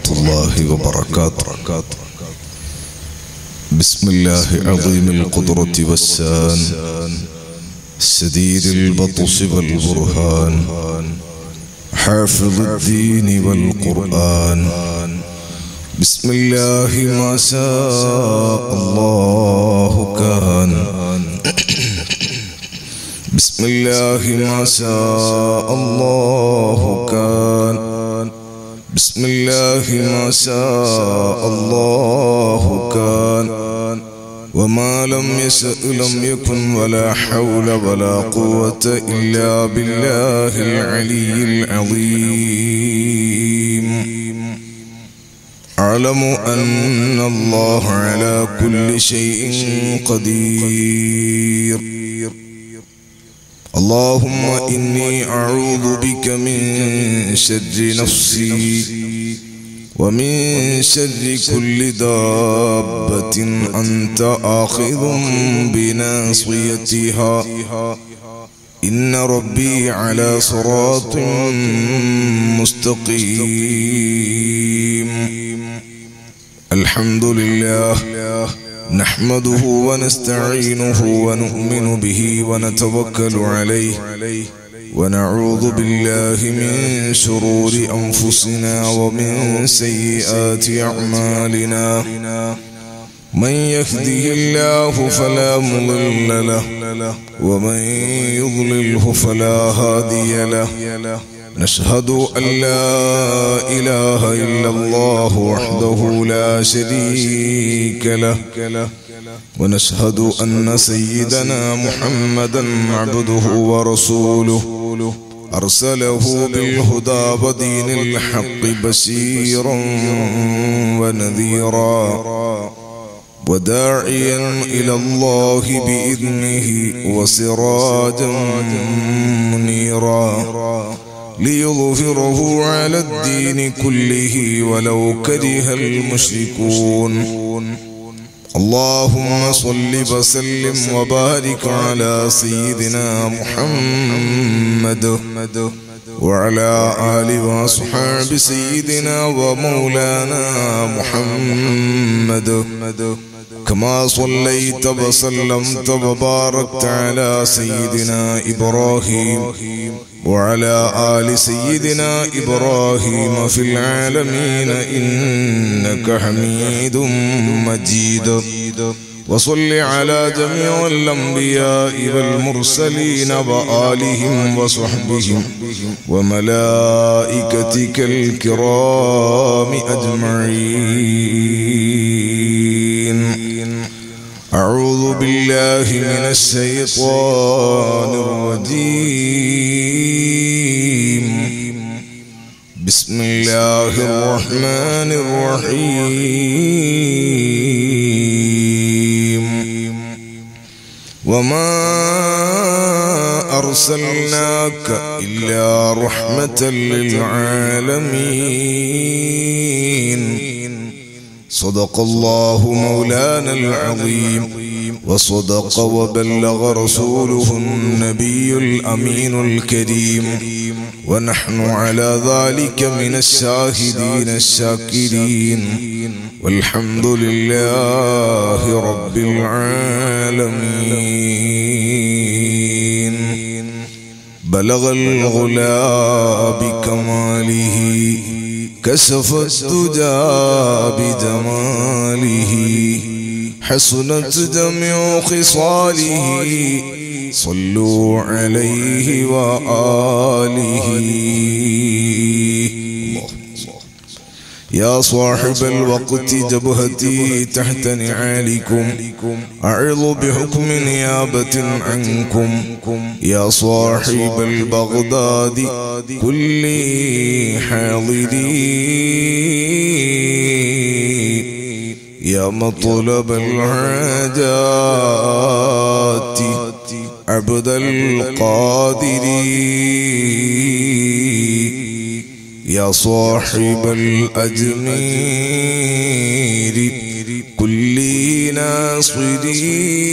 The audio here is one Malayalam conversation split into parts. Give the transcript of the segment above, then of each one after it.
الله وبركاته بسم الله عظيم القدرة والسان سدير البطش والبرهان حافظ الدين والقرآن بسم الله ما شاء الله كان بسم الله ما شاء الله كان بسم الله ما شاء الله كان وما لم يشأ لم يكن ولا حول ولا قوة إلا بالله العلي العظيم أعلم أن الله على كل شيء قدير اللهم إني أعوذ بك من شر نفسي ومن شر كل دابة أنت آخذ بناصيتها إن ربي على صراط مستقيم الحمد لله نحمده ونستعينه ونؤمن به ونتوكل عليه ونعوذ بالله من شرور أنفسنا ومن سيئات أعمالنا من يهده الله فلا مضل له ومن يضلله فلا هادي له نشهد أن لا إله إلا الله وحده لا شريك له ونشهد أن سيدنا محمدا عبده ورسوله أرسله بالهدى ودين الحق بشيرا ونذيرا وداعيا إلى الله بإذنه وسراجا منيرا ليظهره على الدين كله ولو كره المشركون اللهم صل وسلم وبارك على سيدنا محمد وعلى آل وأصحاب سيدنا ومولانا محمد كما صليت وسلمت وباركت على سيدنا إبراهيم وعلى آل سيدنا إبراهيم في العالمين إنك حميد مجيد وصل على جميع الأنبياء والمرسلين وآلهم وصحبهم وملائكتك الكرام أجمعين أعوذ بالله من الشيطان الرجيم بسم الله الرحمن الرحيم وما أرسلناك إلا رحمة للعالمين صدق الله مولانا العظيم وصدق وبلغ رسوله النبي الأمين الكريم ونحن على ذلك من الشاهدين الشاكرين والحمد لله رب العالمين بلغ الغلا بكماله كشف الدجى بدماله حسنت جميع خصاله صلوا عليه وآله يا صاحب الوقت جبهتي تحت نعالكم أعظ بحكم نيابة عنكم يا صاحب البغداد كل حاضري يا مطلب الحاجات عبد القادر يا صاحب الأجمير كل ناصري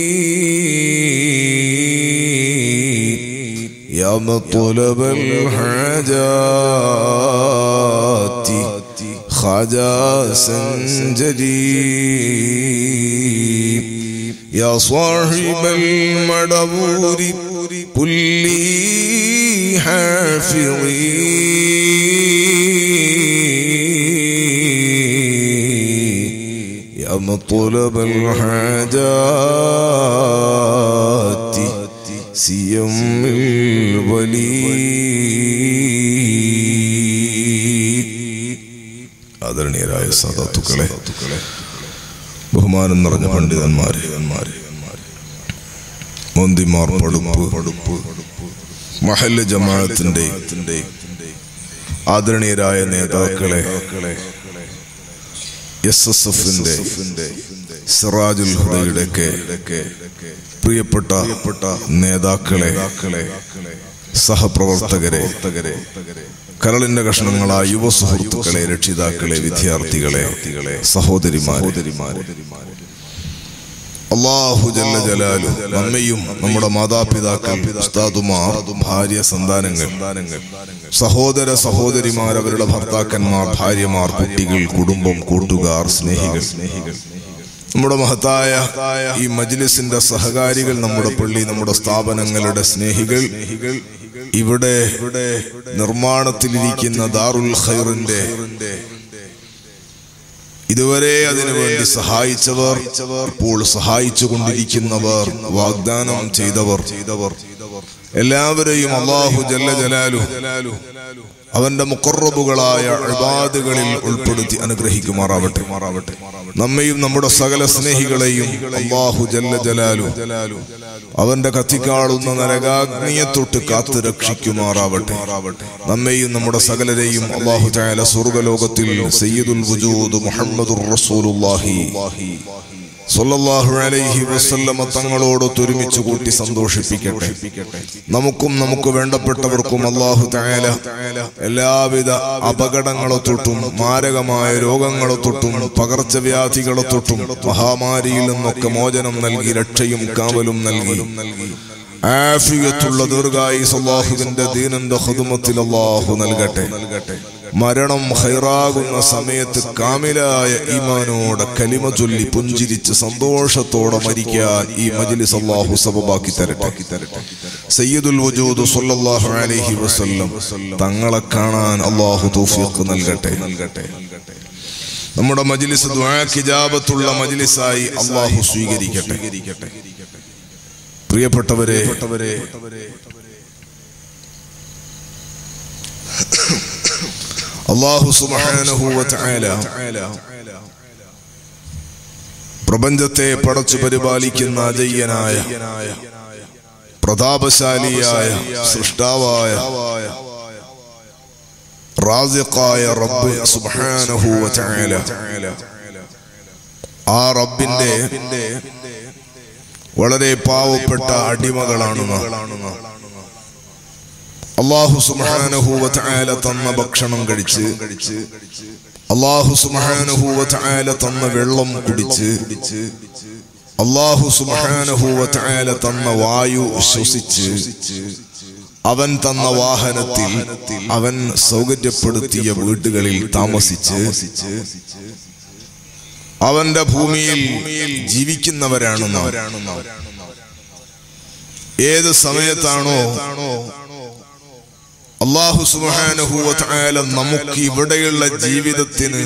يا مطلب الحاجات خواجہ سنجری يا صاحب المدبور قل لي حافظي يا مطلب الحاجات سيم الولي ആദരണീയരായ സദത്തുക്കളെ ബഹുമാനം നിറഞ്ഞ പണ്ഡിതന്മാരെ മന്തിമാർ പടുപ്പ് പടുപ്പ് മഹല്ല് ജമാഅത്തിന്റെ ആദരണീയരായ നേതാക്കളെ എസ് എസ് എഫിന്റെ സിറാജുൽ ഹുദയുടെയൊക്കെ പ്രിയപ്പെട്ട നേതാക്കളെ സഹപ്രവർത്തകരെ കരളിന്റെ കഷ്ണങ്ങളായ യുവ സുഹൃത്തുക്കളെ രക്ഷിതാക്കളെ വിദ്യാർത്ഥികളെ സഹോദരിമാരെ അള്ളാഹു ജല്ല ജലാലു നമ്മയും നമ്മുടെ മാതാപിതാക്കൾ ഉസ്താദുമാർ ഭാര്യ സന്താനങ്ങൾ സഹോദര സഹോദരിമാർ അവരുടെ ഭർത്താക്കന്മാർ ഭാര്യമാർ കുട്ടികൾ കുടുംബം കൂട്ടുകാർ സ്നേഹികൾ നമ്മുടെ മഹത്തായ ഈ മജ്ലിസിന്റെ സഹകാരികൾ നമ്മുടെ പള്ളി നമ്മുടെ സ്ഥാപനങ്ങളുടെ സ്നേഹികൾ ഇവിടെ നിർമ്മാണത്തിലിരിക്കുന്ന ദാറുൽ ഖൈറിന്റെ ഇതുവരെ അതിനു വേണ്ടി സഹായിച്ചവർ ഇപ്പോൾ സഹായിച്ചു കൊണ്ടിരിക്കുന്നവർ വാഗ്ദാനം ചെയ്തവർ ചെയ്തവർ എല്ലാവരെയും അള്ളാഹു ജല്ല ജലാലു അവന്റെ മുക്കറബുകളായ ഇബാദുകളിൽ ഉൾപ്പെടുത്തി അനുഗ്രഹിക്കുമാറാവട്ടെ മാറാവട്ടെ നമ്മയും നമ്മുടെ സകല സ്നേഹികളെയും അള്ളാഹു ജല്ല ജലാലു അവന്റെ കത്തിക്കാളുന്ന നരകാഗ്നിയെ തൊട്ട് കാത്തു രക്ഷിക്കുമാറാവട്ടെ നമ്മെയും നമ്മുടെ സകലരെയും അള്ളാഹു ചായാല സ്വർഗലോകത്തിൽ സയ്യിദുൽ വജൂദ് മുഹമ്മദുർ റസൂലുള്ളാഹി സല്ലല്ലാഹു അലൈഹി വസല്ലമ തങ്ങളോട് ഒരുമിച്ച് കൂട്ടി സന്തോഷിപ്പിക്കട്ടെ നമുക്കും നമുക്ക് വേണ്ടപ്പെട്ടവർക്കും അള്ളാഹു തആല എല്ലാവിധ അപകടങ്ങളെ തൊട്ടും മാരകമായ രോഗങ്ങളെ തൊട്ടും പകർച്ചവ്യാധികളെ തൊട്ടും മഹാമാരിയിൽ നിന്നൊക്കെ മോചനം നൽകി രക്ഷയും കാവലും നൽകി ആഫിയത്തുള്ള ദീർഘായുസ് അള്ളാഹുവിന്റെ ദീനന്റെ ഹുദുമത്തിൽ അള്ളാഹു നൽകട്ടെ മരണം ഹൈറാകുന്ന സമയത്ത് കാമിലായ ഈമാനോടെ കലിമ ചൊല്ലി പുഞ്ചിരിച്ച് സന്തോഷത്തോടെ മരിക്കാൻ ഈ മജ്ലിസ് അള്ളാഹു സബബാക്കി തരട്ടെ സയ്യിദുൽ വജൂദ് സല്ലല്ലാഹു അലൈഹി വസല്ലം തങ്ങളെ കാണാൻ അള്ളാഹു തൗഫീഖ് നൽകട്ടെ നമ്മുടെ മജ്ലിസ് ദുആക്ക് ഇജാബത്തുള്ള മജ്ലിസായി അള്ളാഹു സ്വീകരിക്കട്ടെ പ്രിയപ്പെട്ടവരെ അള്ളാഹു സുബ്ഹാനഹു വ തആല പ്രപഞ്ചത്തെ പടച്ചു പരിപാലിക്കുന്ന അജയ്യനായ പ്രതാപശാലിയായ സൃഷ്ടാവായ റാസിഖായ റബ്ബ് സുബ്ഹാനഹു വ തആല ആ റബ്ബിന്റെ വളരെ പാവപ്പെട്ട അടിമകളാണ് നാം അള്ളാഹു സുബ്ഹാനഹു തആല തന്ന ഭക്ഷണം കഴിച്ച് അള്ളാഹു സുബ്ഹാനഹു തആല തന്ന വെള്ളം കുടിച്ച് അള്ളാഹു സുബ്ഹാനഹു തആല തന്ന വായു ശ്വസിച്ച് അവൻ തന്ന വാഹനത്തിൽ അവൻ സൗകര്യപ്പെടുത്തിയ വീടുകളിൽ താമസിച്ച് അവന്റെ ഭൂമിയിൽ ജീവിക്കുന്നവരാണ് നാം ഏത് സമയത്താണോ അള്ളാഹു സുബാനുഭൂവല നമുക്ക് ഇവിടെയുള്ള ജീവിതത്തിന്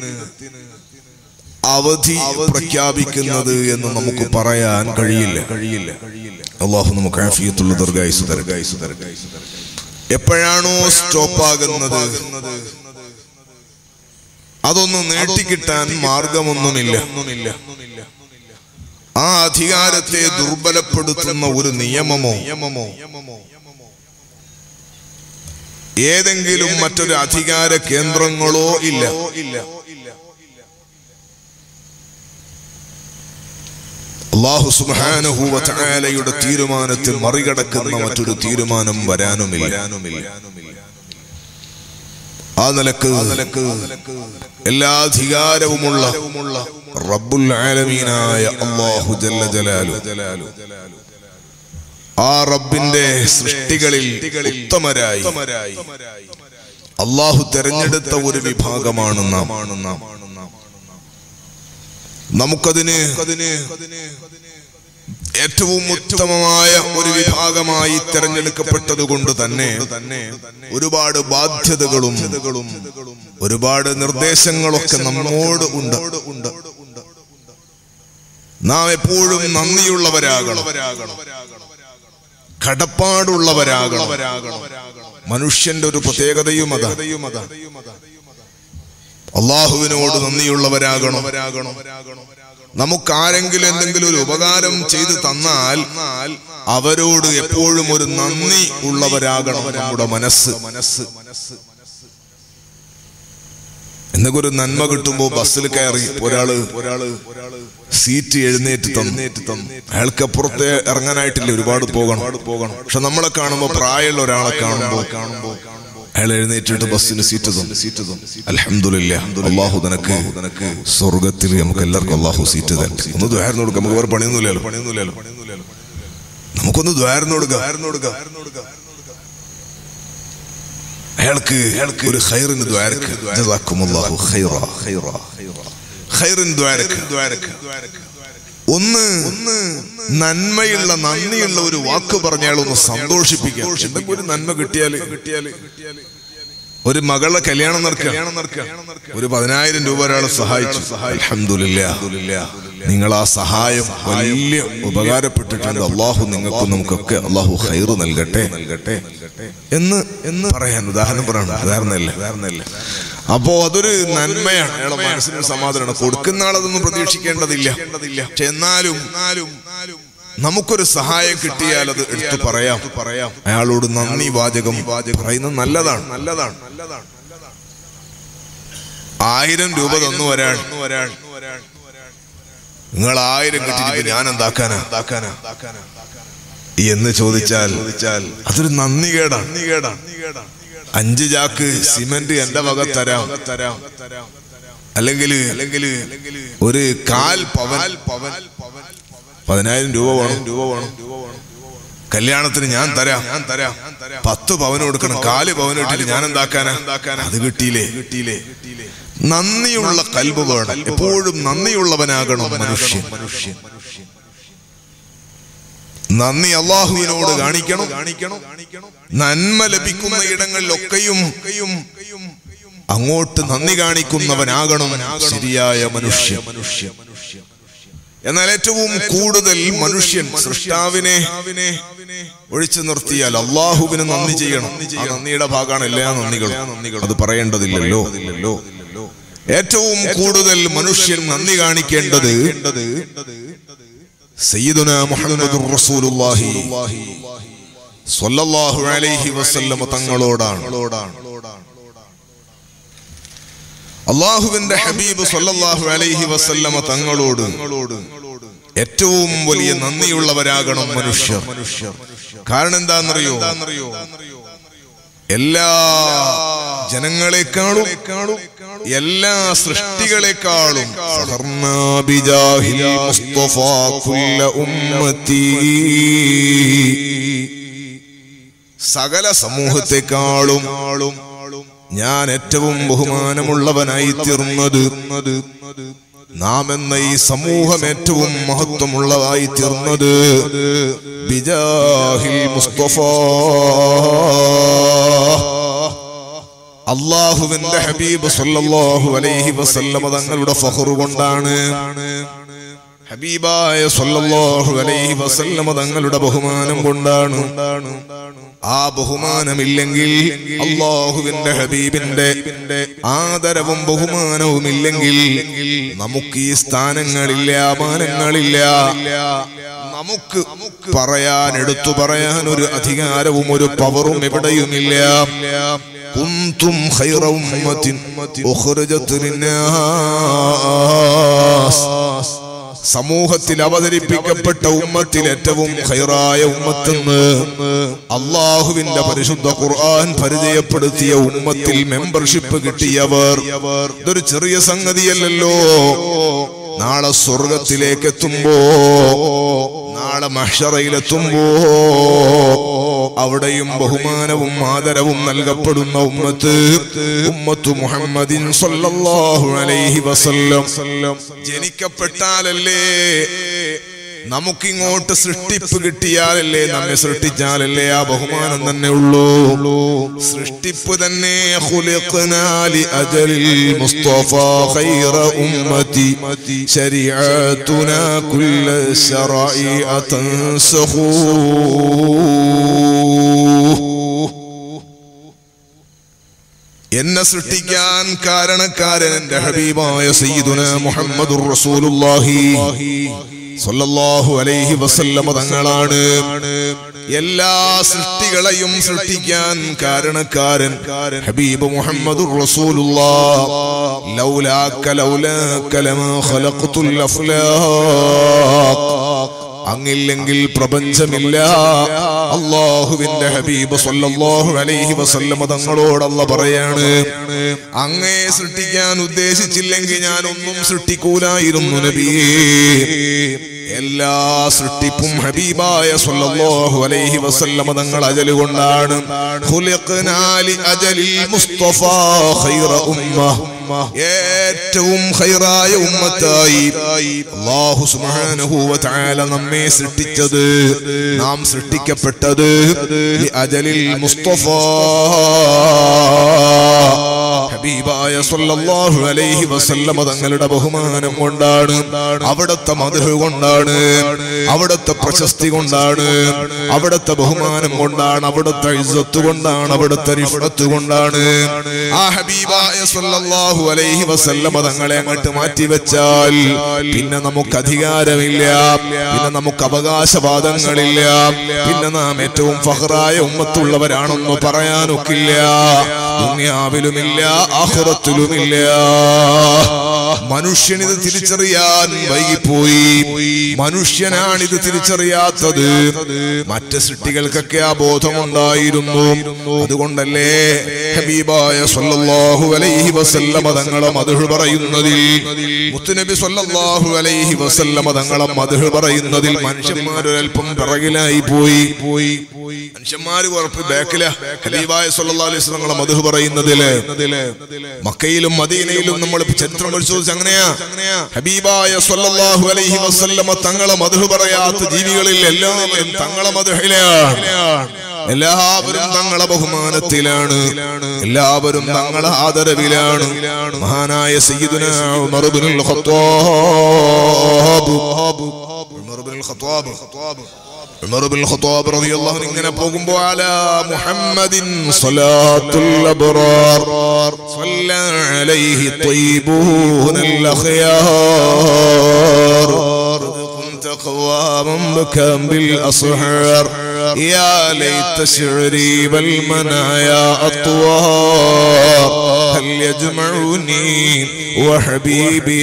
അവധി പ്രഖ്യാപിക്കുന്നത് എന്ന് നമുക്ക് പറയാൻ കഴിയില്ല കഴിയില്ല അള്ളാഹു നമുക്ക് ആഫിയത്തുള്ള ദർഗായുസ് ദർഗായുസ് ദർഗായുസ് എപ്പോഴാണോ സ്റ്റോപ്പാകുന്നത് അതൊന്ന് നീട്ടിക്കിട്ടാൻ മാർഗമൊന്നുമില്ല ആ അധികാരത്തെ ദുർബലപ്പെടുത്തുന്ന ഒരു നിയമമോ നിയമമോ ഏതെങ്കിലും മറ്റൊരു അധികാര കേന്ദ്രങ്ങളോ ഇല്ല അള്ളാഹു സുബാനഹുവ ചായാലയുടെ തീരുമാനത്തെ മറികടക്കുന്ന മറ്റൊരു തീരുമാനം വരാനുമില്ല ആ നിലക്ക് എല്ലാ അധികാരവുമുള്ള റബ്ബുൽ ആലമീനായ അള്ളാഹു ജല്ല ജലാലു ആ റബ്ബിന്റെ സൃഷ്ടികളിൽ ഉത്തമരായി അള്ളാഹു തെരഞ്ഞെടുത്ത ഒരു വിഭാഗമാണ് നാം നമുക്കതിന് ഏറ്റവും ഉത്തമമായ ഒരു വിഭാഗമായി തെരഞ്ഞെടുക്കപ്പെട്ടത് കൊണ്ട് തന്നെ ഒരുപാട് ബാധ്യതകളും ഒരുപാട് നിർദ്ദേശങ്ങളൊക്കെ നമ്മോട് ഉണ്ട് നാം എപ്പോഴും നന്ദിയുള്ളവരാകണം കടപ്പാടുള്ളവരാകണം മനുഷ്യന്റെ ഒരു പ്രത്യേകതയും അതാ അള്ളാഹുവിനോട് നന്ദിയുള്ളവരാകണം നമുക്ക് ആരെങ്കിലും എന്തെങ്കിലും ഒരു ഉപകാരം ചെയ്തു തന്നാൽ അവരോട് എപ്പോഴും ഒരു നന്ദി ഉള്ളവരാകണം നമ്മുടെ മനസ്സ് മനസ്സ് എന്തൊക്കെ ഒരു നന്മ കിട്ടുമ്പോ ബസ്സിൽ കയറി ഒരാള് ഒരാള് സീറ്റ് എഴുന്നേറ്റ് തന്നേറ്റ് തന്നു അയാൾക്ക് അപ്പുറത്തെ ഇറങ്ങാനായിട്ടില്ല ഒരുപാട് പോകണം പോകണം പക്ഷെ നമ്മളെ കാണുമ്പോ പ്രായമുള്ള ഒരാളെ കാണുമ്പോ കാണുമ്പോ അയാൾ എഴുന്നേറ്റിട്ട് ബസ്സിന് സീറ്റ് തന്നു സീറ്റ് തന്നു അലഹമില്ല അള്ളാഹു നിനക്ക് നിനക്ക് സ്വർഗത്തിൽ നമുക്ക് എല്ലാവർക്കും അള്ളാഹു സീറ്റ് തന്നെ ഒന്ന് ദ്വാരം കൊടുക്കാം നമുക്ക് വേറെ പണിയൊന്നുമില്ലല്ലോ പണിയൊന്നുമില്ലല്ലോ നമുക്കൊന്ന് ദ്വാരം കൊടുക്കാം ദ്വാരം കൊടുക്കാം അയാൾക്ക് അയാൾക്ക് ഒരു ഖൈറിന് ദ്വാരക്ക് ജസാക്കുമുല്ലാഹു ഖൈറ ഖൈറ ഖൈറിന് ദ്വാരക്ക് ദ്വാരക്ക് ഒന്ന് ഒന്ന് നന്മയുള്ള നന്ദിയുള്ള ഒരു വാക്ക് പറഞ്ഞാൽ ഒന്ന് സന്തോഷിപ്പിക്കുക എന്തെങ്കിലും ഒരു നന്മ കിട്ടിയാല് കിട്ടിയാല് ഒരു മകളെ കല്യാണം നടക്കുക ഒരു പതിനായിരം രൂപ ഒരാളെ സഹായിച്ചു അൽഹംദുലില്ലാ നിങ്ങൾ ആ സഹായം വലിയ ഉപകാരപ്പെട്ടിട്ടുണ്ട് അള്ളാഹു നിങ്ങൾക്കും നമുക്കൊക്കെ അള്ളാഹു ഖൈറ് നൽകട്ടെ നൽകട്ടെ എന്ന് എന്ന് പറയാൻ ഉദാഹരണം പറയണം ഉദാഹരണമല്ല ഉദാഹരണമല്ല അപ്പോ അതൊരു നന്മയാണ് അയാളെ മനസ്സിനൊരു സമാധാനമാണ് കൊടുക്കുന്ന ആളതൊന്നും പ്രതീക്ഷിക്കേണ്ടതില്ല പക്ഷെ എന്നാലും നമുക്കൊരു സഹായം കിട്ടിയാൽ അത് എടുത്തു പറയാം പറയാം അയാളോട് നന്ദി വാചകം പറയുന്നത് നല്ലതാണ് നല്ലതാണ് നല്ലതാണ് ആയിരം രൂപ തന്നു ഒരാൾ ഒരാൾ നിങ്ങൾ ആയിരം കിട്ടിയിട്ട് ഞാൻ എന്താക്കാനാ എന്താക്കാനാ എന്ന് ചോദിച്ചാൽ ചോദിച്ചാൽ അതൊരു നന്ദി കേടാണ് നന്ദി കേടാണ് അഞ്ച് ചാക്ക് സിമന്റ് എന്റെ വക തരാം തരാം അല്ലെങ്കിൽ അല്ലെങ്കിൽ ഒരു കാൽ പവൻ പവൻ പതിനായിരം രൂപ വേണം രൂപ വേണം കല്യാണത്തിന് ഞാൻ തരാം ഞാൻ തരാം പത്ത് പവന് കൊടുക്കണം കാല് പവന് കിട്ടിയിട്ട് ഞാൻ എന്താക്കാനാ അത് കിട്ടിയില്ലേ കിട്ടിയില്ലേ നന്ദിയുള്ള കൽബ് വേണം എപ്പോഴും നന്ദിയുള്ളവനാകണം മനുഷ്യൻ മനുഷ്യൻ നന്ദി അള്ളാഹുവിനോട് കാണിക്കണം കാണിക്കണം നന്മ ലഭിക്കുന്ന ഇടങ്ങളിലൊക്കെയും അങ്ങോട്ട് നന്ദി കാണിക്കുന്നവനാകണം ശരിയായ മനുഷ്യ മനുഷ്യ എന്നാൽ ഏറ്റവും കൂടുതൽ മനുഷ്യൻ സൃഷ്ടാവിനെ ഒഴിച്ചു നിർത്തിയാൽ അള്ളാഹുവിന് നന്ദി ചെയ്യണം ആ നന്ദിയുടെ ഭാഗമാണ് എല്ലാ നന്ദികളും അത് പറയേണ്ടതില്ലല്ലോ ഏറ്റവും കൂടുതൽ മനുഷ്യൻ നന്ദി കാണിക്കേണ്ടത് സയ്യിദുന മുഹമ്മദുർ റസൂലുള്ളാഹി സ്വല്ലല്ലാഹു അലൈഹി വസല്ലമ തങ്ങളോടാണ് അള്ളാഹുവിന്റെ ഹബീബ് സ്വല്ലല്ലാഹു അലൈഹി വസല്ലമ തങ്ങളോട് ഏറ്റവും വലിയ നന്ദിയുള്ളവരാകണം മനുഷ്യർ കാരണം എന്താണെന്നറിയോ എല്ലാ ജനങ്ങളെക്കാളും എല്ലാ സൃഷ്ടികളെക്കാളും സഹർനാ ബിജാഹിൽ മുസ്തഫ കുല്ല ഉമ്മത്തി സകല സമൂഹത്തെക്കാളും ഞാൻ ഏറ്റവും ബഹുമാനമുള്ളവനായി തീർന്നത് നാം എന്ന ഈ സമൂഹം ഏറ്റവും മഹത്വമുള്ളതായി തീർന്നത് ബിജാഹിൽ മുസ്തഫ അള്ളാഹുവിന്റെ ഹബീബ് സല്ലല്ലാഹു അലൈഹി വസല്ലമ തങ്ങളുടെ ഫഖറ് കൊണ്ടാണ് ഹബീബായ സല്ലല്ലാഹു അലൈഹി വസല്ലമ തങ്ങളുടെ ബഹുമാനം കൊണ്ടാണ് ആ ബഹുമാനമില്ലെങ്കിൽ അള്ളാഹുവിന്റെ ഹബീബിന്റെ ആദരവും ബഹുമാനവും ഇല്ലെങ്കിൽ നമുക്ക് ഈ സ്ഥാനങ്ങളില്ല മാനങ്ങളില്ല നമുക്ക് പറയാൻ എടുത്തു പറയാൻ ഒരു അധികാരവും ഒരു പവറും എവിടെയുമില്ല കുന്തും ഖൈറ ഉമ്മത്തിൻ ഉഖ്റജത് ലിന്നാസ് സമൂഹത്തിൽ അവതരിപ്പിക്കപ്പെട്ട ഉമ്മത്തിൽ ഏറ്റവും ഖൈറായ ഉമ്മത്തെന്ന് അള്ളാഹുവിന്റെ പരിശുദ്ധ ഖുർആൻ പരിചയപ്പെടുത്തിയ ഉമ്മത്തിൽ മെമ്പർഷിപ്പ് കിട്ടിയവർ ഇതൊരു ചെറിയ സംഗതിയല്ലല്ലോ നാളെ സ്വർഗത്തിലേക്ക് എത്തുമ്പോ നാളെ മഹ്ഷറയിലെത്തുമ്പോ അവിടെയും ബഹുമാനവും ആദരവും നൽകപ്പെടുന്ന ഉമ്മത്ത് ഉമ്മത്തു മുഹമ്മദിൻ സല്ലല്ലാഹു അലൈഹി വസല്ലം ജനിക്കപ്പെട്ടാലല്ലേ നമുക്കിങ്ങോട്ട് സൃഷ്ടിപ്പ് കിട്ടിയാലല്ലേ നമ്മെ സൃഷ്ടിച്ചാലല്ലേ ആ ബഹുമാനം തന്നെ ഉള്ളൂ സൃഷ്ടിപ്പ് തന്നെ ഖുലിഖ്നാലി അജലിൽ മുസ്തഫ ഖൈറ ഉമ്മതി ശരീഅത്തുനാ കുല്ല ശറാഇഅ തൻസഖൂ എന്നെ സൃഷ്ടിക്കാൻ കാരണക്കാരൻ എന്റെ ഹബീബായ സയ്യിദുന മുഹമ്മദുർ റസൂലുള്ളാഹി സ്വല്ലല്ലാഹു അലൈഹി വസല്ലമ തങ്ങളാണ് എല്ലാ സൃഷ്ടികളെയും സൃഷ്ടിക്കാൻ കാരണക്കാരൻ ഹബീബ് മുഹമ്മദുർ റസൂലുള്ളാഹ് ലൗലാക ലൗലാക ലമാ ഖലഖതുൽ അഫ്ലാഖ് അങ്ങില്ലെങ്കിൽ പ്രപഞ്ചമില്ല അള്ളാഹുവിന്റെ ഹബീബ് സല്ലല്ലാഹു അലൈഹി വസല്ലമ തങ്ങളോട് അല്ല പറയാണ് അങ്ങേ സൃഷ്ടിക്കാൻ ഉദ്ദേശിച്ചില്ലെങ്കിൽ ഞാൻ ഒന്നും സൃഷ്ടിക്കൂലായിരുന്നു നബിയേ എല്ലാ സൃഷ്ടിപ്പും ഹബീബായ സല്ലല്ലാഹു അലൈഹി വസല്ലമ തങ്ങൾ അജല് കൊണ്ടാണ് ഖുലിഖ്നാലി അജലിൽ മുസ്തഫ ഖൈറ ഉമ്മ ഏറ്റവും ഖൈറായ ഉമ്മത്തായി അല്ലാഹു സുബ്ഹാനഹു വ തആല നമ്മെ സൃഷ്ടിച്ചത് നാം സൃഷ്ടിക്കപ്പെട്ടത് ലി അജലിൽ മുസ്തഫ ഹബീബായ സല്ലല്ലാഹു അലൈഹി വസല്ലമ തങ്ങളുടെ ബഹുമാനം കൊണ്ടാണ് അവിടുത്തെ മധു കൊണ്ടാണ് അവിടുത്തെ പ്രശസ്തി കൊണ്ടാണ് അവിടുത്തെ ബഹുമാനം കൊണ്ടാണ് അവിടുത്തെ ഇസ്സത്ത് കൊണ്ടാണ് അവിടുത്തെ റിഫത്ത് കൊണ്ടാണ് ആ ഹബീബായ സല്ലല്ലാഹു അലൈഹി വസല്ലമ തങ്ങളെ അങ്ങോട്ട് മാറ്റി വെച്ചാൽ പിന്നെ നമുക്ക് അധികാരമില്ല പിന്നെ നമുക്ക് അവകാശവാദങ്ങളില്ല പിന്നെ നാം ഏറ്റവും ഫഹറായ ഉമ്മത്തുള്ളവരാണെന്ന് പറയാനൊക്കില്ല ദുനിയാവിലുമില്ല ആഹുറത്തിലുമില്ല മനുഷ്യനിത് തിരിച്ചറിയാൻ വൈകിപ്പോയി മനുഷ്യനാണിത് തിരിച്ചറിയാത്തത് മറ്റ് സൃഷ്ടികൾക്കൊക്കെ ആ ബോധമുണ്ടായിരുന്നു അതുകൊണ്ടല്ലേ ഹബീബായ സല്ലല്ലാഹു അലൈഹി വസല്ലമ തങ്ങളെ മധു പറയുന്നതിൽ മുത്തുനബി സല്ലല്ലാഹു അലൈഹി വസല്ലമ തങ്ങളെ മധു പറയുന്നതിൽ മനുഷ്യന്മാരൊരൽപ്പം പിറകിലായി പോയി പോയി മനുഷ്യന്മാര് കുഴപ്പം ബാക്കില ഹബീബായ സല്ലല്ലാഹു അലൈഹി വസല്ലം തങ്ങളെ മധു പറയുന്നതില് മക്കയിലും മദീനയിലും നമ്മൾ ചരിത്രം പരിശോധിച്ച് അങ്ങനെയാ ഹബീബായ സല്ലല്ലാഹു അലൈഹി വസല്ലമ തങ്ങളെ മധു പറയാത്ത ജീവികളിൽ എല്ലാവരും തങ്ങളെ മധുഹിലാണ് എല്ലാവരും തങ്ങളെ ബഹുമാനത്തിലാണ് എല്ലാവരും തങ്ങളെ ആദരവിലാണ് മഹാനായ സയ്യിദുന Umar ibnul Khattab Umar ibnul Khattab Umar ibnul Khattab റളിയല്ലാഹു അൻഹു ഇങ്ങനെ പോകുമ്പോൾ അലാ മുഹമ്മദിൻ സ്വലാത്തുൽ അബ്റാർ സ്വല്ല അലൈഹി ത്വയ്യിബൂനൽ അഖ്യാർ كنت قواما بكى بالأسحار يا ليت شعري والمنايا أطوار هل يجمعني وحبيبي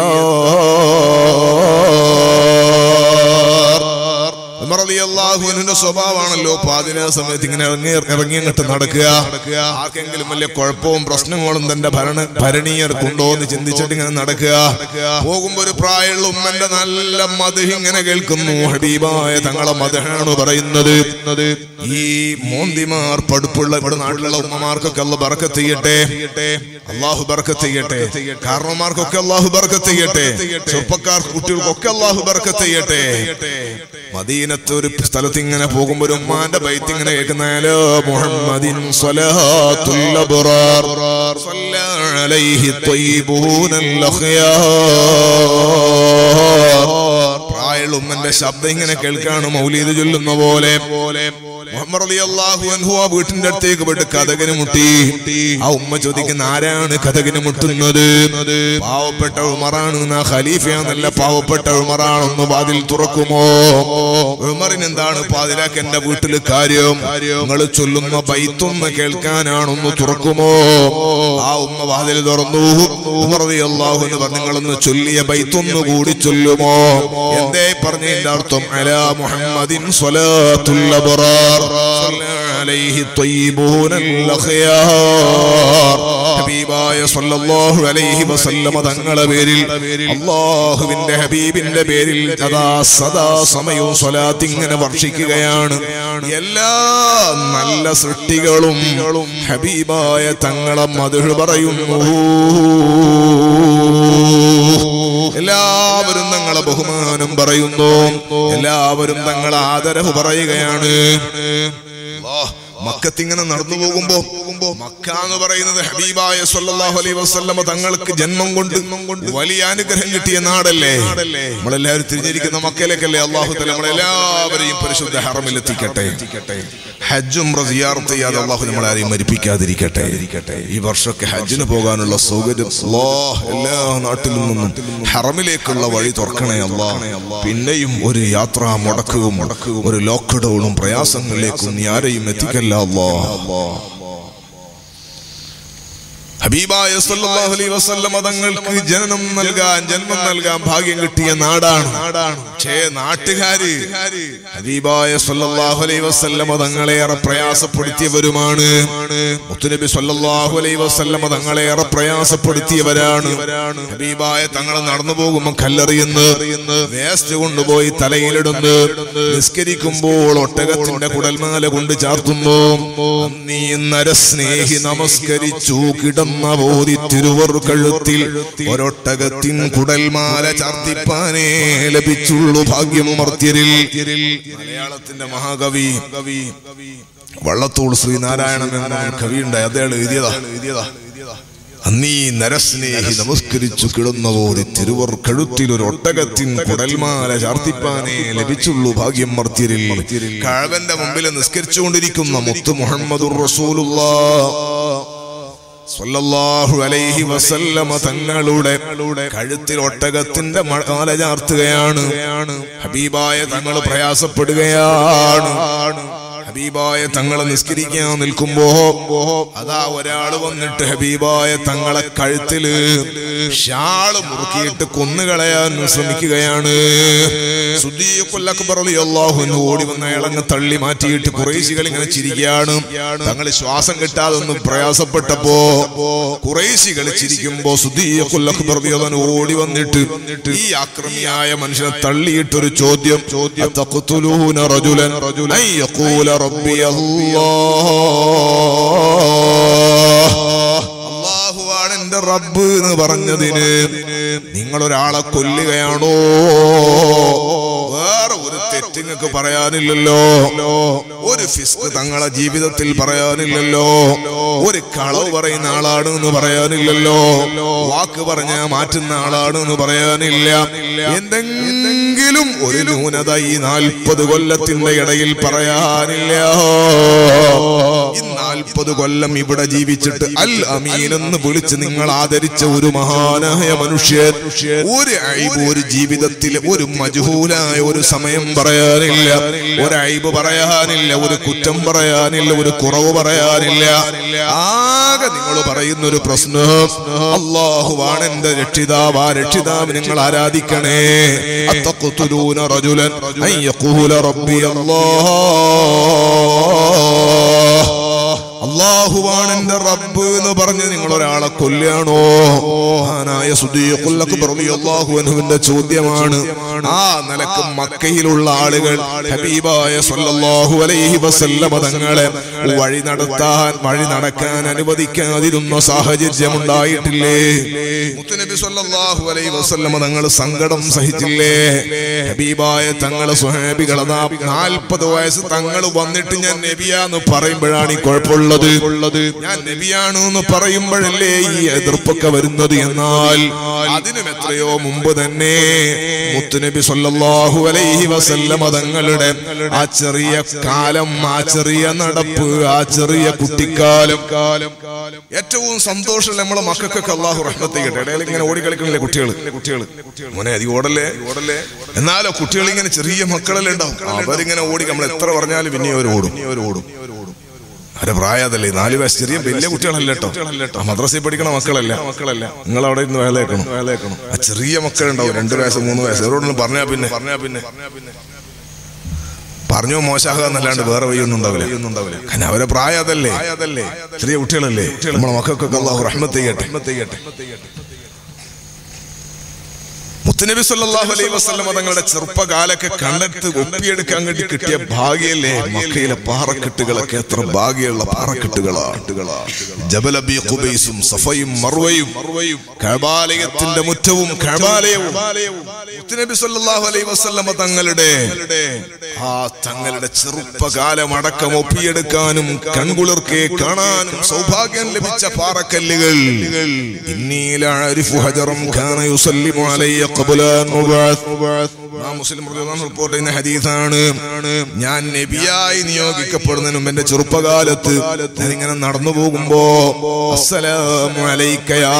الدار ഉമർ റളിയല്ലാഹു അൻഹുവിന്റെ സ്വഭാവമാണല്ലോ പാതിരാ സമയത്ത് ഇങ്ങനെ ഇറങ്ങി ഇറങ്ങി അങ്ങോട്ട് നടക്കുക ആർക്കെങ്കിലും വലിയ കുഴപ്പവും പ്രശ്നങ്ങളും തന്റെ ഭരണ ഭരണീയർക്കുണ്ടോ എന്ന് ചിന്തിച്ചിട്ട് ഇങ്ങനെ നടക്കുക പോകുമ്പോ ഒരു പ്രായമുള്ള ഉമ്മന്റെ നല്ല മധു ഇങ്ങനെ കേൾക്കുന്നു ഹബീബായ തങ്ങളെ മധുഹാണ് പറയുന്നത് ഈ മോന്തിമാർ പടുപ്പുള്ള ഇവിടെ നാട്ടിലുള്ള ഉമ്മമാർക്കൊക്കെ അല്ല ബർക്കത്ത് ചെയ്യട്ടെ അള്ളാഹു ബർക്കത്ത് ചെയ്യട്ടെ കാരണവന്മാർക്കൊക്കെ അള്ളാഹു ബർക്കത്ത് ചെയ്യട്ടെ ചെറുപ്പക്കാർ കുട്ടികൾക്കൊക്കെ അള്ളാഹു ബർക്കത്ത് ചെയ്യട്ടെ മദീനത്ത് ഒരു സ്ഥലത്ത് ഇങ്ങനെ പോകുമ്പോ ഒരു ഉമ്മാന്റെ ബൈത്ത് ഇങ്ങനെ കേൾക്കുന്നാലോ മുഹമ്മദിൻ സ്വലാത്തുൽ അബ്റാർ സ്വല്ല അലൈഹി ത്വയ്യിബൂനൽ അഖ്യാർ പ്രായമുള്ള ഉമ്മന്റെ ശബ്ദം ഇങ്ങനെ കേൾക്കാണ് മൗലീദ് ചൊല്ലുന്ന പോലെ മുഹമ്മദ് റളിയല്ലാഹു അൻഹു ആ വീട്ടിന്റെ അടുത്തേക്ക് പോയിട്ട് കഥകിന് മുട്ടി ആ ഉമ്മ ചോദിക്കുന്ന ആരാണ് കഥകിന് മുട്ടുന്നത് പാവപ്പെട്ട ഉമറാണ് എന്നാ ഖലീഫയാന്നല്ല പാവപ്പെട്ട ഉമറാണെന്ന് വാതിൽ തുറക്കുമോ ഉമറിന് എന്താണ് പാതിരാക്ക് എന്റെ വീട്ടില് കാര്യം നിങ്ങൾ ചൊല്ലുന്ന ബൈത്തൊന്ന് കേൾക്കാനാണൊന്ന് തുറക്കുമോ ആ ഉമ്മ വാതിൽ തുറന്നു ഉമർ റളിയല്ലാഹു അൻഹു പറഞ്ഞു നിങ്ങളൊന്ന് ചൊല്ലിയ ബൈത്തൊന്ന് കൂടി ചൊല്ലുമോ എന്തേ പറഞ്ഞതിന്റെ അർത്ഥം അലാ മുഹമ്മദിൻ സ്വലാത്തുൽ അബ്റാർ صلى عليه الطيبون الأخيار ഹബീബായ സല്ലല്ലാഹു അലൈഹി വസല്ലമ തങ്ങളെ പേരിൽ അള്ളാഹുവിന്റെ ഹബീബിന്റെ പേരിൽ അതാ സദാ സമയവും സ്വലാത്ത് ഇങ്ങനെ വർഷിക്കുകയാണ് എല്ലാ നല്ല സൃഷ്ടികളും ഹബീബായ തങ്ങളെ മധുർ പറയുന്നു എല്ലാവരും തങ്ങളെ ബഹുമാനം പറയുന്നു എല്ലാവരും തങ്ങളെ ആദരവ് പറയുകയാണ് അല്ലാഹ് മക്കത്തിങ്ങനെ നടന്നു പോകുമ്പോ മക്ക എന്ന് പറയുന്നത് ഹബീബായ സല്ലല്ലാഹു അലൈഹി വസല്ലമ തങ്ങൾക്ക് ജന്മം കൊണ്ട് വലിയ അനുഗ്രഹം കിട്ടിയ നാടല്ലേ നമ്മളെല്ലാവരും തിരിഞ്ഞിരിക്കുന്ന മക്കയിലേക്കല്ലേ അള്ളാഹു തല നമ്മളെല്ലാവരെയും പരിശുദ്ധ ഹറമിൽ എത്തിക്കട്ടെ ഹജ്ജും സിയാറത്ത് ചെയ്യാതെ അള്ളാഹു നമ്മളാരെയും മരിപ്പിക്കാതിരിക്കട്ടെ ഈ വർഷമൊക്കെ ഹജ്ജിന് പോകാനുള്ള സൗകര്യം അല്ലാഹ് എല്ലാ നാട്ടിൽ നിന്നും ഹറമിലേക്കുള്ള വഴി തുറക്കണേ അല്ലാ പിന്നെയും ഒരു യാത്രാ മുടക്കവും ഒരു ലോക്ക്ഡൌണും പ്രയാസങ്ങളിലേക്കും നീ ആരെയും എത്തിക്കല്ല അല്ലാ ഹബീബായ സല്ലല്ലാഹു അലൈഹി വസല്ലമ തങ്ങൾക്ക് ജനനം നൽകാൻ ജന്മം നൽകാൻ ഭാഗ്യം കിട്ടിയ നാടാണ് ഛേ നാട്ടുകാര് ഹബീബായ സല്ലല്ലാഹു അലൈഹി വസല്ലമ തങ്ങളേറെ പ്രയാസപ്പെടുത്തിയവരുമാണ് മുത്തുനബി സല്ലല്ലാഹു അലൈഹി വസല്ലമ തങ്ങളേറെ പ്രയാസപ്പെടുത്തിയവരാണ് ഹബീബായ തങ്ങൾ നടന്നു പോകുമ്പോൾ കല്ലെറിയുന്നു വേസ്റ്റ് കൊണ്ടുപോയി തലയിലിടുന്നു നിസ്കരിക്കുമ്പോൾ ഒട്ടകത്തിന്റെ കുടൽമാല കൊണ്ട് ചാർത്തുന്നു നീ നരസ്നേഹി നമസ്കരിച്ചു കിടന്ന ബോധി തിരുവർ കഴുത്തിൽ ഒരൊട്ടകത്തിൻ കുടൽമാല ചാർത്തിപ്പാനേ ലഭിച്ചുള്ളൂ ഭാഗ്യം മർത്യരിൽ മലയാളത്തിന്റെ മഹാകവി കവി വള്ളത്തോൾ ശ്രീനാരായണൻ എന്ന കവിയുണ്ടായി അദ്ദേഹം എഴുതിയതാ എഴുതിയതാ അന്നീ നരസ്നേഹി നമസ്കരിച്ചു കിടന്നവോതി തിരുവർ കഴുത്തിൽ ഒരു ഒട്ടകത്തിൻ കുടൽമാല ചാർത്തിപ്പാനേ ലഭിച്ചുള്ളൂ ഭാഗ്യം മർത്യരിൽ കഴവന്റെ മുമ്പിൽ നിസ്കരിച്ചുകൊണ്ടിരിക്കുന്ന മുത്ത് മുഹമ്മദുർ റസൂലുള്ള സ്വല്ലല്ലാഹു അലൈഹി വസല്ലമ തങ്ങളുടെ കഴുത്തിൽ ഒട്ടകത്തിന്റെ മാല ചാർത്തുകയാണ് ഹബീബായ തങ്ങൾ പ്രയാസപ്പെടുകയാണ് ഹബീബായ തങ്ങളെ നിസ്കരിക്കാൻ നിൽക്കുമ്പോ അതാ ഒരാള് വന്നിട്ട് ഹബീബായ തങ്ങളെ കഴുത്തില് ഷാള് മുറുക്കിയിട്ട് കൊന്നുകളയാൻ ശ്രമിക്കുകയാണ് അള്ളാഹുന്ന് ഓടി വന്ന അയാളങ്ങ് തള്ളി മാറ്റിയിട്ട് കുറേശികൾ ഇങ്ങനെ ചിരിക്കുകയാണ് തങ്ങൾ ശ്വാസം കിട്ടാതെ ഒന്ന് പ്രയാസപ്പെട്ടപ്പോ കുറേശികൾ ചിരിക്കുമ്പോ സുദ്ദീഖുല്ലഖ്ബർദിയവൻ ഓടി വന്നിട്ട് ഈ ആക്രമിയായ മനുഷ്യനെ തള്ളിയിട്ടൊരു ചോദ്യം അത്തഖ്തുലൂന റജുലൻ അൻ യഖൂല റബ്ബി അല്ലാഹ് അള്ളാഹുവാണ് എന്റെ റബ്ബ് എന്ന് പറഞ്ഞതിന് നിങ്ങൾ ഒരാളെ കൊല്ലുകയാണോ വേറെ ഒരു തെറ്റ് നിങ്ങൾക്ക് പറയാനില്ലല്ലോ ഒരു ഫിസ്ക് തങ്ങളെ ജീവിതത്തിൽ പറയാനില്ലല്ലോ ഒരു കളവ് പറയുന്ന ആളാണ് എന്ന് പറയാനില്ലല്ലോ വാക്ക് പറഞ്ഞ മാറ്റുന്ന ആളാണ് എന്ന് പറയാനില്ല എന്തെങ്കിലും ഒരു ന്യൂനത ഈ നാൽപ്പത് കൊല്ലത്തിന്റെ ഇടയിൽ പറയാനില്ല ഈ നാൽപ്പത് കൊല്ലം ഇവിടെ ജീവിച്ചിട്ട് അൽ അമീൻ എന്ന് വിളിച്ച് നിങ്ങൾ ആദരിച്ച ഒരു മഹാനായ മനുഷ്യൻ ഒരു ഐബ് ഒരു ജീവിതത്തിൽ ഒരു മജുഹൂലായ ഒരു സമയം പറയാനില്ല ഒരു ഐബ് പറയാനില്ല ഒരു കുറ്റം പറയാനില്ല ഒരു കുറവ് പറയാനില്ല ആകെ നിങ്ങൾ പറയുന്ന ഒരു പ്രശ്നം അള്ളാഹുവാണ് എന്റെ രക്ഷിതാവ് ആ രക്ഷിതാവ് നിങ്ങൾ ആരാധിക്കണേ അത്തഖ്തുലൂന റജുലൻ അൻ യഖൂല റബ്ബി അല്ലാഹ് അള്ളാഹുവാണ് എന്റെ റബ്ബ് എന്ന് പറഞ്ഞ് നിങ്ങൾ ഒരാളെ കൊല്ലാണോ മഹാനായ സുദ്ദീഖുല്ലഖ്ബറിന്റെ ചോദ്യമാണ് ആ നിലക്ക് മക്കയിലുള്ള ആളുകൾ ഹബീബായ സല്ലല്ലാഹു അലൈഹി വസല്ലമ തങ്ങളെ വഴി നടത്താൻ വഴി നടക്കാൻ അനുവദിക്കാതിരുന്ന സാഹചര്യം ഉണ്ടായിട്ടില്ലേ മുത്തുനബി സല്ലല്ലാഹു അലൈഹി വസല്ലമ തങ്ങൾ സങ്കടം സഹിച്ചില്ലേ ഹബീബായ തങ്ങളെ സ്വഹാബികൾ അതാ നാൽപ്പത് വയസ്സ് തങ്ങൾ വന്നിട്ട് ഞാൻ നബിയാന്ന് പറയുമ്പോഴാണ് ഈ കുഴപ്പമുള്ളത് ഞാൻ നബിയാണ് എന്ന് പറയുമ്പോഴല്ലേ ഈ എതിർപ്പൊക്കെ വരുന്നത് എന്നാൽ അതിനും എത്രയോ മുമ്പ് തന്നെ മുത്തുനബി സല്ലല്ലാഹു അലൈഹി വസല്ലമ തങ്ങളുടെ ആ ചെറിയ കാലം ആ ചെറിയ നടപ്പ് ആ ചെറിയ കുട്ടിക്കാലം കാലം ഏറ്റവും സന്തോഷം നമ്മളെ മക്കൾക്കൊക്കെ അള്ളാഹു റഹ്മത്ത് ചെയ്യട്ടെ ഇടയിൽ ഇങ്ങനെ ഓടി കളിക്കണില്ലേ കുട്ടികൾ കുട്ടികൾ മോനെ അധികം ഓടല്ലേ ഓടല്ലേ എന്നാലോ കുട്ടികൾ ഇങ്ങനെ ചെറിയ മക്കളല്ലേ ഉണ്ടാവും അവരിങ്ങനെ ഓടി നമ്മൾ എത്ര പറഞ്ഞാലും പിന്നെ അവർ ഓടും അവർ ഓടും അവരെ പ്രായതല്ലേ നാല് വയസ്സ് ചെറിയ വലിയ കുട്ടികളല്ല കേട്ടോ ആ മദ്രസയിൽ പഠിക്കണ മക്കളല്ല മക്കളല്ല നിങ്ങൾ അവിടെ ഇരുന്ന് വേലയേക്കണം വേലയേക്കണം ആ ചെറിയ മക്കളുണ്ടാവും രണ്ട് വയസ്സ് മൂന്ന് വയസ്സ് അവരോടൊന്നും പറഞ്ഞാ പിന്നെ പറഞ്ഞാ പിന്നെ പറഞ്ഞു മോശാകുക എന്നല്ലാണ്ട് വേറെ വഴിയൊന്നും ഉണ്ടാവില്ല കാരണം അവരെ പ്രായം അതല്ലേ ചെറിയ കുട്ടികളല്ലേ നമ്മളെ മക്കൾക്കൊക്കെ അള്ളാഹു റഹ്മത്ത് ചെയ്യട്ടെ മുത്തനബി സല്ലല്ലാഹു അലൈഹി വസല്ലം തങ്ങളുടെ ചെറുപ്പകാലൊക്കെ കണ്ടെടുത്ത് ഒപ്പിയെടുക്കാൻ വേണ്ടി കിട്ടിയ ഭാഗ്യല്ലേ മക്കയിലെ പാറക്കെട്ടുകളൊക്കെ എത്ര ഭാഗ്യമുള്ള പാറക്കെട്ടുകളാണ് ജബലബി ഖുബൈസും സഫയും മർവയും കബാലയത്തിന്റെ മുറ്റവും കബാലയവും മുത്തനബി സല്ലല്ലാഹു അലൈഹി വസല്ലം തങ്ങളുടെ ആ തങ്ങളുടെ ചെറുപ്പകാലം അടക്കം ഒപ്പിയെടുക്കാനും കൺകുളിർക്കെ കാണാനും സൗഭാഗ്യം ലഭിച്ച പാറക്കല്ലുകൾ ഇന്നീലാരിഫു ഹജറം കാന യുസല്ലിമു അലയ്യ ഖബല അൻ ഉബഅത്ത് ഇമാം മുസ്ലിം റളിയല്ലാഹു റിപ്പോർട്ട് ചെയ്യുന്ന ഹദീസാണ് ഞാൻ നബിയായി നിയോഗിക്കപ്പെടുന്നതിന് മുമ്പ് എന്റെ ചെറുപ്പകാലത്ത് ഞാൻ ഇങ്ങനെ നടന്നു പോകുമ്പോ അസ്സലാമു അലൈക യാ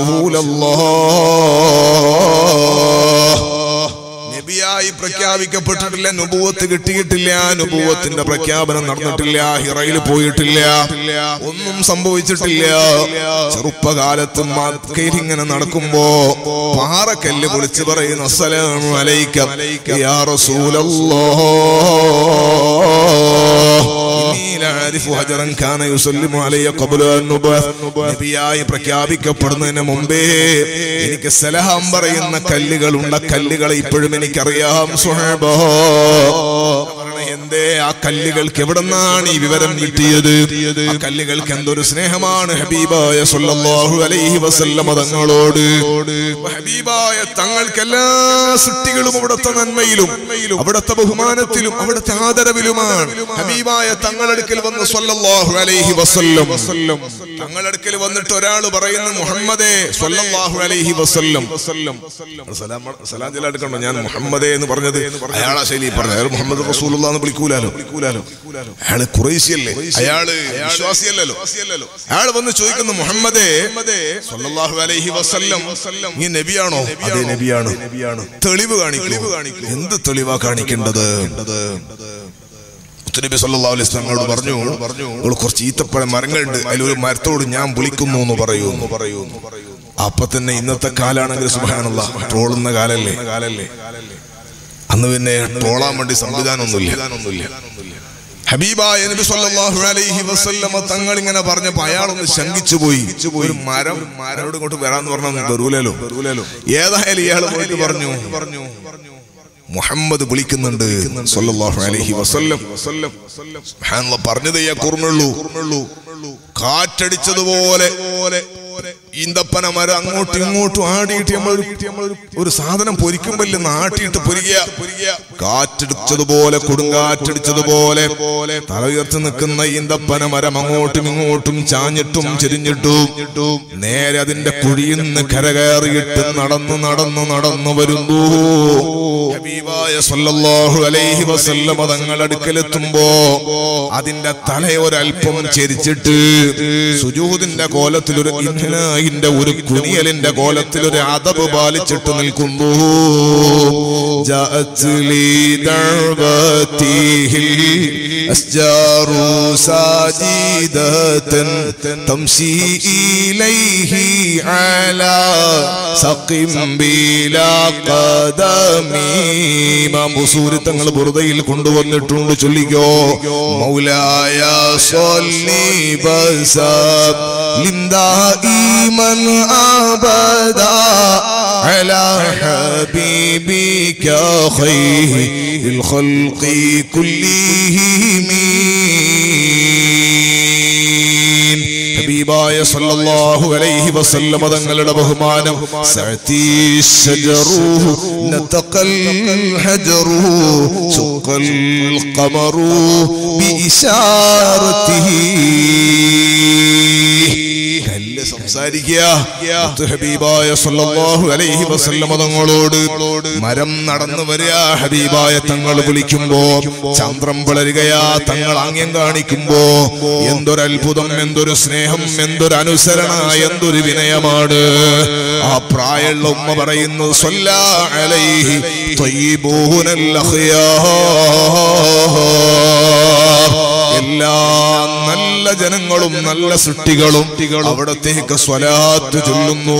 റസൂലല്ലാഹ് നബിയായി പ്രഖ്യാപിക്കപ്പെട്ടിട്ടില്ല നുപൂവത്ത് കിട്ടിയിട്ടില്ല നുപൂവത്തിന്റെ പ്രഖ്യാപനം നടന്നിട്ടില്ല ഹിറയിൽ പോയിട്ടില്ല ഒന്നും സംഭവിച്ചിട്ടില്ല ചെറുപ്പകാലത്ത് മക്കയിൽ ഇങ്ങനെ നടക്കുമ്പോ പാറക്കല്ല് വിളിച്ചു പറയുന്ന അസ്സലാമു അലൈക്ക യാ റസൂലല്ലാഹ് إني لأعرف هجرا كان يسلم علي قبل أن نبعث നബിയായി പ്രഖ്യാപിക്കപ്പെടുന്നതിന് മുമ്പേ എനിക്ക് സലഹാം പറയുന്ന കല്ലുകളുണ്ട് കല്ലുകളെ ഇപ്പോഴും എനിക്കറിയാം സുഹബ എന്തേ ആ കല്ലുകൾക്ക് എവിടെന്നാണ് ഈ വിവരം കിട്ടിയത് ആ കല്ലുകൾക്ക് എന്തൊരു സ്നേഹമാണ് ഹബീബായ സല്ലല്ലാഹു അലൈഹി വസല്ലമ തങ്ങളോട് ഹബീബായ തങ്ങൾക്ക് എല്ലാ സൃഷ്ടികളും അവിടുത്തെ നന്മയിലും അവിടുത്തെ ബഹുമാനത്തിലും അവിടുത്തെ ആദരവിലുമാണ് ഹബീബായ തങ്ങളടുക്കൽ വന്ന് സല്ലല്ലാഹു അലൈഹി വസല്ലം തങ്ങളടുക്കൽ വന്നിട്ട് ഒരാൾ പറയുന്നു മുഹമ്മദേ സല്ലല്ലാഹു അലൈഹി വസല്ലം സലാം സലാം ചെല്ലാടുക്കണ്ടോ ഞാൻ മുഹമ്മദേ എന്ന് പറഞ്ഞത് അയാളാ ശൈലി പറഞ്ഞു അയാൾ മുഹമ്മദ് റസൂലുള്ള എന്ന് വിളിക്കൂലാലോ വിളിക്കൂലാലോ അയാള് കുറേശ്യല്ലേ അയാള് വിശ്വാസിയല്ലല്ലോ അയാൾ വന്ന് ചോദിക്കുന്നു മുഹമ്മദേ സല്ലല്ലാഹു അലൈഹി വസല്ലം നീ നബിയാണോ അതെ നബിയാണ് തെളിവ് കാണിക്കൂ എന്ത് തെളിവാ കാണിക്കേണ്ടത് മുത്തുനബി സല്ലല്ലാഹു അലൈഹി വസല്ലം ഞങ്ങളോട് പറഞ്ഞു പറഞ്ഞു "നിങ്ങൾ കുറച്ച് ഈത്തപ്പഴ മരങ്ങളുണ്ട് അതിലൊരു മരത്തോട് ഞാൻ വിളിക്കുന്നു എന്ന് പറയൂ എന്ന് പറയൂ അപ്പൊ തന്നെ ഇന്നത്തെ കാലാണെങ്കിൽ സുബാനുള്ള ട്രോളുന്ന കാലല്ലേ കാലല്ലേ അന്ന് പിന്നെ ട്രോളാൻ വേണ്ടി സംവിധാനമൊന്നുമില്ല ഹബീബായ നബി സല്ലല്ലാഹു അലൈഹി വസല്ലമ തങ്ങൾ ഇങ്ങനെ പറഞ്ഞപ്പോ അയാളൊന്ന് ശങ്കിച്ചു പോയി ഒരു മരം മരോട് ഇങ്ങോട്ട് വരാന്ന് പറഞ്ഞാൽ വരൂലല്ലോ ഏതായാലും ഇയാൾ പോയിട്ട് പറഞ്ഞു പറഞ്ഞു മുഹമ്മദ് വിളിക്കുന്നുണ്ട് സല്ലല്ലാഹു അലൈഹി വസല്ലം സുബ്ഹാനല്ലാഹ് പറഞ്ഞത് ഈ കുർമുള്ളൂ കാറ്റടിച്ചതുപോലെ ഈന്തപ്പന മരം അങ്ങോട്ടും ഇങ്ങോട്ടും ആടിയിട്ട് നമ്മൾ ഒരു സാധനം പൊരിക്കുമ്പല്ലേ നാട്ടിയിട്ട് പൊരിക്കുക കാറ്റടിച്ചതുപോലെ കൊടുങ്കാറ്റടിച്ചതുപോലെ തല ഉയർത്തി നിൽക്കുന്ന ഈന്തപ്പന മരം അങ്ങോട്ടും ഇങ്ങോട്ടും ചാഞ്ഞിട്ടും ചെരിഞ്ഞിട്ടും നേരെ അതിന്റെ കുഴിയിൽ നിന്ന് കരകയറിയിട്ട് നടന്നു നടന്നു നടന്നു വരുന്നു ഹബീബായ സല്ലല്ലാഹു അലൈഹി വസല്ലമ തങ്ങൾ അടുക്കലെത്തുമ്പോ അതിന്റെ തല ഒരല്പം ചെരിച്ചിട്ട് സുജൂദിന്റെ കോലത്തിൽ ഒരു ഇൻഹിനായിന്റെ ഒരു കുനിയലിന്റെ കോലത്തിൽ ഒരു അതബ് പാലിച്ചിട്ട് നിൽക്കുന്നു ജഅത് ലി ദഅവതിഹി അസ്ജാറു സാജിദതൻ തംശി ഇലൈഹി അലാ സഖിം ബിലാ ഖദമി ഇമാം ബുസൂരി തങ്ങൾ ബുറുദയിൽ കൊണ്ടുവന്നിട്ടുണ്ട് ചൊല്ലിക്കോ മൗലായ സ്വല്ലി ബസബ ലിംദായിമൻ അബദാ على حبيبك خير الخلق كلهم ഹബീബായ സല്ലല്ലാഹു അലൈഹി വസല്ലമ തങ്ങളുടെ ബഹുമാനം സഅതി ശജറു നതഖൽ ഹജറു സുഖൽ ഖമറു ബിഇശാറതിഹി കല്ല് സംസാരിക്കുക മുത്ത് ഹബീബായ സല്ലല്ലാഹു അലൈഹി വസല്ലമ തങ്ങളോട് മരം നടന്നു വരിക ഹബീബായ തങ്ങൾ വിളിക്കുമ്പോ ചന്ദ്രം വളരുകയാ തങ്ങൾ ആംഗ്യം കാണിക്കുമ്പോ എന്തൊരു അത്ഭുതം എന്തൊരു സ്നേഹം എന്തൊരു അനുസരണ എന്തൊരു വിനയമാണ് ആ പ്രായമുള്ള ഉമ്മ പറയുന്നു സ്വല്ലാ അലൈഹി ത്വയ്യിബൂനൽ അഖ്യാർ എല്ലാ നല്ല ജനങ്ങളും നല്ല സൃഷ്ടികളും അവിടത്തേക്ക് സ്വലാത്ത് ചൊല്ലുന്നു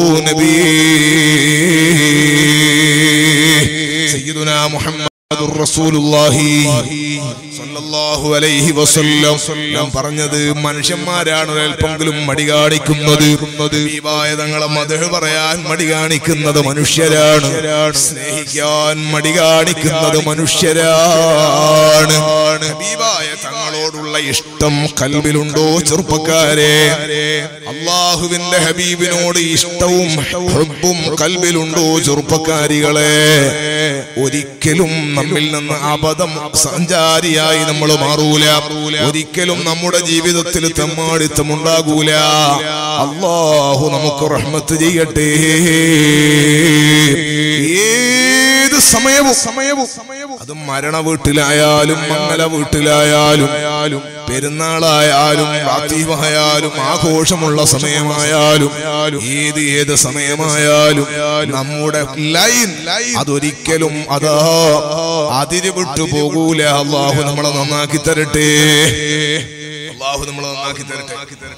നബി സയ്യിദുനാ മുഹമ്മദുർ റസൂലുള്ളാഹി സ്വല്ലല്ലാഹു അലൈഹി വസല്ലം ഞാൻ പറഞ്ഞത് മനുഷ്യന്മാരാണ് ഒരൽപ്പെങ്കിലും മടി കാണിക്കുന്നത് ഹബീബായ തങ്ങളെ മധു പറയാൻ മടി കാണിക്കുന്നത് മനുഷ്യരാണ് സ്നേഹിക്കാൻ മടി കാണിക്കുന്നത് മനുഷ്യരാണ് ഹബീബായ തങ്ങളോടുള്ള ഇഷ്ടം കൽബിലുണ്ടോ ചെറുപ്പക്കാരെ അള്ളാഹുവിന്റെ ഹബീബിനോട് ഇഷ്ടവും ഹുബ്ബും കൽബിലുണ്ടോ ചെറുപ്പക്കാരികളെ ഒരിക്കലും നമ്മിൽ നിന്ന് അബദ്ധം സഞ്ചാരിയായി നമ്മൾ മാറൂല ഒരിക്കലും നമ്മുടെ ജീവിതത്തിൽ തെമ്മാടിത്തം ഉണ്ടാകൂല അള്ളാഹു നമുക്ക് റഹ്മത്ത് ചെയ്യട്ടെ ഏത് സമയവും സമയവും അത് മരണ വീട്ടിലായാലും മംഗല വീട്ടിലായാലും പെരുന്നാളായാലും റാത്തീവായാലും ആഘോഷമുള്ള സമയമായാലും ഏത് ഏത് സമയമായാലും നമ്മുടെ ലൈൻ അതൊരിക്കലും അതാ അതിര് വിട്ടു പോകൂല അള്ളാഹു നമ്മളെ നന്നാക്കി തരട്ടെ അള്ളാഹു നമ്മളെ നന്നാക്കി തരട്ടെ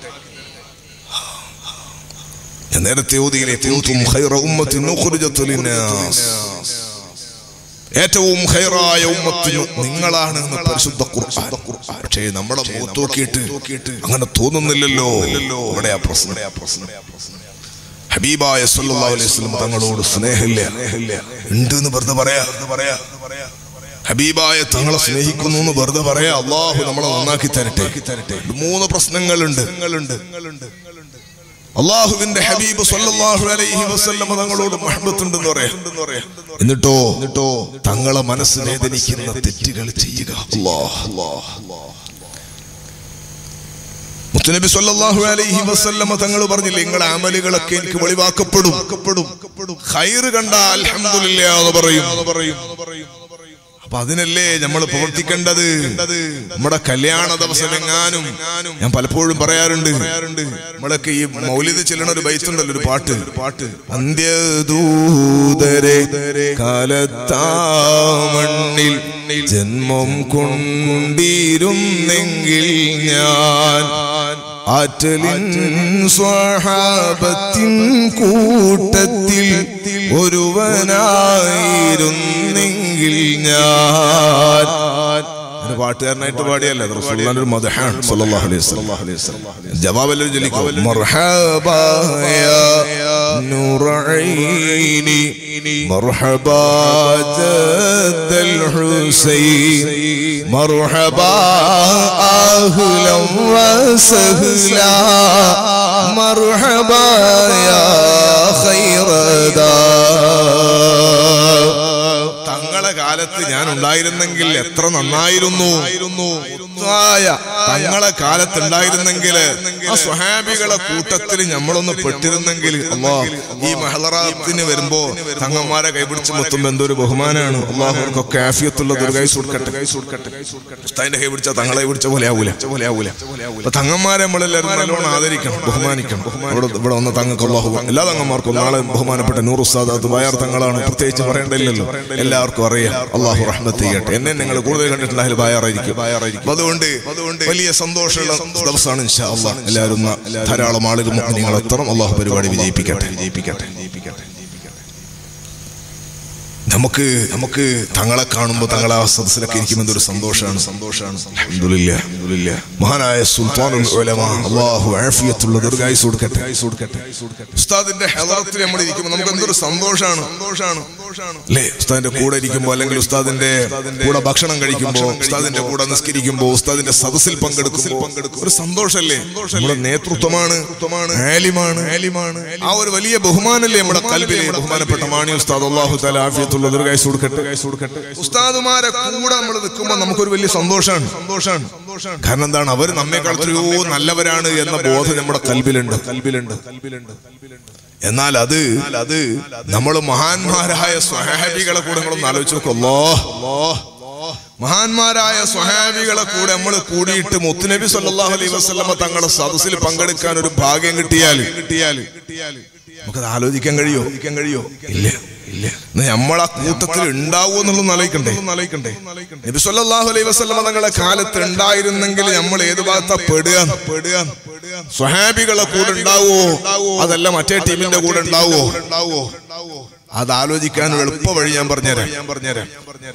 ഞാൻ നേരത്തെ ഓതിയിലെ കുന്തും ഖൈറ ഉമ്മത്തിൻ ഉഖ്രിജത്ത് ലിന്നാസ് ഏറ്റവും ഹൈറായ ഉമ്മത്തിന് നിങ്ങളാണ് എന്ന് പരിശുദ്ധ ഖുർആൻ പക്ഷേ നമ്മുടെ മുഖത്ത് നോക്കിയിട്ട് അങ്ങനെ തോന്നുന്നില്ലല്ലോ ഇവിടെ ആ പ്രശ്നം ഹബീബായ സല്ലല്ലാഹു അലൈഹി വസല്ലം തങ്ങളോട് സ്നേഹമില്ല ഉണ്ട് എന്ന് വെറുതെ പറയാ പറയാ ഹബീബായ തങ്ങളെ സ്നേഹിക്കുന്നു എന്ന് വെറുതെ പറയാ അള്ളാഹു നമ്മളെ നന്നാക്കി തരട്ടെ മൂന്ന് പ്രശ്നങ്ങളുണ്ട് അള്ളാഹുവിന്റെ ഹബീബ് സല്ലല്ലാഹു അലൈഹി വസല്ലം തങ്ങളോട് മഹബത്തുണ്ടെന്ന് പറയാം എന്നിട്ടോ എന്നിട്ടോ തങ്ങളെ മനസ്സ് വേദനിക്കുന്ന തെറ്റുകൾ ചെയ്യുക അല്ലാഹ് മുത്തുനബി സല്ലല്ലാഹു അലൈഹി വസല്ലമ തങ്ങൾ പറഞ്ഞില്ലേ നിങ്ങളെ അമലുകളൊക്കെ എനിക്ക് വെളിവാക്കപ്പെടും ഖൈറ് കണ്ടാൽ അൽഹംദുലില്ലാ എന്ന് പറയും അപ്പൊ അതിനല്ലേ നമ്മൾ പ്രവർത്തിക്കേണ്ടത് നമ്മുടെ കല്യാണ ദിവസം എങ്ങാനും ഞാൻ പലപ്പോഴും പറയാറുണ്ട് നമ്മളൊക്കെ ഈ മൗലിത് ചെല്ലണ ഒരു ബൈത്തുണ്ടല്ലോ ഒരു പാട്ട് പാട്ട് അന്ത്യദൂതരെ കാലത്താമണ്ണിൽ ജന്മം കൊണ്ടിരുന്നെങ്കിൽ ഞാൻ ആറ്റലിൻ സ്വഹാബത്തിൻ കൂട്ടത്തിൽ ഒരുവനായിരുന്നെങ്കിൽ ഞാൻ ഒരു പാട്ടുകാരനായിട്ട് പാടിയല്ല അത് റസൂലുള്ളാഹിന്റെ ഒരു മദഹാണ് സല്ലല്ലാഹു അലൈഹി വസല്ലം ജവാബ് എല്ലാവരും ചൊല്ലിക്കോ മർഹബാ യാ നൂറൈനി മർഹബാ ജദ്ദൽ ഹുസൈൻ മർഹബാ അഹ്ലൻ വസഹ്ലാ മർഹബാ യാ ഖൈറദാ തങ്ങളെ കാലത്ത് ഞാൻ ഉണ്ടായിരുന്നെങ്കിൽ എത്ര നന്നായിരുന്നു മുത്തായ തങ്ങളെ കാലത്ത് ഉണ്ടായിരുന്നെങ്കിൽ ആ സ്വഹാബികളെ കൂട്ടത്തിൽ നമ്മളൊന്ന് പെട്ടിരുന്നെങ്കിൽ അള്ളാ ഈ മഹളറാത്തിന് വരുമ്പോ തങ്ങന്മാരെ കൈപിടിച്ച് മൊത്തം എന്തൊരു ബഹുമാനാണ് അള്ളാഹുർക്കൊക്കെ ആഫിയത്തുള്ള ദുർഗൈസ് കൊടുക്കട്ടെ ഉസ്താദിന്റെ കൈ പിടിച്ച തങ്ങളെ പിടിച്ച പോലെ ആവൂല പോലെ ആവൂല അപ്പൊ തങ്ങന്മാരെ നമ്മളെല്ലാവരും നല്ലോണം ആദരിക്കണം ബഹുമാനിക്കണം ഇവിടെ ഇവിടെ വന്ന തങ്ങൾക്ക് അള്ളാഹു എല്ലാ തങ്ങന്മാർക്കും നാളെ ബഹുമാനപ്പെട്ട നൂർ ഉസ്താദ് വയർ തങ്ങളാണ് പ്രത്യേകിച്ച് പറയേണ്ടതില്ലല്ലോ എല്ലാവർക്കും അറിയാം അള്ളാഹു റഹ്മത്ത് ചെയ്യട്ടെ എന്നെ നിങ്ങൾ കൂടുതൽ കണ്ടിട്ടുണ്ടായാലും ബായാറായിരിക്കും ബായാറായിരിക്കും അതുകൊണ്ട് അതുകൊണ്ട് വലിയ സന്തോഷമുള്ള ദിവസമാണ് ഇൻഷാ അള്ളാഹ് എല്ലാവരും ഒന്ന് ധാരാളം ആളുകൾ നിങ്ങൾ എത്തണം അള്ളാഹു പരിപാടി വിജയിപ്പിക്കട്ടെ വിജയിപ്പിക്കട്ടെ വിജയിപ്പിക്കട്ടെ നമുക്ക് നമുക്ക് തങ്ങളെ കാണുമ്പോൾ തങ്ങളെ ആ സദസ്സിലൊക്കെ ഇരിക്കുമ്പോൾ ഒരു സന്തോഷമാണ് സന്തോഷമാണ് അൽഹംദുലില്ലാ, അൽഹംദുലില്ലാ. മഹാനായ സുൽത്താനുൽ ഉലമ അല്ലാഹു ആഫിയത്തുള്ള ദീർഘായുസ് കൊടുക്കട്ടെ ഉസ്താദിന്റെ ഹദറത്തിൽ നമ്മൾ ഇരിക്കുമ്പോൾ നമുക്ക് എന്തൊരു സന്തോഷമാണ് സന്തോഷമാണ് അല്ലേ ഉസ്താദിന്റെ കൂടെ ഇരിക്കുമ്പോൾ അല്ലെങ്കിൽ ഉസ്താദിന്റെ കൂടെ ഭക്ഷണം കഴിക്കുമ്പോൾ ഉസ്താദിന്റെ കൂടെ നിസ്കരിക്കുമ്പോൾ ഉസ്താദിന്റെ സദസ്സിൽ പങ്കെടുക്കുമ്പോൾ ഒരു സന്തോഷല്ലേ നമ്മുടെ നേതൃത്വമാണ് ആലിമാണ് ആലിമാണ് ആ ഒരു വലിയ ബഹുമാനല്ലേ നമ്മുടെ കൽബിലെ ബഹുമാനപ്പെട്ട മാണി ഉസ്താദ് അള്ളാഹു താല ആഫിയത്തുള്ള ദീർഘായുസ് കൊടുക്കട്ടെ ഉസ്താദുമാരെ കൂടെ നമ്മൾ നിൽക്കുമ്പോൾ നമുക്കൊരു വലിയ സന്തോഷമാണ് സന്തോഷമാണ് കാരണം എന്താണ് അവർ നമ്മെക്കാൾ എത്രയോ നല്ലവരാണ് എന്ന ബോധം നമ്മുടെ കൽബിലുണ്ട് കൽബിലുണ്ട് കൽബിലുണ്ട് എന്നാൽ അത് അത് നമ്മൾ മഹാന്മാരായ സ്വഹാബികളെ കൂടെ നമ്മളൊന്ന് ആലോചിച്ച് നോക്കല്ലോ മഹാന്മാരായ സ്വഹാബികളെ കൂടെ നമ്മൾ കൂടിയിട്ട് മുത്തുനബി സല്ലല്ലാഹു അലൈഹി വസല്ലമ തങ്ങളുടെ സദസ്സിൽ പങ്കെടുക്കാൻ ഒരു ഭാഗ്യം കിട്ടിയാൽ കിട്ടിയാൽ നമുക്കത് ആലോചിക്കാൻ കഴിയോ ആലോചിക്കാൻ കഴിയോ ഇല്ല ഇല്ല നമ്മൾ ആ കൂട്ടത്തിൽ ഉണ്ടാവോ എന്നുള്ളത് ആലോചിക്കണ്ടേ ആലോചിക്കണ്ടേ നബി സല്ലല്ലാഹു അലൈഹി വസല്ലമ തങ്ങളുടെ കാലത്ത് ഉണ്ടായിരുന്നെങ്കിൽ നമ്മൾ ഏത് ഭാഗത്താ പെടുക പെടുക സ്വഹാബികളെ കൂടെ ഉണ്ടാവോ അതല്ല മറ്റേ ടീമിന്റെ കൂടെ ഉണ്ടാവോ ഉണ്ടാവോ അത് ആലോചിക്കാൻ ഒരു എളുപ്പ വഴി ഞാൻ പറഞ്ഞുതരാം ഞാൻ പറഞ്ഞുതരാം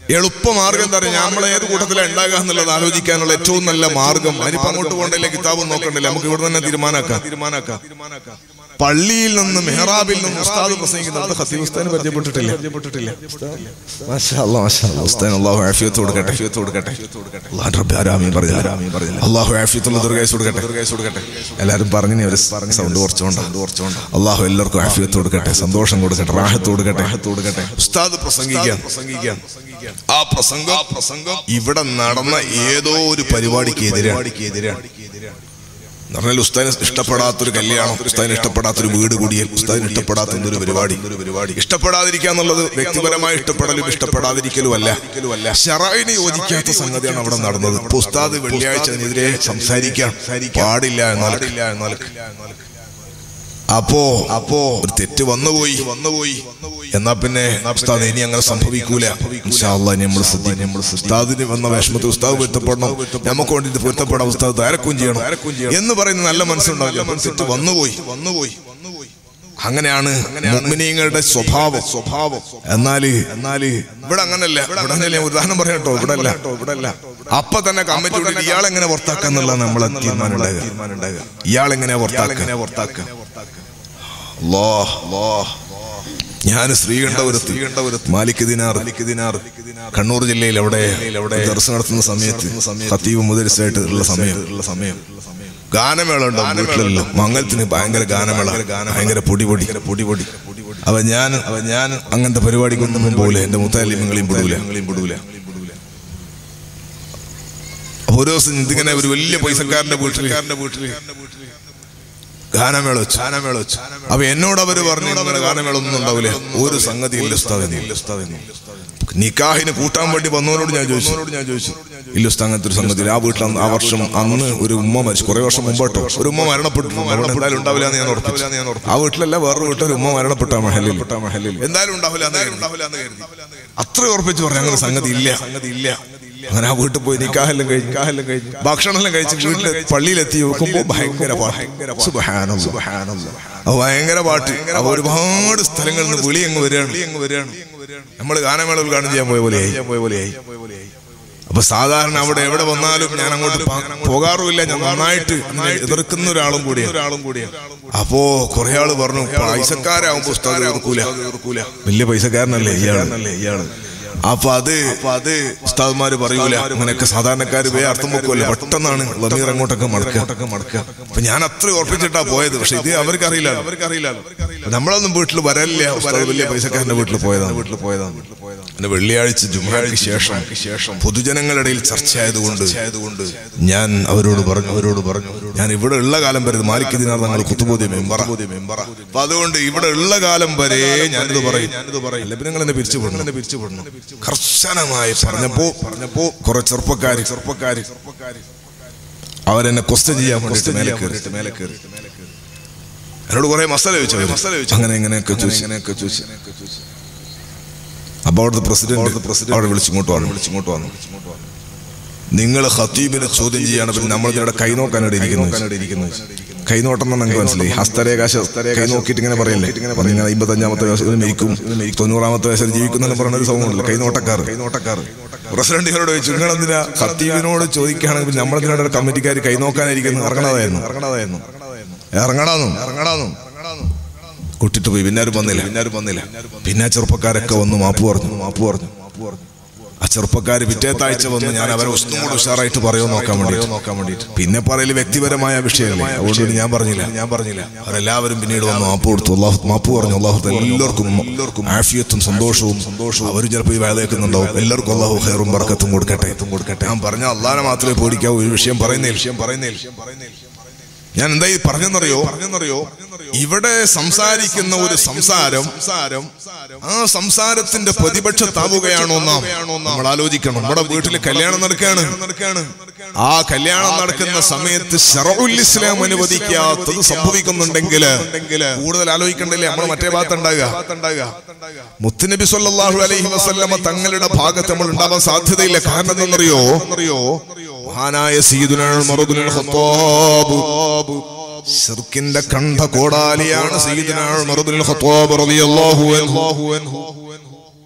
എളുപ്പ മാർഗം എന്താ പറയുക നമ്മൾ ഏത് കൂട്ടത്തിലാണ് ഉണ്ടാകുക എന്നുള്ളത് ആലോചിക്കാനുള്ള ഏറ്റവും നല്ല മാർഗം അതിനിപ്പോ അങ്ങോട്ട് പോകണ്ടില്ല കിതാബും നോക്കണ്ടില്ല നമുക്ക് ഇവിടെ തന്നെ തീരുമാനാക്കാം തീരുമാനാക്കാം പള്ളിയിൽ നിന്ന് മെഹ്റാബിൽ നിന്ന് ഉസ്താദ് പ്രസംഗിക്കുന്നത് ഖത്തീബ് ഉസ്താദിനെ പരിചയപ്പെട്ടിട്ടില്ല പരിചയപ്പെട്ടിട്ടില്ല മാഷാ അല്ലാ, മാഷാ അല്ലാ. ഉസ്താദിന് അല്ലാഹു ആഫിയത്ത് കൊടുക്കട്ടെ ആഫിയത്ത് കൊടുക്കട്ടെ അല്ലാഹു റബ്ബി ആരാമീൻ പറഞ്ഞു ആരാമീൻ പറഞ്ഞു അല്ലാഹു ആഫിയത്തുള്ള ദുർഗേസ് കൊടുക്കട്ടെ ദുർഗേസ് കൊടുക്കട്ടെ എല്ലാവരും പറഞ്ഞു ഒരു സൗണ്ട് കുറച്ചുകൊണ്ട് കുറച്ചുകൊണ്ട് അല്ലാഹു എല്ലാവർക്കും ആഫിയത്ത് കൊടുക്കട്ടെ സന്തോഷം കൊടുക്കട്ടെ റാഹത്ത് കൊടുക്കട്ടെ റാഹത്ത് കൊടുക്കട്ടെ ഉസ്താദ് പ്രസംഗിക്കാൻ പ്രസംഗിക്കാൻ ആ പ്രസംഗം പ്രസംഗം ഇവിടെ നടന്ന ഏതോ ഒരു പരിപാടിക്ക് എതിരാണ് എതിരാണ് എന്ന് പറഞ്ഞാൽ ഉസ്താദിന് ഇഷ്ടപ്പെടാത്തൊരു കല്യാണം ഉസ്താദിന് ഇഷ്ടപ്പെടാത്തൊരു വീട് കൂടിയൽ ഉസ്താദിന് ഇഷ്ടപ്പെടാത്ത എന്തൊരു പരിപാടി ഒരു പരിപാടി ഇഷ്ടപ്പെടാതിരിക്കുക എന്നുള്ളത് വ്യക്തിപരമായ ഇഷ്ടപ്പെടലും ഇഷ്ടപ്പെടാതിരിക്കലും അല്ല ഷറായിന് യോജിക്കാത്ത സംഗതിയാണ് അവിടെ നടന്നത് ഇപ്പൊ ഉസ്താദ് വെള്ളിയാഴ്ച അതിനെതിരെ സംസാരിക്കാൻ പാടില്ല എന്നാൽ എന്നാൽ അപ്പോ അപ്പോ ഒരു തെറ്റ് വന്നുപോയി വന്നുപോയി എന്നാ പിന്നെ ഉസ്താദ് ഇനി അങ്ങനെ സംഭവിക്കൂല ഇൻഷാ അല്ലാഹ് ഇനി നമ്മൾ ശ്രദ്ധിക്കും നമ്മൾ ഉസ്താദിന് വന്ന വിഷമത്തിൽ ഉസ്താദ് പൊരുത്തപ്പെടണം നമുക്ക് വേണ്ടി പൊരുത്തപ്പെടാം ഉസ്താദ് ധാരക്കും ചെയ്യണം എന്ന് പറയുന്ന നല്ല മനസ്സുണ്ടാവില്ല അപ്പോൾ തെറ്റ് വന്നുപോയി വന്നുപോയി അങ്ങനെയാണ് മുഅ്മിനീങ്ങളുടെ സ്വഭാവം സ്വഭാവം എന്നാല് എന്നാല് ഇവിടെ അങ്ങനല്ല ഇവിടെ അങ്ങനെയല്ല ഞാൻ ഉദാഹരണം പറയാം കേട്ടോ ഇവിടെ അല്ല ഇവിടെ അല്ല അപ്പൊ തന്നെ കമ്മിറ്റി ഇയാൾ എങ്ങനെ പുറത്താക്കാന്നുള്ള നമ്മളെ തീരുമാനം ഉണ്ടാകുക ഇയാൾ എങ്ങനെ പുറത്താക്കുക പുറത്താക്കുക അല്ലാ അല്ലാ ഞാൻ ശ്രീകണ്ഠപുരത്ത് മാലിക് ദിനാർ ദിനാർ കണ്ണൂർ ജില്ലയിൽ അവിടെ അവിടെ ദർശനം നടത്തുന്ന സമയത്ത് ഖത്തീബ് മുദരിസായിട്ട് ഉള്ള സമയം ഉള്ള സമയം ഗാനമേള ഉണ്ടാവും വീട്ടിലെല്ലാം മംഗലത്തിന് ഭയങ്കര ഗാനമേള ഭയങ്കര പൊടി പൊടി പൊടി പൊടി അപ്പൊ ഞാൻ അപ്പൊ ഞാൻ അങ്ങനത്തെ പരിപാടിക്കൊന്നും പോകില്ല എന്റെ മുത്താലിമങ്ങളെയും പെടൂല പെടൂല അപ്പൊ ഒരു ദിവസം ഇതിങ്ങനെ ഒരു വലിയ പൈസക്കാരന്റെ വീട്ടിൽ വീട്ടിൽ ഗാനമേള വെച്ചു ഗാനമേള വെച്ചു അപ്പൊ എന്നോട് അവര് പറഞ്ഞു അങ്ങനെ ഗാനമേള ഒന്നും ഉണ്ടാവില്ല ഒരു സംഗതി ഇല്ല ഉസ്താദിന് ഇല്ല ഉസ്താദിന് നിക്കാഹിന് കൂട്ടാൻ വേണ്ടി വന്നവരോട് ഞാൻ ചോദിച്ചു ഞാൻ ചോദിച്ചു ഇല്ല ഉസ്താദ് അങ്ങനത്തെ ഒരു സംഗതി ഇല്ല. ആ വീട്ടിൽ അന്ന് ആ വർഷം അന്ന് ഒരു ഉമ്മ മരിച്ചു കുറെ വർഷം മുമ്പോട്ടോ ഒരു ഉമ്മ മരണപ്പെട്ടു അവിടെ എന്തായാലും ഉണ്ടാവില്ല എന്ന് ഞാൻ ഉറപ്പിച്ചു ഞാൻ ഉറപ്പിച്ചു. ആ വീട്ടിലല്ല വേറൊരു വീട്ടിൽ ഒരു ഉമ്മ മരണപ്പെട്ട മഹലിൽ മഹലിൽ എന്തായാലും ഉണ്ടാവില്ല എന്ന് കരുതി. അത്ര ഉറപ്പിച്ചു പറഞ്ഞു അങ്ങനെ സംഗതി ഇല്ല സംഗതി ഇല്ല അങ്ങനെ ആ വീട്ടിൽ പോയി നിക്കാഹെല്ലാം കഴിഞ്ഞ് നിക്കാഹെല്ലാം കഴിഞ്ഞ് ഭക്ഷണം എല്ലാം കഴിച്ച് വീട്ടിൽ പള്ളിയിലെത്തി നോക്കുമ്പോ ഭയങ്കര പാട്ട് സുബ്ഹാനല്ലാഹ്. അപ്പൊ ഭയങ്കര പാട്ട് അപ്പൊ ഒരുപാട് സ്ഥലങ്ങളിൽ നിന്ന് വിളി അങ്ങ് വരികയാണ് അങ്ങ് വരികയാണ് നമ്മൾ ഗാനമേള ഉദ്ഘാടനം ചെയ്യാൻ പോയ പോലെയായി പോയ പോലെയായി അപ്പൊ സാധാരണ അവിടെ എവിടെ വന്നാലും ഞാൻ അങ്ങോട്ട് പ- പോകാറുമില്ല ഞാൻ നന്നായിട്ട് അതിനെ എതിർക്കുന്ന ഒരാളും കൂടിയാണ് ഒരാളും കൂടിയാണ് അപ്പോ കുറെ ആള് പറഞ്ഞു പൈസക്കാരാകുമ്പോ ഉസ്താദ് എതിർക്കൂല വലിയ പൈസക്കാരനല്ലേ ഇയാളല്ലേ ഇയാള് അപ്പൊ അത് അപ്പൊ അത് ഉസ്താദ്മാര് പറയൂല അങ്ങനെയൊക്കെ സാധാരണക്കാര് വേ അർത്ഥം വെക്കുമല്ലോ പെട്ടെന്നാണ് ലമീർ അങ്ങോട്ടൊക്കെ മടക്കുക മടക്കുക അപ്പൊ ഞാൻ അത്ര ഉറപ്പിച്ചിട്ടാ പോയത് പക്ഷെ ഇത് അവർക്ക് അറിയില്ല അവർക്ക് അറിയില്ല നമ്മളൊന്നും വീട്ടിൽ വരലില്ല ഉസ്താദ് വലിയ പൈസക്കാരന്റെ വീട്ടിൽ പോയതാണ് വീട്ടിൽ പോയതാണ് പിന്നെ വെള്ളിയാഴ്ച ജുമാക്ക് ശേഷം ശേഷം പൊതുജനങ്ങളുടെ ഇടയിൽ ചർച്ചയായതുകൊണ്ട് ആയതുകൊണ്ട് ഞാൻ അവരോട് പറഞ്ഞു അവരോട് പറഞ്ഞു ഞാൻ ഇവിടെ ഉള്ള കാലം വരെ മാലിക് ദിനാർ ഞങ്ങൾ കുത്തുബോധി മെമ്പറ മെമ്പറ അപ്പൊ അതുകൊണ്ട് ഇവിടെ ഉള്ള കാലം വരെ ഞാനിത് പറയും ഞാനിത് പറയും അല്ല പിന്നെ നിങ്ങൾ എന്നെ പിരിച്ചു വിടണം എന്നെ പിരിച്ചു വിടണം കർശനമായി പറഞ്ഞപ്പോ പറഞ്ഞപ്പോ കുറെ ചെറുപ്പക്കാര് ചെറുപ്പക്കാര് അവരെന്നെ ക്വസ്റ്റ്യൻ ചെയ്യാൻ വേണ്ടിട്ട് മേലെ കയറിയിട്ട് മേലെ കയറി എന്നോട് കുറെ മസാല ചോദിച്ചു മസാല ചോദിച്ചു അങ്ങനെ ഇങ്ങനെയൊക്കെ ചോദിച്ചു ഇങ്ങനെയൊക്കെ ചോദിച്ചു അപ്പൊ അവിടുത്തെ പ്രസിഡന്റ് അവിടെ വിളിച്ചിങ്ങോട്ട് വന്നു വിളിച്ചിങ്ങോട്ട് വന്നു നിങ്ങൾ ഖത്തീബിനെ ചോദ്യം ചെയ്യാണ് പിന്നെ നമ്മൾ ഇതിവിടെ കൈനോക്കാനായിട്ട് ഇരിക്കുന്നത് കൈനോട്ടം എന്ന് നിങ്ങൾക്ക് മനസ്സിലായി ഹസ്തരേഖാശ കൈ നോക്കിയിട്ട് ഇങ്ങനെ പറയല്ലേ ഇങ്ങനെ അമ്പത്തഞ്ചാമത്തെ വയസ്സിൽ മരിക്കും തൊണ്ണൂറാമത്തെ വയസ്സിൽ ജീവിക്കുന്ന പറയുന്ന ഒരു സമയമുണ്ടല്ലോ കൈനോട്ടക്കാർ കൈനോട്ടക്കാർ പ്രസിഡന്റ് ഇവരോട് ചോദിച്ചു നിങ്ങൾ എന്തിനാ ഖത്തീബിനോട് ചോദിക്കുകയാണെങ്കിൽ നമ്മളതിനോട് കമ്മിറ്റിക്കാർ കൈനോക്കാനായിരിക്കുന്നു ഇറങ്ങണതായിരുന്നു ഇറങ്ങണതായിരുന്നു ഇറങ്ങടാന്നും ഇറങ്ങടാന്നും കുട്ടിട്ട് പോയി പിന്നെ ആരും വന്നില്ല പിന്നെ ആരും വന്നില്ല പിന്നെ ആ ചെറുപ്പക്കാരൊക്കെ വന്ന് മാപ്പ് പറഞ്ഞു മാപ്പ് പറഞ്ഞു ആ ചെറുപ്പക്കാര് പിറ്റേത്താഴ്ച വന്ന് ഞാൻ അവരെ ഒന്നും കൂടെ ഉഷാറായിട്ട് പറയുമോ നോക്കാൻ വേണ്ടി നോക്കാൻ വേണ്ടിട്ട് പിന്നെ പറയല് വ്യക്തിപരമായ വിഷയമല്ലേ അതുകൊണ്ട് ഞാൻ പറഞ്ഞില്ല ഞാൻ പറഞ്ഞില്ല അവരെല്ലാവരും പിന്നീട് വന്ന് മാപ്പ് കൊടുത്തു അള്ളാഹു മാപ്പ് പറഞ്ഞു അള്ളാഹു എല്ലാവർക്കും എല്ലാവർക്കും ആഫിയത്തും സന്തോഷവും സന്തോഷവും അവരും ചിലപ്പോൾ ഈ വേലയേക്കുന്നുണ്ടാവും എല്ലാവർക്കും അള്ളാഹു ഹെയറും ബർക്കത്തും കൊടുക്കട്ടെ കൊടുക്കട്ടെ ഞാൻ പറഞ്ഞ അള്ളാഹിനെ മാത്രമേ പേടിക്കാവൂ ഒരു വിഷയം പറയുന്നേ വിഷയം പറയുന്നേ വിഷയം പറയുന്നേ ഞാൻ എന്താ ഈ പറഞ്ഞെന്നറിയോ പറഞ്ഞെന്നറിയോ ഇവിടെ സംസാരിക്കുന്ന ഒരു സംസാരം ആ സംസാരത്തിന്റെ പ്രതിപക്ഷത്താവുകയാണോ നാം നമ്മൾ ആലോചിക്കണം നമ്മുടെ വീട്ടിൽ കല്യാണം നടക്കുകയാണ് ആ കല്യാണം നടക്കുന്ന സമയത്ത് ഷറഉൽ ഇസ്ലാം അനുവദിക്കാത്തത് സംഭവിക്കുന്നുണ്ടെങ്കിൽ കൂടുതൽ ആലോചിക്കണ്ടല്ലേ നമ്മൾ മറ്റേ ഭാഗത്തുണ്ടാകുക മുത്തുനബി സല്ലല്ലാഹു അലൈഹി വസല്ലമ തങ്ങളുടെ ഭാഗത്ത് നമ്മൾ ഉണ്ടാവാൻ സാധ്യതയില്ല കാരണം എന്തെന്നറിയോ മഹാനായ സയ്യിദുനാ ഉമർ ഇബ്നുൽ ഖത്താബ് ഷിർക്കിന്റെ കണ്ഠ കോടാലിയാണ് സയ്യിദുനാ ഉമർ ഇബ്നുൽ ഖത്താബ് റളിയല്ലാഹു അൻഹു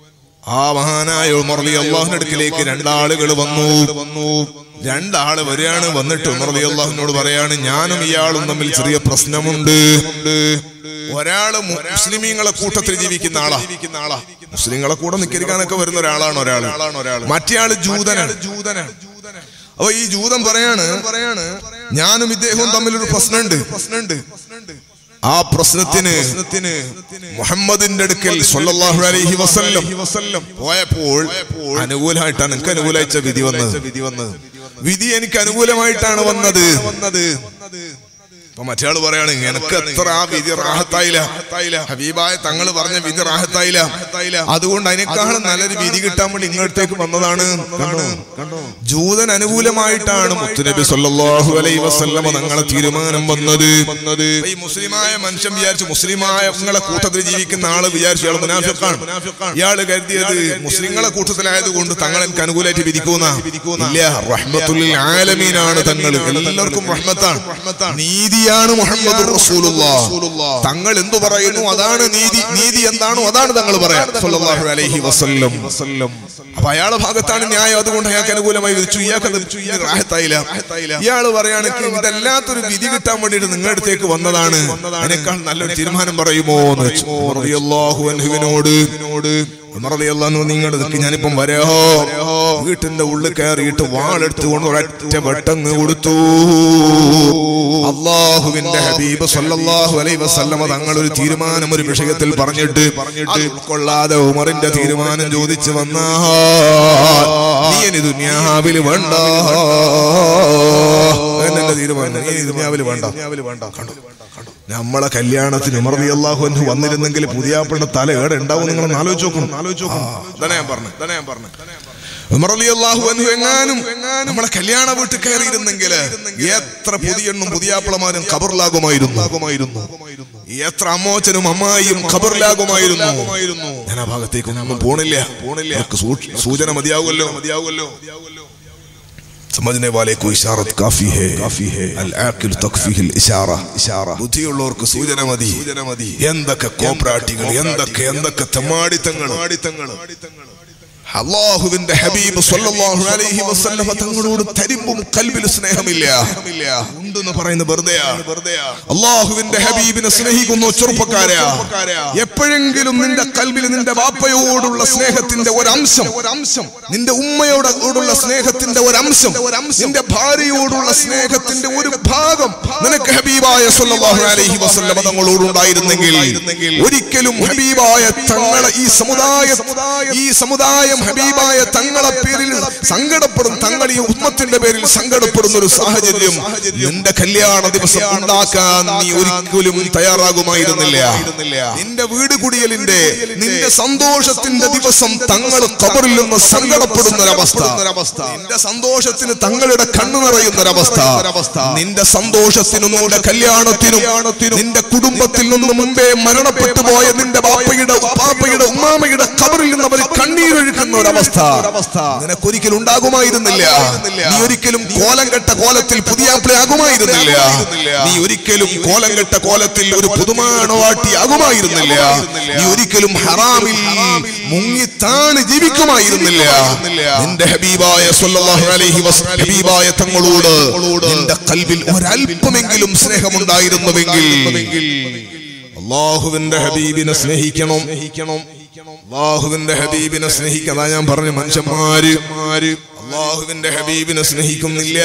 ആ മഹാനായ ഉമർ അലി അള്ളാഹുവിന്റെ അടുക്കിലേക്ക് രണ്ടാളുകൾ വന്നു വന്നു രണ്ടാള് വരികയാണ് വന്നിട്ട് ഉമർ അലി അള്ളാഹുവിനോട് പറയാണ് ഞാനും ഇയാളും തമ്മിൽ ചെറിയ പ്രശ്നമുണ്ട് ഒരാള് മു- മുസ്ലിമീങ്ങളെ കൂട്ടത്തിൽ ജീവിക്കുന്ന ആളാ ആളാ മുസ്ലിങ്ങളെ കൂടെ നിക്കരിക്കാനൊക്കെ വരുന്ന ഒരാളാണ് ഒരാൾ മറ്റേ ആള് ജൂതനാണ് ജൂതനാണ് അപ്പൊ ഈ ജൂതൻ പറയാണ് പറയാണ് ഞാനും ഇദ്ദേഹവും തമ്മിലൊരു പ്രശ്നമുണ്ട് പ്രശ്നമുണ്ട് ആ പ്രശ്നത്തിന് മുഹമ്മദിന്റെ അടുക്കൽ സ്വല്ലല്ലാഹു അലൈഹി വസല്ലം പോയപ്പോൾ അനുകൂലമായിട്ടാണ് എനിക്ക് അനുകൂലമായിച്ച വിധി വന്നത് വിധി വന്നത് വിധി എനിക്ക് അനുകൂലമായിട്ടാണ് വന്നത് വന്നത് അപ്പൊ മറ്റേയാള് പറയാണ് എനിക്ക് എത്ര ആ വിധി റാഹത്തായില്ല ഹബീബായ തങ്ങൾ പറഞ്ഞ വിധി റാഹത്തായില്ല അതുകൊണ്ട് അതിനേക്കാളും നല്ലൊരു വിധി കിട്ടാൻ വേണ്ടി ഇങ്ങോട്ടേക്ക് വന്നതാണ് കണ്ടോ ജൂതൻ അനുകൂലമായിട്ടാണ് മുത്തുനബി സല്ലല്ലാഹു അലൈഹി വസല്ലമ തങ്ങളെ തീരുമാനം വന്നത് വന്നത് ഈ മുസ്ലിമായ മനുഷ്യൻ വിചാരിച്ചു മുസ്ലിമായ നിങ്ങളെ കൂട്ടത്തിൽ ജീവിക്കുന്ന ആള് വിചാരിച്ചു ഇയാൾ മുനാഫിക്കാണ് ഇയാള് കരുതിയത് മുസ്ലിങ്ങളെ കൂട്ടത്തിലായത് കൊണ്ട് തങ്ങൾ എനിക്ക് അനുകൂലമായിട്ട് വിധിക്കുന്ന ഇല്ല റഹ്മത്തുൽ ആലമീനാണ് തങ്ങൾ എല്ലാവർക്കും റഹ്മത്താണ് നീതിയാണ് മുഹമ്മദ് തങ്ങൾ എന്തു പറയുന്നു അതാണ് നീതി നീതി എന്താണോ അതാണ് തങ്ങൾ പറയാം സല്ലല്ലാഹു അലൈഹി വസല്ലം അപ്പൊ അയാളെ ഭാഗത്താണ് ന്യായം അതുകൊണ്ട് അയാൾക്ക് അനുകൂലമായി വിധിച്ചു ഇയാൾക്ക് വിധിച്ചു ഇയാൾക്ക് റാഹത്തായില്ല ഇയാള് പറയാണ് ഇതല്ലാത്തൊരു വിധി കിട്ടാൻ വേണ്ടിയിട്ട് നിങ്ങളുടെ അടുത്തേക്ക് വന്നതാണ് അതിനേക്കാൾ നല്ലൊരു തീരുമാനം പറയുമോ എന്ന് വെച്ചു റളിയല്ലാഹു അൻഹുവിനോട് ഉമർ റളിയല്ലാഹു അൻഹു നിങ്ങളുടെ നിൽക്ക് ഞാനിപ്പം വരാഹോ വീട്ടിന്റെ ഉള്ളിൽ കയറിയിട്ട് വാളെടുത്തുകൊണ്ട് ഒരൊറ്റ വെട്ടങ്ങ് കൊടുത്തു അള്ളാഹുവിന്റെ ഹബീബ് സല്ലല്ലാഹു അലൈഹി വസല്ലമ തങ്ങൾ ഒരു തീരുമാനം ഒരു വിഷയത്തിൽ പറഞ്ഞിട്ട് അത് ഉൾക്കൊള്ളാതെ ഉമറിന്റെ തീരുമാനം ചോദിച്ചു വന്നാ നീ ഇനി ദുനിയാവിൽ വേണ്ട എന്നെ തീരുമാനം നീ ഇനി ദുനിയാവിൽ വേണ്ട വേണ്ട കണ്ടു നമ്മളെ കല്യാണത്തിന് ഉമർ അള്ളാഹു അൻഹു വന്നിരുന്നെങ്കിൽ പുതിയാപ്പിളുടെ തല ഏടെ ഉണ്ടാവും നിങ്ങൾ ആലോചിച്ച് നോക്കണം ആലോചിച്ച് നോക്കണം ഇതാണ് ഞാൻ പറഞ്ഞു ഇതാണ് ഞാൻ പറഞ്ഞു ഉമർ അലി അള്ളാഹു അൻഹു എങ്ങാനും നമ്മളെ കല്യാണ വീട്ടിൽ കയറിയിരുന്നെങ്കിൽ എത്ര പുതിയെണ്ണും പുതിയാപ്പിളമാരും ഖബറിലാകുമായിരുന്നു എത്ര അമ്മോച്ചനും അമ്മായിയും ഖബറിലാകുമായിരുന്നു ഞാൻ ആ ഭാഗത്തേക്ക് ഒന്നും പോണില്ല പോണില്ല അവർക്ക് സൂക്ഷ- സൂചന മതിയാവുമല്ലോ മതിയാവുമല്ലോ समझने वाले को इशारत काफी है काफी है अल आकिल तकफीह अल इशारा ഇഷാറ ബുദ്ധിയുള്ളവർക്ക് സൂചന മതി സൂചന മതി എന്തൊക്കെ കോപ്രാട്ടികൾ എന്തൊക്കെ എന്തൊക്കെ തെമ്മാടിത്തങ്ങൾ അള്ളാഹുവിന്റെ ഹബീബ് സല്ലല്ലാഹു അലൈഹി വസല്ലമ തങ്ങളോട് തരിമ്പും കൽബിൽ സ്നേഹമില്ല ഉണ്ടെന്ന് പറയുന്ന വെറുതെയാ അള്ളാഹുവിന്റെ ഹബീബിനെ സ്നേഹിക്കുന്ന ചെറുപ്പക്കാരാ എപ്പോഴെങ്കിലും നിന്റെ കൽബിൽ നിന്റെ വാപ്പയോടുള്ള സ്നേഹത്തിന്റെ ഒരംശം ഒരംശം നിന്റെ ഉമ്മയോടുള്ള സ്നേഹത്തിന്റെ ഒരംശം നിന്റെ ഭാര്യയോടുള്ള സ്നേഹത്തിന്റെ ഒരു ഭാഗം നിനക്ക് ഹബീബായ സല്ലല്ലാഹു അലൈഹി വസല്ലമ തങ്ങളോടുണ്ടായിരുന്നെങ്കിൽ ഒരിക്കലും ഹബീബായ തങ്ങളെ ഈ സമുദായ ഈ സമുദായം ഹബീബായ തങ്ങളെ പേരിൽ സങ്കടപ്പെടും തങ്ങൾ ഈ ഉമ്മത്തിന്റെ പേരിൽ സങ്കടപ്പെടുന്ന ഒരു സാഹചര്യം നിന്റെ കല്യാണ ദിവസം ഉണ്ടാക്കാൻ നീ ഒരിക്കലും തയ്യാറാകുമായിരുന്നില്ല നിന്റെ വീട് കുടിയലിന്റെ നിന്റെ സന്തോഷത്തിന്റെ ദിവസം തങ്ങൾ കബറിൽ നിന്ന് സങ്കടപ്പെടുന്ന ഒരവസ്ഥ നിന്റെ സന്തോഷത്തിന് തങ്ങളുടെ കണ്ണു നിറയുന്ന ഒരവസ്ഥ നിന്റെ സന്തോഷത്തിനും നിന്റെ കല്യാണത്തിനും നിന്റെ കുടുംബത്തിൽ നിന്ന് മുമ്പേ മരണപ്പെട്ടു പോയ നിന്റെ ബാപ്പയുടെ പാപ്പയുടെ ഉമ്മാമയുടെ കബറിൽ നിന്ന് അവർ കണ്ണീരൊഴുക്കുന്ന ഒരവസ്ഥ നിനക്കൊരിക്കലും ഉണ്ടാകുമായിരുന്നില്ല നീ ഒരിക്കലും കോലം കെട്ട കോലത്തിൽ പുതിയ ആകുമായിരുന്നില്ല നീ ഒരിക്കലും കോലം കെട്ട കോലത്തിൽ ഒരു പുതുമാണവാട്ടി ആകുമായിരുന്നില്ല നീ ഒരിക്കലും ഹറാമിൽ മുങ്ങിത്താണ് ജീവിക്കുമായിരുന്നില്ല നിന്റെ ഹബീബായ സല്ലല്ലാഹു അലൈഹി വസല്ലം ഹബീബായ തങ്ങളോട് നിന്റെ കൽബിൽ ഒരല്പമെങ്കിലും സ്നേഹമുണ്ടായിരുന്നുവെങ്കിൽ അള്ളാഹുവിന്റെ ഹബീബിനെ സ്നേഹിക്കണം അള്ളാഹുവിന്റെ ഹബീബിനെ സ്നേഹിക്കാതാ ഞാൻ പറഞ്ഞു മനുഷ്യന്മാര് അള്ളാഹുവിന്റെ ഹബീബിനെ സ്നേഹിക്കുന്നില്ല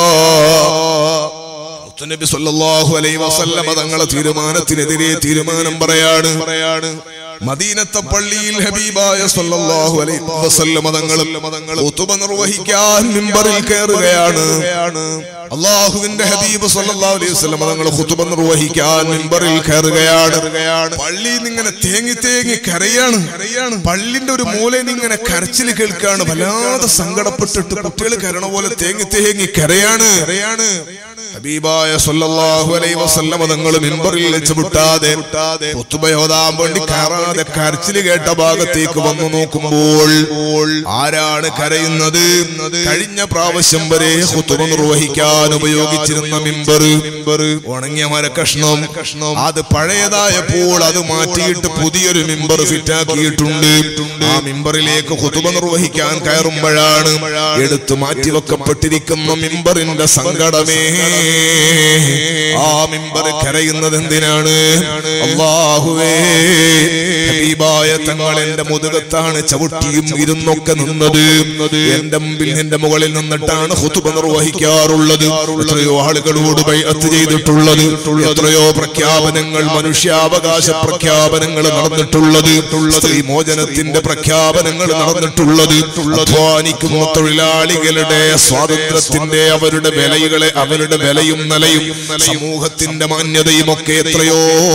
മുത്തുനബി സല്ലല്ലാഹു അലൈഹി വസല്ലമ തങ്ങളെ തീരുമാനത്തിനെതിരെ തീരുമാനം പറയാണ് പറയാണ് മദീനത്തെ പള്ളിയിൽ ഹബീബായ സല്ലല്ലാഹു അലൈഹി വസല്ലമ തങ്ങളും ഖുതുബ നിർവഹിക്കാൻ മിമ്പറിൽ കയറുകയാണ് അള്ളാഹുവിന്റെ ഹബീബ് സല്ലല്ലാഹു അലൈഹി വസല്ലമ തങ്ങൾ ഖുതുബ നിർവഹിക്കാൻ മിമ്പറിൽ കയറുകയാണ് പള്ളിയിൽ നിന്ന് ഇങ്ങനെ തേങ്ങി തേങ്ങി കരയാണ് പള്ളിന്റെ ഒരു മൂലയിൽ നിന്ന് ഇങ്ങനെ കരച്ചിൽ കേൾക്കാണ് വല്ലാതെ സങ്കടപ്പെട്ടിട്ട് കുട്ടികൾ കരണ പോലെ തേങ്ങി തേങ്ങി കരയാണ് കരയാണ് ഹബീബായ സല്ലല്ലാഹു അലൈഹി വസല്ലമ തങ്ങൾ മിമ്പറിൽ വെച്ച് വിട്ടാതെ കുത്തുബയോദാൻ വേണ്ടി കയറാതെ കരച്ചില് കേട്ട ഭാഗത്തേക്ക് വന്നു നോക്കുമ്പോൾ ആരാണ് കരയുന്നത് കഴിഞ്ഞ പ്രാവശ്യം വരെ കുത്തുബ നിർവഹിക്കാൻ ഉപയോഗിച്ചിരുന്ന മിമ്പർ ഉണങ്ങിയ മരക്കഷ്ണം അത് പഴയതായപ്പോൾ അത് മാറ്റിയിട്ട് പുതിയൊരു മിമ്പർ ഫിറ്റാക്കിയിട്ടുണ്ട് ആ മിമ്പറിലേക്ക് കുത്തുബ നിർവഹിക്കാൻ കയറുമ്പോഴാണ് എടുത്തു മാറ്റിവെക്കപ്പെട്ടിരിക്കുന്ന മിമ്പറിന്റെ സങ്കടമേ ആ മിമ്പർ കരയുന്നത് എന്തിനാണ് അള്ളാഹുവേ ഹബീബായ തങ്ങൾ എന്റെ മുതുകത്താണ് ചവിട്ടിയും ഇരുന്നൊക്കെ നിന്നത് എന്റെ മുമ്പിൽ എന്റെ മുകളിൽ നിന്നിട്ടാണ് ഹുതുബ നിർവഹിക്കാറുള്ളത് എത്രയോ ആളുകളോട് ബൈഅത്ത് ചെയ്തിട്ടുള്ളത് എത്രയോ പ്രഖ്യാപനങ്ങൾ മനുഷ്യാവകാശ പ്രഖ്യാപനങ്ങൾ നടന്നിട്ടുള്ളത് സ്ത്രീ മോചനത്തിന്റെ പ്രഖ്യാപനങ്ങൾ നടന്നിട്ടുള്ളത് അധ്വാനിക്കുന്ന തൊഴിലാളികളുടെ സ്വാതന്ത്ര്യത്തിന്റെ അവരുടെ വിലകളെ അവരുടെ വിലയും നിലയും സമൂഹത്തിന്റെ മാന്യതയും ഒക്കെ എത്രയോ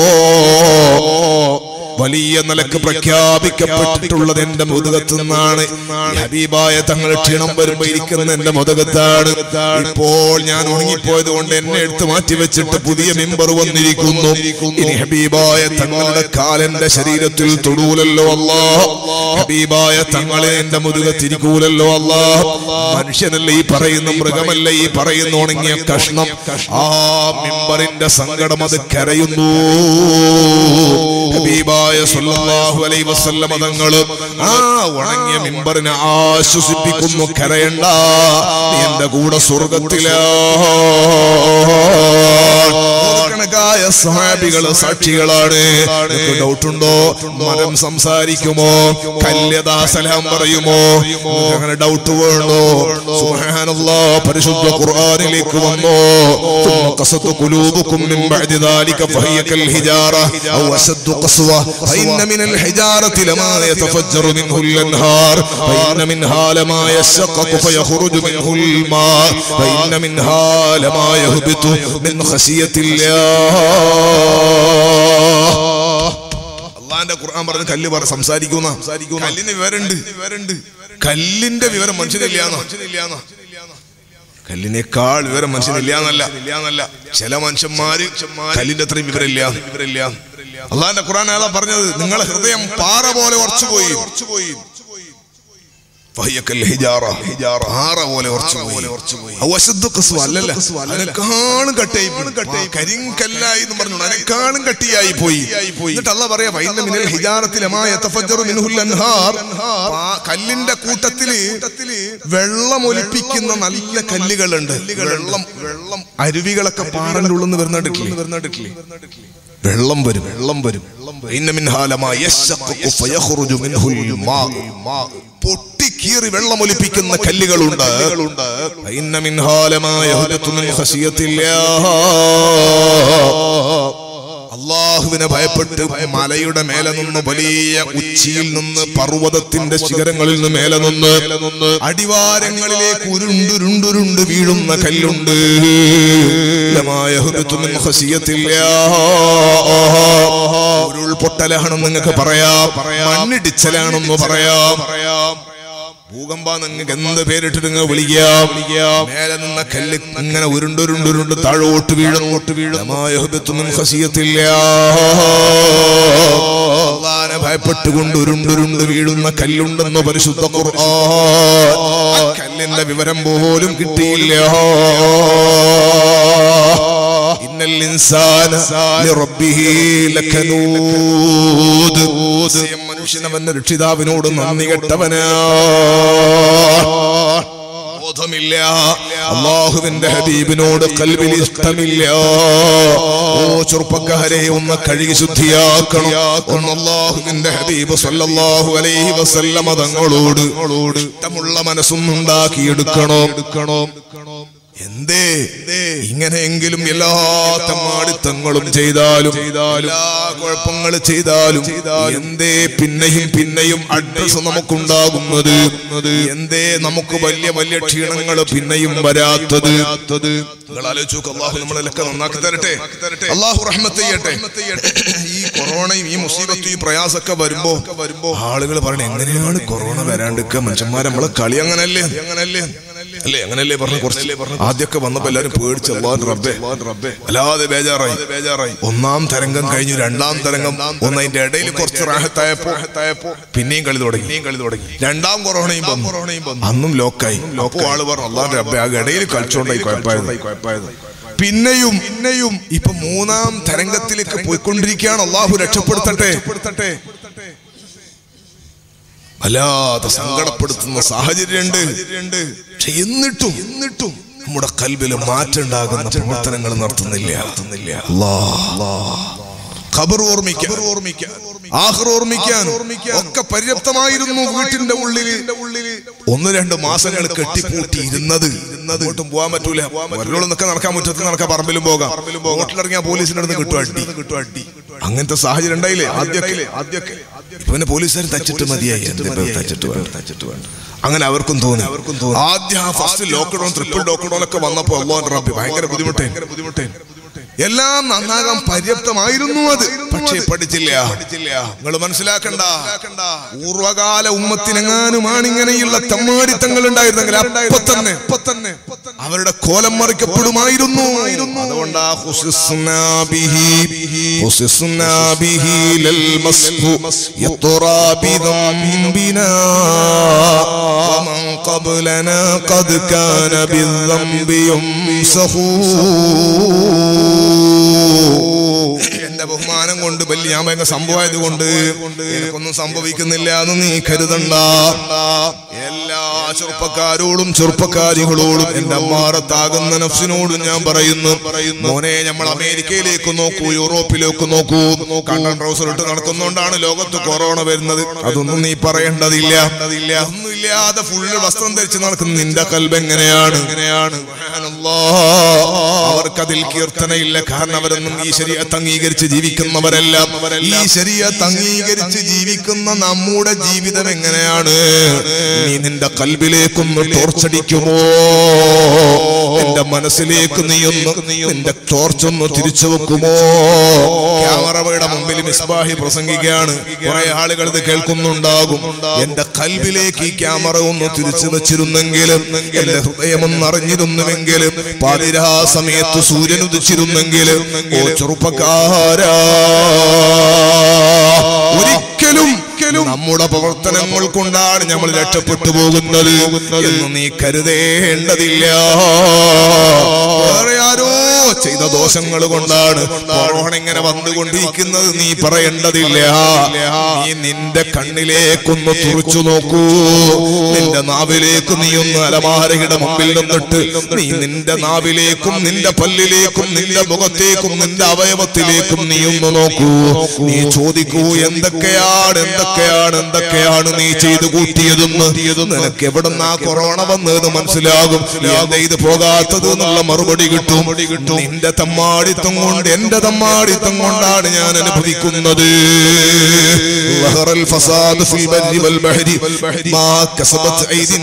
വലിയ നിലക്ക് പ്രഖ്യാപിക്കപ്പെട്ടിട്ടുള്ളത് എന്റെ മുതുകത്ത് നിന്നാണ് ഈ ഹബീബായ തങ്ങൾ ക്ഷീണം വരുമ്പോ ഇരിക്കുന്ന എന്റെ മുതുകത്താണ് ഇപ്പോൾ ഞാൻ ഉണങ്ങിപ്പോയത് കൊണ്ട് എന്നെ എടുത്ത് മാറ്റി വെച്ചിട്ട് പുതിയ മെമ്പർ വന്നിരിക്കുന്നു ഇനി ഹബീബായ തങ്ങളുടെ കാലെന്റെ ശരീരത്തിൽ തൊടൂലല്ലോ അല്ലാ ഹബീബായ തങ്ങളെ എന്റെ മുതുകത്തിരിക്കൂലല്ലോ അല്ലാ മനുഷ്യനല്ല ഈ പറയുന്ന മൃഗമല്ല ഈ പറയുന്ന ഉണങ്ങിയ കഷ്ണം ആ മിമ്പറിന്റെ സങ്കടം അത് കരയുന്നു ഹബീബായ സല്ലല്ലാഹു അലൈഹി വസല്ലമ തങ്ങള് ആ ഉണങ്ങിയ മിമ്പറിനെ ആശ്വസിപ്പിക്കുന്നു കരയണ്ട നീ എന്റെ കൂടെ സ്വർഗത്തിലാ കണക്കായ സഹാബികള് സാക്ഷികളാണ് നിങ്ങൾക്ക് ഡൗട്ട് ഉണ്ടോ മരം സംസാരിക്കുമോ കല്യതാ സലാം പറയുമോ നിങ്ങൾക്ക് അങ്ങനെ ഡൗട്ട് വേണോ സുബ്ഹാനല്ലാ പരിശുദ്ധ ഖുർആനിലേക്ക് വന്നോ ثم قست قلوبكم من بعد ذلك فهي كالحجارة أو أشد قسوة فإن من الحجارة لما يتفجر منه الأنهار فإن منها لما يشقق فيخرج منه الماء فإن منها لما يهبط من خشية الله അള്ളാന്റെ ഖുർആൻ പറഞ്ഞ കല്ല് പറ സംസാരിക്കുന്ന കല്ലിന് വിവരമുണ്ട് വിവരമുണ്ട് കല്ലിന്റെ വിവരം മനുഷ്യനില്ലാന്നോ മനുഷ്യനില്ലാന്നോ കല്ലിനേക്കാൾ വിവരം മനുഷ്യനില്ലാന്നല്ല ചില മനുഷ്യന്മാര് കല്ലിന്റെ അത്രയും വിവരമില്ല വിവരമില്ല അള്ളാന്റെ ഖുർആൻ ഏതാ പറഞ്ഞത് നിങ്ങളെ ഹൃദയം പാറ പോലെ ഉറച്ചുപോയി ഉറച്ചുപോയി ഫഹിയക്കൽ ഹിജാറ പാറ പോലെ ഉറച്ചുപോയി അവശുദ്ധ കസ്വ അല്ലല്ല അതിനെക്കാളും കട്ടയായി പോയി. കരിങ്കല്ലായി എന്ന് പറഞ്ഞു അതിനെക്കാളും കട്ടിയായി പോയി എന്നിട്ട് അല്ല പറയാ വൈന്ന മിനൽ ഹിജാറത്തിലമായ മിൻഹുൽ അൻഹാർ പാ- കല്ലിന്റെ കൂട്ടത്തില് വെള്ളം ഒലിപ്പിക്കുന്ന നല്ല കല്ലുകളുണ്ട് വെള്ളം വെള്ളം അരുവികളൊക്കെ പാറന്റെ ഉള്ളിൽ നിന്ന് വരുന്നിട്ടില്ലേ വെള്ളം വരും വെള്ളം വരും ഇന്ന മിൻഹാലമാ യശ്ശഖഖു ഫയഖ്റുജു മിൻഹുൽ മാ പൊട്ടിക്കീറി വെള്ളം ഒലിപ്പിക്കുന്ന കല്ലുകളുണ്ട് ഇന്ന മിൻഹാലമാ യഹ്ബതു മിൻ ഖശിയത്തില്ലാഹ് അള്ളാഹുവിനെ ഭയപ്പെട്ട് മലയുടെ മേലെ നിന്ന് വലിയ ഉച്ചിയിൽ നിന്ന് പർവ്വതത്തിന്റെ ശിഖരങ്ങളിൽ നിന്ന് മേലെ നിന്ന് അടിവാരങ്ങളിലേക്ക് ഉരുണ്ടുരുണ്ടുരുണ്ട് വീഴുന്ന കല്ലുണ്ട് ലമായ ഹുബിത്തു മിൻ ഖശിയത്തില്ലാഹ്. ഉരുൾപൊട്ടലാണെന്ന് നിങ്ങൾക്ക് പറയാം മണ്ണിടിച്ചലാണെന്ന് പറയാം ഭൂകമ്പ നിങ്ങൾക്ക് എന്ത് പേരിട്ട് നിങ്ങൾ വിളിക്കാം മേലെ നിന്ന കല്ല് ഇങ്ങനെ ഉരുണ്ടുരുണ്ടുരുണ്ട് താഴോട്ട് വീഴുന്നോട്ട് വീഴുന്നൊന്നും ഹസിയത്തില്ല അള്ളാനെ ഭയപ്പെട്ടുകൊണ്ട് ഉരുണ്ടുരുണ്ട് വീഴുന്ന കല്ലുണ്ടെന്ന് പരിശുദ്ധ ഖുർആൻ ആ കല്ലിന്റെ വിവരം പോലും കിട്ടിയില്ല ഇന്നൽ ഇൻസാന ലിറബ്ബിഹി ലകനൂദ് തീർച്ചയായും മനുഷ്യൻ അവന്റെ രക്ഷിതാവിനോട് നന്ദി കെട്ടവനാ ബോധമില്ല അള്ളാഹുവിന്റെ ഹബീബിനോട് കൽവിൽ ഇഷ്ടമില്ല ഓ ചെറുപ്പക്കാരെ ഒന്ന് കഴുകി ശുദ്ധിയാക്കണം ഒന്ന് അള്ളാഹുവിന്റെ ഹബീബ് സല്ലല്ലാഹു അലൈഹി വസല്ലമ തങ്ങളോട് ഇഷ്ടമുള്ള മനസ്സൊന്നുണ്ടാക്കിയെടുക്കണോ എടുക്കണോ എന്തേ ഇങ്ങനെയെങ്കിലും എല്ലാ തമ്മാടിത്തങ്ങളും ചെയ്താലും എല്ലാ കുഴപ്പങ്ങൾ ചെയ്താലും എന്തേ പിന്നെയും പിന്നെയും അഡ്രസ് നമുക്കുണ്ടാകുന്നത് എന്തേ നമുക്ക് വലിയ വലിയ ക്ഷീണങ്ങൾ പിന്നെയും വരാത്തത് നിങ്ങൾ ആലോചിച്ചു നോക്ക്, അള്ളാഹു നമ്മളെല്ലാം നന്നാക്കി തരട്ടെ അള്ളാഹു റഹ്മത്ത് ചെയ്യട്ടെ ഈ കൊറോണയും ഈ മുസീബത്തും ഈ പ്രയാസമൊക്കെ വരുമ്പോ വരുമ്പോ ആളുകൾ പറയണ എങ്ങനെയാണ് കൊറോണ വരാണ്ടിരിക്കുക മനുഷ്യന്മാരെ നമ്മളെ കളി അങ്ങനല്ലേ അങ്ങനല്ലേ അല്ലേ അങ്ങനല്ലേ പറഞ്ഞു കുറച്ച് ആദ്യമൊക്കെ വന്നപ്പോ എല്ലാരും പേടിച്ച് അള്ളാഹു റബ്ബേ റബ്ബേ അല്ലാതെ ബേജാറായി ബേജാറായി ഒന്നാം തരംഗം കഴിഞ്ഞു രണ്ടാം തരംഗം ഒന്ന് അതിന്റെ ഇടയിൽ കുറച്ച് റാഹത്തായപ്പോ പിന്നെയും കളി തുടങ്ങി പിന്നെയും കളി തുടങ്ങി രണ്ടാം കൊറോണയും വന്നു കൊറോണയും വന്നു അന്നും ലോക്കായി അപ്പോ ആള് പറഞ്ഞു അള്ളാഹു റബ്ബേ ആ ഇടയിൽ കളിച്ചോണ്ടായി കുഴപ്പമായത് കുഴപ്പമായത് പിന്നെയും പിന്നെയും ഇപ്പൊ മൂന്നാം തരംഗത്തിലേക്ക് പോയിക്കൊണ്ടിരിക്കുകയാണ് അള്ളാഹു രക്ഷപ്പെടുത്തട്ടെ വല്ലാതെ സങ്കടപ്പെടുത്തുന്ന സാഹചര്യമുണ്ട് പക്ഷെ എന്നിട്ടും എന്നിട്ടും നമ്മുടെ കൽബില് മാറ്റുണ്ടാകുന്ന പ്രവർത്തനങ്ങൾ നടത്തുന്നില്ല നടത്തുന്നില്ല ഖബർ ഓർമ്മിക്കാൻ ഓർമ്മിക്കാൻ ആഹ്ർ ഓർമ്മിക്കാൻ ഒക്കെ പര്യാപ്തമായിരുന്നു വീട്ടിന്റെ ഉള്ളില് ഒന്ന് രണ്ട് മാസങ്ങൾ കെട്ടിപ്പൂട്ടി ഇരുന്നത് അങ്ങോട്ടും പോകാൻ പറ്റൂല ഒരോളൊന്നൊക്കെ നടക്കാൻ മുറ്റത്ത് നടക്കാൻ പറമ്പിലും പോകാം റോട്ടിലിറങ്ങിയ പോലീസിന്റെ അടുത്ത് കിട്ടും അടി കിട്ടും അടി അങ്ങനത്തെ സാഹചര്യം ഉണ്ടായില്ലേ ആദ്യമൊക്കെ ആദ്യമൊക്കെ ഇപ്പൊ പിന്നെ പോലീസുകാർ തച്ചിട്ട് മതിയായി എന്തിപ്പോ തച്ചിട്ട് വേണ്ട തച്ചിട്ട് വേണ്ട അങ്ങനെ അവർക്കും തോന്നി അവർക്കും തോന്നി ആദ്യം ആ ഫസ്റ്റ് ലോക്ക്ഡൌൺ ട്രിപ്പിൾ ലോക്ക്ഡൌൺ ഒക്കെ വന്നപ്പോ അള്ളാഹു റബ്ബി ഭയങ്കര ബുദ്ധിമുട്ടേ ബുദ്ധിമുട്ടേ എല്ലാം നന്നാകാൻ പര്യാപ്തമായിരുന്നു അത് പക്ഷേ പഠിച്ചില്ല നിങ്ങൾ മനസ്സിലാക്കണ്ട പൂർവകാല ഉമ്മത്തിനെങ്ങാനുമാണ് ഇങ്ങനെയുള്ള തെമ്മാടിത്തങ്ങൾ ഉണ്ടായിരുന്നെങ്കിൽ അപ്പൊ തന്നെ അപ്പൊ തന്നെ അവരുടെ കോലം മറിക്കപ്പെടുമായിരുന്നു അതുകൊണ്ടാ ഹുസിസ്നാ ബിഹി ഹുസിസ്നാ ബിഹി ലൽ മസ്ഹു യത്റാ ബിദംബിനാ വമൻ ഖബ്ലനാ ഖദ് കാന ബിദ്ദംബി യംസഹൂ എന്റെ ബഹുമാനം കൊണ്ട് വലിയ ഞാൻ ഭയങ്കര സംഭവമായത് കൊണ്ട് എനിക്കൊന്നും സംഭവിക്കുന്നില്ല എന്ന് നീ കരുതണ്ട എല്ലാ ചെറുപ്പക്കാരോടും ചെറുപ്പക്കാരികളോടും എന്റെ അമ്മാറത്താകുന്ന നഫ്സിനോടും ഞാൻ പറയുന്നു മോനെ നമ്മൾ അമേരിക്കയിലേക്ക് നോക്കൂ യൂറോപ്പിലേക്ക് നോക്കൂ കണ്ണൻ ട്രൗസർ ഇട്ട് നടക്കുന്നോണ്ടാണ് ലോകത്ത് കൊറോണ വരുന്നത് അതൊന്നും നീ പറയേണ്ടതില്ല ഒന്നുമില്ലാതെ ഫുള്ള് വസ്ത്രം ധരിച്ച് നടക്കുന്ന നിന്റെ കൽബ് എങ്ങനെയാണ് എങ്ങനെയാണ് അവർക്കതിൽ കീർത്തനയില്ല കാരണം അവരൊന്നും ഈ ശരീരത്ത് അംഗീകരിച്ച് ജീവിക്കുന്നവരെല്ലാം ഈ ശരീരത്ത് അംഗീകരിച്ച് ജീവിക്കുന്ന നമ്മുടെ ജീവിതം എങ്ങനെയാണ് നീ നിന്റെ കൽബിലേക്കൊന്ന് ടോർച്ചടിക്കുമോ എന്റെ മനസ്സിലേക്ക് നീ ഒന്ന് നിന്റെ ടോർച്ചൊന്ന് തിരിച്ചു വെക്കുമോ ക്യാമറയുടെ മുമ്പിൽ മിസ്ബാഹി പ്രസംഗിക്കുകയാണ് കുറെ ആളുകൾ ഇത് കേൾക്കുന്നുണ്ടാകും എന്റെ കൽബിലേക്ക് ഈ ക്യാമറ ഒന്ന് തിരിച്ചു വെച്ചിരുന്നെങ്കിലും എന്റെ ഹൃദയം ഒന്ന് അറിഞ്ഞിരുന്നുവെങ്കിലും പാതിരാ സമയത്ത് സൂര്യൻ ഉദിച്ചിരുന്നെങ്കിലും ഓ ചെറുപ്പക്കാരാ ഒരിക്കലും നമ്മുടെ പ്രവർത്തനങ്ങൾ കൊണ്ടാണ് നമ്മൾ രക്ഷപ്പെട്ടു പോകുന്നത് എന്ന് നീ കരുതേണ്ടതില്ല വേറെ ആരോ ചെയ്ത ദോഷങ്ങൾ കൊണ്ടാണ് കൊറോണ ഇങ്ങനെ വന്നുകൊണ്ടിരിക്കുന്നത് നീ പറയേണ്ടതില്ല നീ നിന്റെ കണ്ണിലേക്കൊന്ന് തുറച്ചു നോക്കൂ നിന്റെ നാവിലേക്ക് നീ ഒന്ന് അലമാരയുടെ മുമ്പിൽ നിന്നിട്ട് നീ നിന്റെ നാവിലേക്കും നിന്റെ പല്ലിലേക്കും നിന്റെ മുഖത്തേക്കും നിന്റെ അവയവത്തിലേക്കും നീ ഒന്ന് നോക്കൂ നീ ചോദിക്കൂ എന്തൊക്കെയാണ് എന്തൊക്കെയാണ് എന്തൊക്കെയാണ് നീ ചെയ്തു കൂട്ടിയതെന്ന് നിനക്ക് എവിടുന്നാ കൊറോണ വന്നതെന്ന് മനസ്സിലാകും എന്താ ഇത് പോകാത്തത് എന്നുള്ള മറുപടി കിട്ടും നിന്റെ തമ്മാടിത്തം കൊണ്ട് എന്റെ തമ്മാടിത്തം കൊണ്ടാണ് ഞാൻ അനുഭവിക്കുന്നത് ظهر الفساد في البر والبحر ما كسبت أيدي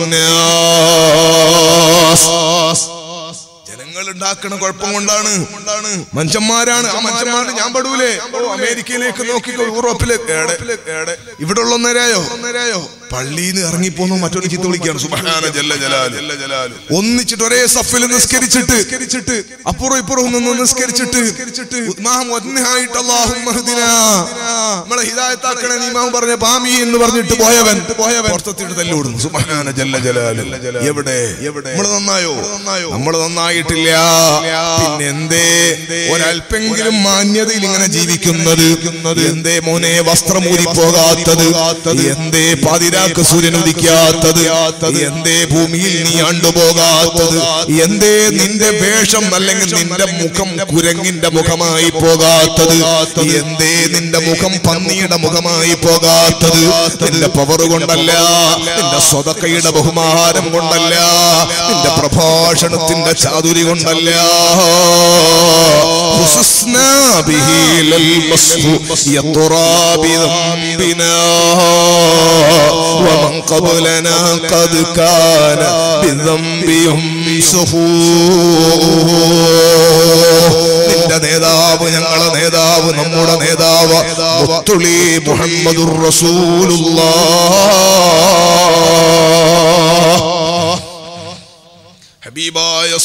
الناس ജനങ്ങൾ ഉണ്ടാക്കുന്ന കുഴപ്പം കൊണ്ടാണ് മനുഷ്യന്മാരാണ് ആ മനുഷ്യന്മാർ ഞാൻ പെടൂലേ ഓ അമേരിക്കയിലേക്ക് നോക്കിക്കോ യൂറോപ്പിലേക്ക് ഏടെ, ഏടെ. ഇവിടെ ഉള്ള നേരായോ നേരായോ പള്ളിയിൽ നിന്ന് ഇറങ്ങിപ്പോന്നു മറ്റൊരു ചിത്ത വിളിക്കുകയാണ് സുബ്ഹാന ജല്ല ജലാലു ഒന്നിച്ചിട്ട് ഒരേ സഫിൽ നിസ്കരിച്ചിട്ട് അപ്പുറം ഇപ്പുറം നിന്ന് നിസ്കരിച്ചിട്ട് ഉദ്മാഹം ഒന്നായിട്ട് അല്ലാഹുമ്മ ഹ്ദിനാ. നമ്മളെ ഹിദായത്താക്കണേ നീ ഇമാം പറഞ്ഞ പാമി എന്ന് പറഞ്ഞിട്ട് പോയവൻ പോയവൻ പുറത്തെത്തിയിട്ട് തല്ലോടുന്നു സുബ്ഹാന ജല്ല ജലാലു എവിടെ എവിടെ നമ്മൾ നന്നായോ നന്നായോ നമ്മൾ നന്നായിട്ടില്ല പിന്നെ എന്തേ ഒരല്പെങ്കിലും മാന്യതയിൽ ഇങ്ങനെ ജീവിക്കുന്നത് എന്തേ മോനെ വസ്ത്രമൂരി പോകാത്തത് എന്തേ പാതിരാക്ക് സൂര്യൻ ഉദിക്കാത്തത് എന്തേ ഭൂമിയിൽ നീ ആണ്ടുപോകാത്തത് എന്തേ നിന്റെ വേഷം അല്ലെങ്കിൽ നിന്റെ മുഖം കുരങ്ങിന്റെ മുഖമായി പോകാത്തത് എന്തേ നിന്റെ മുഖം പന്നിയുടെ മുഖമായി പോകാത്തത് നിന്റെ പവർ കൊണ്ടല്ല നിന്റെ സ്വതക്കയുടെ ബഹുമാനം കൊണ്ടല്ല നിന്റെ പ്രഭാഷണത്തിന്റെ ചാതുരി കൊണ്ടല്ല خصصنا به للمسح يطرى بذنبنا ومن قبلنا قد كان بالذنب يمسه നിന്റെ നേതാവ് ഞങ്ങളെ നേതാവ് നമ്മുടെ നേതാവ് മുത്തുളി മുഹമ്മദുർ റസൂലുള്ള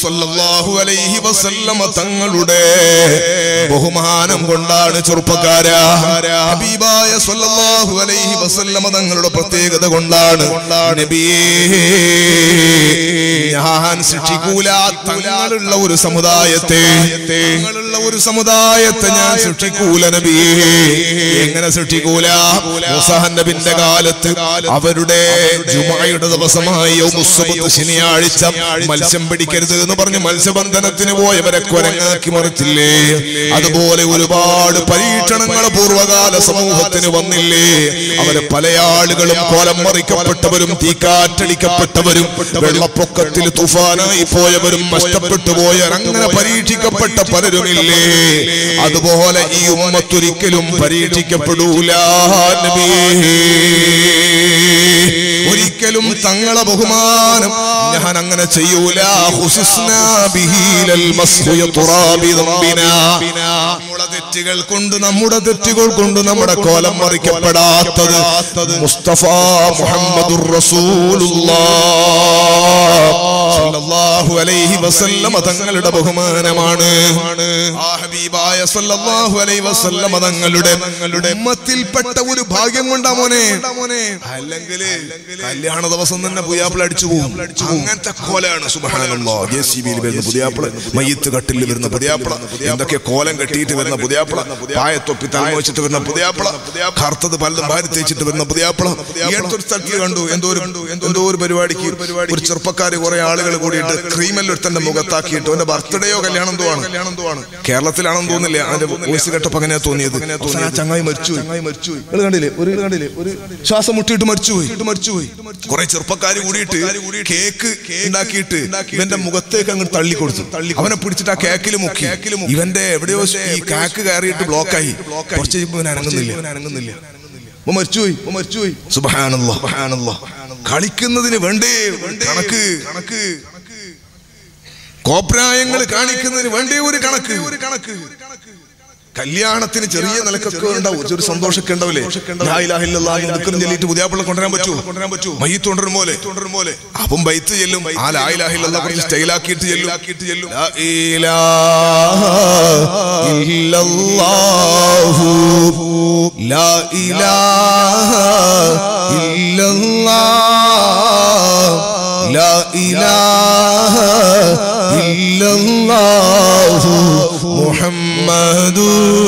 സല്ലല്ലാഹു അലൈഹി വസല്ലമ തങ്ങളുടെ ബഹുമാനം കൊണ്ടാണ് ചെറുപ്പക്കാരാ ഹബീബായ സല്ലല്ലാഹു അലൈഹി വസല്ലമ തങ്ങളുടെ പ്രത്യേകത കൊണ്ടാണ് നബിയേ ഞാൻ സൃഷ്ടിക്കൂല തങ്ങളുള്ള ഒരു സമുദായത്തെ തങ്ങളുള്ള ഒരു സമുദായത്തെ ഞാൻ സൃഷ്ടിക്കൂല നബിയേ എങ്ങനെ സൃഷ്ടിക്കൂല മൂസാഹൻ നബിന്റെ കാലത്ത് അവരുടെ ജുമായുടെ ദിവസമായി യൗമുസ്സബത്ത് ശനിയാഴ്ച മത്സ്യം പിടിക്കരുത് എന്ന് പറഞ്ഞ് മത്സ്യബന്ധനത്തിന് പോയവരെ കൊരങ്ങാക്കി മറിച്ചില്ലേ അതുപോലെ ഒരുപാട് പരീക്ഷണങ്ങൾ പൂർവകാല സമൂഹത്തിന് വന്നില്ലേ അവരെ പല ആളുകളും കോലം മറിക്കപ്പെട്ടവരും തീക്കാറ്റടിക്കപ്പെട്ടവരും വെള്ളപ്പൊക്കത്തിൽ തുഫാനായി പോയവരും നഷ്ടപ്പെട്ടു പോയവർ അങ്ങനെ പരീക്ഷിക്കപ്പെട്ട പലരുമില്ലേ അതുപോലെ ഈ ഉമ്മത്തൊരിക്കലും പരീക്ഷിക്കപ്പെടൂല നബിയേ ഒരിക്കലും തങ്ങളെ ബഹുമാനം ഞാൻ അങ്ങനെ ചെയ്യൂല ഹുസിസ്നാ ബിഹീലൽ മസ്ഹുയ തുറാബി ദംബിനാ. നമ്മുടെ തെറ്റുകൾ കൊണ്ട് നമ്മുടെ തെറ്റുകൾ കൊണ്ട് നമ്മുടെ കോലം മറിക്കപ്പെടാത്തത് മുസ്തഫ മുഹമ്മദുർ റസൂലുള്ളാഹ് അലൈഹി വസല്ലമ തങ്ങളുടെ ബഹുമാനമാണ് ആ ഹബീബായ സല്ലല്ലാഹു അലൈഹി വസല്ലമ തങ്ങളുടെ ഉമ്മത്തിൽപ്പെട്ട ഒരു ഭാഗ്യം കൊണ്ടാ മോനെ അല്ലെങ്കിൽ കല്യാണ ദിവസം തന്നെ പുതിയാപ്പിള അടിച്ചു പോകും അങ്ങനത്തെ കോലാണ് സുബഹാനല്ലാ ജെ സി ബിയിൽ വരുന്ന പുതിയാപ്പിള മയ്യത്ത് കട്ടിൽ വരുന്ന പുതിയാപ്പിള എന്തൊക്കെ കോലം കെട്ടിയിട്ട് വരുന്ന പുതിയാപ്പിള പായത്തൊപ്പി തലമ വെച്ചിട്ട് വരുന്ന പുതിയാപ്പിള കറുത്തത് പലതും ഭാര്യ തേച്ചിട്ട് വരുന്ന പുതിയാപ്പിള ഈ അടുത്തൊരു സ്ഥലത്തിൽ കണ്ടു എന്തോ ഒരു എന്തോ ഒരു പരിപാടിക്ക് ഒരു ചെറുപ്പക്കാര് കുറെ ആളുകൾ കൂടിയിട്ട് ക്രീമെല്ലാം ഒരുത്തന്റെ മുഖത്താക്കിയിട്ട് അവന്റെ ബർത്ത്ഡേയോ കല്യാണം എന്തോ ആണ് കേരളത്തിലാണെന്ന് തോന്നില്ല അതിന്റെ വോയിസ് കേട്ടപ്പോ അങ്ങനെയാ തോന്നിയത് അവസാനം ആ ചങ്ങായി മരിച്ചു മരിച്ചു നിങ്ങൾ കണ്ടില്ലേ ഒരു കണ്ടില്ലേ ഒരു ശ്വാസം മുട്ടിയിട്ട് മരിച്ചുപോയി മരിച്ചുപോയി കുറെ ചെറുപ്പക്കാര് കൂടിയിട്ട് കേക്ക് ഉണ്ടാക്കിയിട്ട് ഇവന്റെ മുഖത്തേക്ക് അങ്ങ് തള്ളി കൊടുത്തു അവനെ പിടിച്ചിട്ട് ആ കേക്കിൽ മുക്കി ഇവന്റെ എവിടെയോ ഈ കാക്ക് കയറിയിട്ട് ബ്ലോക്കായി കുറച്ച് കഴിയുമ്പോ ഇവൻ അനങ്ങുന്നില്ല അനങ്ങുന്നില്ല ഓ മരിച്ചുപോയി ഓ മരിച്ചുപോയി സുബഹാനല്ലാ സുബ്ഹാനല്ലാ കളിക്കുന്നതിന് വേണ്ടേ കണക്ക് കണക്ക് കോപ്രായങ്ങൾ കാണിക്കുന്നതിന് വേണ്ടേ ഒരു കണക്ക് ഒരു കണക്ക് കല്യാണത്തിന് ചെറിയ നിലക്കൊക്കെ ഉണ്ടാവും ഒരു സന്തോഷമൊക്കെ ഉണ്ടാവില്ലേ ലാ ഇലാഹ ഇല്ലല്ലാഹ് എന്ന് ദിക്റും ചൊല്ലിയിട്ട് പുതിയാപ്പിള്ള കൊണ്ടുവരാൻ പറ്റുമോ കൊണ്ടുവരാൻ പറ്റുമോ മയ്യത്ത് കൊണ്ടുവരും പോലെ കൊണ്ടുവരും പോലെ അപ്പം ബൈത്ത് ചെല്ലും ആ ലാ ഇലാഹ ഇല്ലല്ലാഹ് കുറച്ച് സ്റ്റൈലാക്കിയിട്ട് ചെല്ലും ചെല്ലും ലാ ഇലാഹ ഇല്ലല്ലാഹു ലാ ഇലാഹ ഇല്ലല്ലാഹ് لا إله إلا الله محمد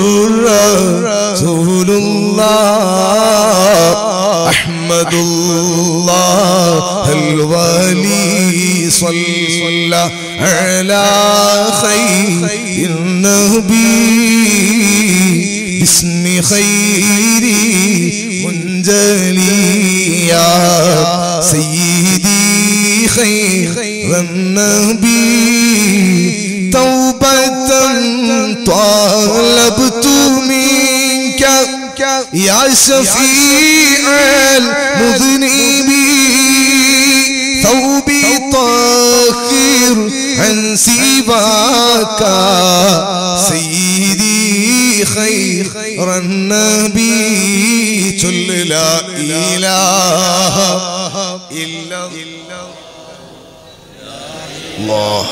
رسول الله أحمد الله الولي صلى على خير النبي باسم خير منجلي يا سيدي خير النبي توبة طالبت منك يا شفيع المذنبين ثوبي طاهر عن سواك سيدي خير النبي قل لا إله إلا الله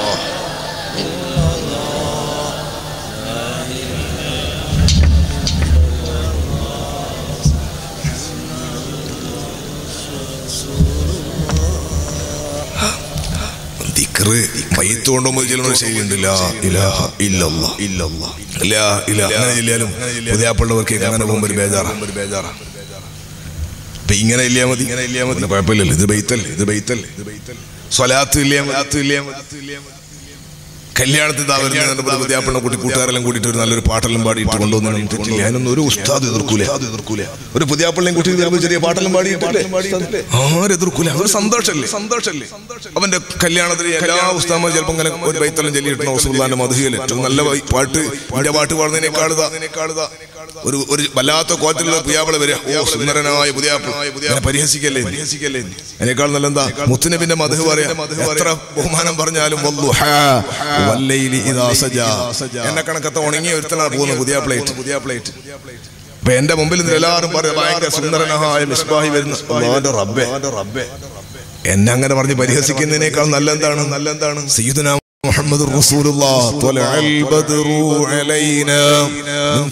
ദിക്റ് മയ്യത്ത് കൊണ്ടുപോകുമ്പോൾ ചെല്ലുന്ന ശൈലിയുണ്ട് ലാ ഇലാഹ ഇല്ലല്ലാ ഇല്ലല്ലാ ലാ ഇലാഹ അങ്ങനെ ചെല്ലിയാലും പുതിയാപ്പുള്ളവർക്ക് അങ്ങനെ പോകുമ്പോൾ ഒരു ബേജാറാ ഒരു ബേജാറാ ഇപ്പൊ ഇങ്ങനെ ഇല്ലാ മതി ഇങ്ങനെ ഇല്ലാ മതി കുഴപ്പമില്ലല്ലോ ഇത് ബൈത്തല്ലേ ഇത് ബൈത്തല്ലേ ഇത് ബൈത്തല്ലേ സ്വലാത്ത് ഇല്ലാ സ്വലാത്ത് ഇല്ലാ മതി കല്യാണത്തിൽ ദാ വരുന്ന പുതിയാപ്പിള്ള കൂട്ടി കൂട്ടുകാരെല്ലാം കൂട്ടിയിട്ട് ഒരു നല്ലൊരു പാട്ടെല്ലാം പാടിയിട്ട് കൊണ്ടുവന്നു തെറ്റില്ല അതിനൊന്നും ഒരു ഉസ്താദ് എതിർക്കൂല എതിർക്കൂല ഒരു പുതിയാപ്പിള്ളയും കൂട്ടി വരുമ്പോൾ ചെറിയ പാട്ടെല്ലാം പാടിയിട്ടില്ലേ ആരും എതിർക്കൂല ഒരു സന്തോഷല്ലേ സന്തോഷല്ലേ അവന്റെ കല്യാണത്തിന് എല്ലാ ഉസ്താമ ചിലപ്പോൾ ഇങ്ങനെ ഒരു ബൈത്തെല്ലാം ചൊല്ലിയിട്ട് ഹൗസുല്ലാന്റെ മധുഹിയിൽ ഏറ്റവും നല്ല വൈ- പാട്ട് എന്റെ പാട്ട് പാടുന്നതിനേക്കാളുതാ ഒരു ഒരു വല്ലാത്ത കോലത്തിലുള്ള പുതിയാപ്പിള വരിക ഓ സുന്ദരനായ പുതിയാപ്പിള ഇങ്ങനെ പരിഹസിക്കല്ലേ പരിഹസിക്കല്ലേ അതിനേക്കാൾ നല്ല എന്താ മുത്തുനബിന്റെ മധു പറയാ എത്ര ബഹുമാനം പറഞ്ഞാലും വല്ലുഹാ വല്ലൈലി ഇദാ സജാ. എന്നെ കണക്കത്തെ ഉണങ്ങിയ ഒരുത്തനാ പോകുന്ന പുതിയ പ്ലേറ്റ് പുതിയ പ്ലേറ്റ് അപ്പൊ എന്റെ മുമ്പിൽ നിന്ന് എല്ലാവരും പറയാം ഭയങ്കര സുന്ദരനായ മിസ്ബാഹി വരുന്ന അല്ലാഹുവിന്റെ റബ്ബേ റബ്ബേ എന്നെ അങ്ങനെ പറഞ്ഞ് പരിഹസിക്കുന്നതിനേക്കാൾ നല്ല എന്താണ് നല്ല എന്താണ് സയ്യിദുനാ محمد رسول الله طلع البدر علينا من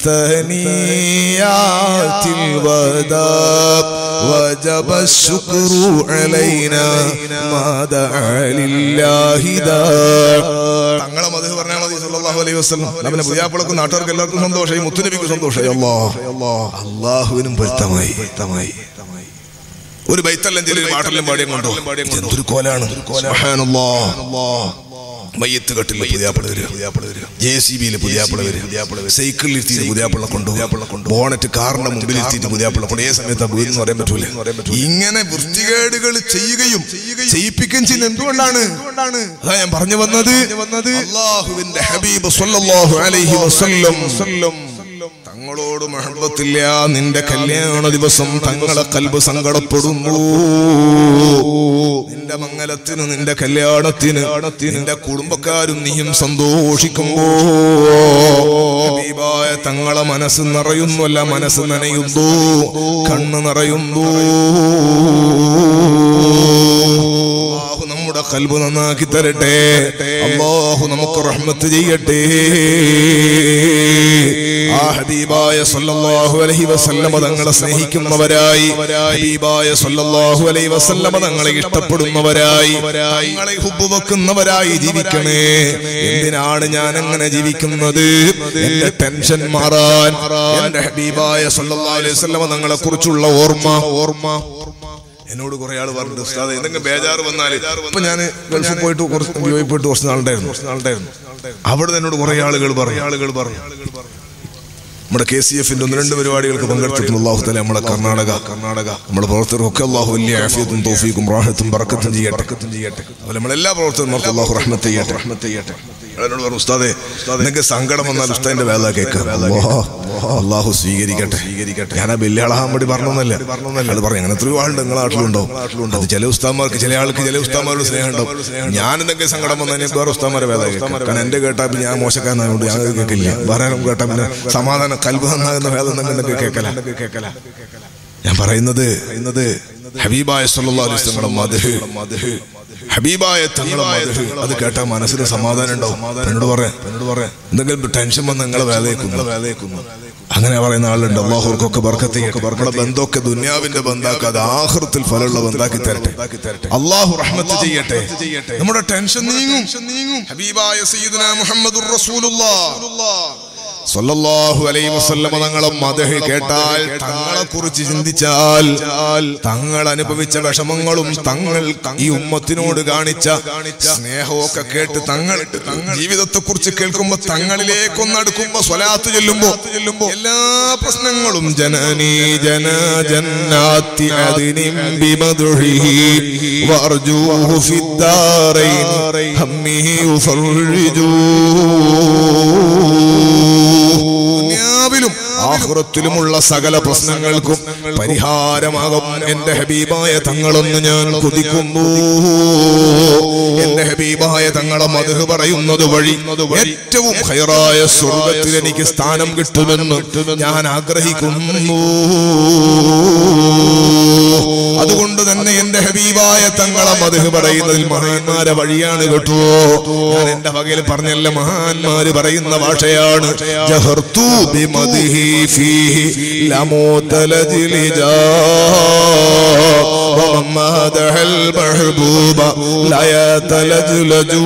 ثنيات الوداع وجب الشكر علينا ما دعا لله داع തങ്ങളെ മധു പറഞ്ഞാൽ മതി സല്ലല്ലാഹു അലൈഹി വസല്ലം നമ്മുടെ പുതിയാപ്പിളക്കും നാട്ടുകാർക്ക് എല്ലാവർക്കും സന്തോഷമായി മുത്തുനബിക്ക് സന്തോഷമായി അല്ലാഹ് അള്ളാഹുവിനും പൊരുത്തമായി പൊരുത്തമായി ഒരു ബൈത്തെല്ലാം ചെറിയ പാട്ടെല്ലാം പാടിയും കൊണ്ടോ എന്തൊരു കോലാണ് സുബ്ഹാനല്ലാഹ്. മയ്യത്ത് കെട്ടിൽ പുതിയാപ്പിള വരിക ജെ സി ബിയിൽ പുതിയാപ്പിള വരിക സൈക്കിളിൽ ഇരുത്തിയിട്ട് പുതിയാപ്പിള കൊണ്ടു ബോണറ്റ് കാറിന്റെ മുമ്പിൽ ഇരുത്തിയിട്ട് പുതിയാപ്പിള കൊണ്ട് ഏത് സമയത്ത് വീടെന്ന് പറയാൻ പറ്റൂല ഇങ്ങനെ വൃത്തികേടുകൾ ചെയ്യുകയും ചെയ്യിപ്പിക്കുകയും ചെയ്യുന്ന എന്തുകൊണ്ടാണ് അതാ ഞാൻ പറഞ്ഞു വന്നത് അള്ളാഹുവിന്റെ ഹബീബ് സ്വല്ലല്ലാഹു അലൈഹി വസല്ലം തങ്ങളോട് മഹബത്തില്ല നിന്റെ കല്യാണ ദിവസം തങ്ങളെ കൽബ് സങ്കടപ്പെടുന്നു നിന്റെ മംഗലത്തിന് നിന്റെ കല്യാണത്തിന് നിന്റെ കുടുംബക്കാരും നീയും സന്തോഷിക്കുമ്പോ ഹബീബായ തങ്ങളെ മനസ്സ് നിറയുന്നല്ല മനസ്സ് നനയുന്നു കണ്ണ് നിറയുന്നു അള്ളാഹു നമ്മുടെ കൽബ് നന്നാക്കി തരട്ടെ അള്ളാഹു നമുക്ക് റഹ്മത്ത് ചെയ്യട്ടെ ആ ഹബീബായ സല്ലല്ലാഹു അലൈഹി വസല്ലമ തങ്ങളെ സ്നേഹിക്കുന്നവരായി ഹബീബായ സല്ലല്ലാഹു അലൈഹി വസല്ലമ തങ്ങളെ ഇഷ്ടപ്പെടുന്നവരായി തങ്ങളെ ഹുബ്ബ് വെക്കുന്നവരായി ജീവിക്കണേ എന്തിനാണ് ഞാൻ അങ്ങനെ ജീവിക്കുന്നത് എന്റെ ടെൻഷൻ മാറാൻ എന്റെ ഹബീബായ സല്ലല്ലാഹു അലൈഹി വസല്ലമ തങ്ങളെ കുറിച്ചുള്ള ഓർമ്മ ഓർമ്മ എന്നോട് കുറെ ആള് പറഞ്ഞു ഉസ്താദ് എന്തെങ്കിലും ബേജാറ് വന്നാല് ഇപ്പൊ ഞാൻ ഗൾഫിൽ പോയിട്ട് കുറച്ച് യുഎഇ പോയിട്ട് കുറച്ച് നാളുണ്ടായിരുന്നു കുറച്ച് നാളുണ്ടായിരുന്നു അവിടെ എന്നോട് കുറെ ആളുകൾ പറഞ്ഞു ആളുകൾ പറഞ്ഞു നമ്മുടെ കെ സി എഫിന്റെ ഒന്ന് രണ്ട് പരിപാടികൾക്ക് പങ്കെടുത്തിട്ടുണ്ട് അള്ളാഹു തല നമ്മളെ കർണാടക കർണാടക നമ്മുടെ പ്രവർത്തകർക്കൊക്കെ അള്ളാഹു വലിയ ആഫിയത്തും തോഫീക്കും റാഹത്തും ബറക്കത്തും ചെയ്യട്ടെ ചെയ്യട്ടെ അതുപോലെ നമ്മളെല്ലാ പ്രവർത്തകന്മാർക്കും അള്ളാഹു റഹ്മത്ത് ചെയ്യട്ടെ റഹ്മത്ത് ചെയ്യട്ടെ എന്നോട് പറഞ്ഞു ഉസ്താദെ നിങ്ങൾക്ക് സങ്കടം വന്നാൽ ഉസ്താദിന്റെ വേല കേൾക്കാം അള്ളാഹു സ്വീകരിക്കട്ടെ സ്വീകരിക്കട്ടെ ഞാൻ ആ വലിയ ആളാകാൻ വേണ്ടി പറഞ്ഞൊന്നല്ല പറഞ്ഞൊന്നല്ല അത് പറഞ്ഞു അങ്ങനെ എത്രയോ ആളുണ്ട് നിങ്ങളെ നാട്ടിലുണ്ടോ അത് ചില ഉസ്താന്മാർക്ക് ചില ആൾക്ക് ചില ഉസ്താന്മാരോട് സ്നേഹം ഉണ്ടാവും ഞാൻ എന്തെങ്കിലും സങ്കടം വന്നാൽ ഞാൻ വേറെ ഉസ്താന്മാരെ വേല കേൾക്കാം കാരണം എന്റെ കേട്ടാ പിന്നെ ഞാൻ മോശക്കാരനായതുകൊണ്ട് ഞാൻ അത് കേൾക്കില്ല വേറെ ആരും കേട്ടാ പിന്നെ സമാധാനം കൽബ് നന്നാകുന്ന വേല എന്തെങ്കിലും കേൾക്കല കേൾക്കല ഞാൻ പറയുന്നത് പറയുന്നത് ഹബീബായ സല്ലല്ലാഹു അലൈഹി വസല്ലം മദ്ഹ് മദ്ഹ് ഹബീബായ തങ്ങളെ മദ്ഹ് അത് കേട്ടാ മനസ്സിന് സമാധാനം ഉണ്ടാവും എന്നോട് പറയാം എന്നോട് പറയാം എന്തെങ്കിലും ടെൻഷൻ വന്ന് നിങ്ങളെ വേദനയ്ക്കുന്നു വേദനയ്ക്കുന്നു അങ്ങനെ പറയുന്ന ആളുണ്ട് അള്ളാഹുർക്കൊക്കെ ബർക്കത്ത് നമ്മുടെ ബന്ധമൊക്കെ ദുന്യാവിന്റെ ബന്ധാക്കാതെ ആഹൃത്തിൽ ഫലമുള്ള ബന്ധാക്കി തരട്ടെ അള്ളാഹു റഹ്മത്ത് ചെയ്യട്ടെ നമ്മുടെ ടെൻഷൻ നീങ്ങും ഹബീബായ സയ്യിദുന മുഹമ്മദുർ റസൂലുള്ളാഹ് സല്ലല്ലാഹു അലൈഹി വസല്ലമ തങ്ങളെ മദഹ് കേട്ടാൽ തങ്ങളെ കുറിച്ച് ചിന്തിച്ചാൽ തങ്ങൾ അനുഭവിച്ച വിഷമങ്ങളും തങ്ങൾ ഈ ഉമ്മത്തിനോട് കാണിച്ച സ്നേഹമൊക്കെ കേട്ട് തങ്ങൾ ജീവിതത്തെ കുറിച്ച് കേൾക്കുമ്പോ തങ്ങളിലേക്കൊന്ന് അടുക്കുമ്പോ സ്വലാത്ത് ചെല്ലുമ്പോ ചെല്ലുമ്പോ എല്ലാ പ്രശ്നങ്ങളും ജനനീ ജന ജന്നാത്തി അതിനിം ബിമദുഹിഹി വർജൂഹു ഫിദ്ദാറൈൻ ഹമ്മിഹി ഉഫർജൂ ദുനിയാവിലും ആഹുറത്തിലുമുള്ള സകല പ്രശ്നങ്ങൾക്കും പരിഹാരമാകും എന്റെ ഹബീബായ തങ്ങളൊന്ന് ഞാൻ കൊതിക്കുന്നു എന്റെ ഹബീബായ തങ്ങളെ മധു പറയുന്നത് വഴി ഏറ്റവും ഹൈറായ സ്വർഗത്തിൽ എനിക്ക് സ്ഥാനം കിട്ടുമെന്ന് ഞാൻ ആഗ്രഹിക്കുന്നു അതുകൊണ്ട് തന്നെ എന്റെ ഹബീബായ തങ്ങളെ മധു പറയുന്നതിൽ മഹാന്മാരെ വഴിയാണ് കേട്ടോ ഞാൻ എന്റെ വകയിൽ പറഞ്ഞല്ല മഹാന്മാര് പറയുന്ന ഭാഷയാണ് ജഹർത്തു ബിമദിഹി ഫീഹി ലമൂതലജ് ലിജാ ومن مدح المحبوب لا يتلجلجو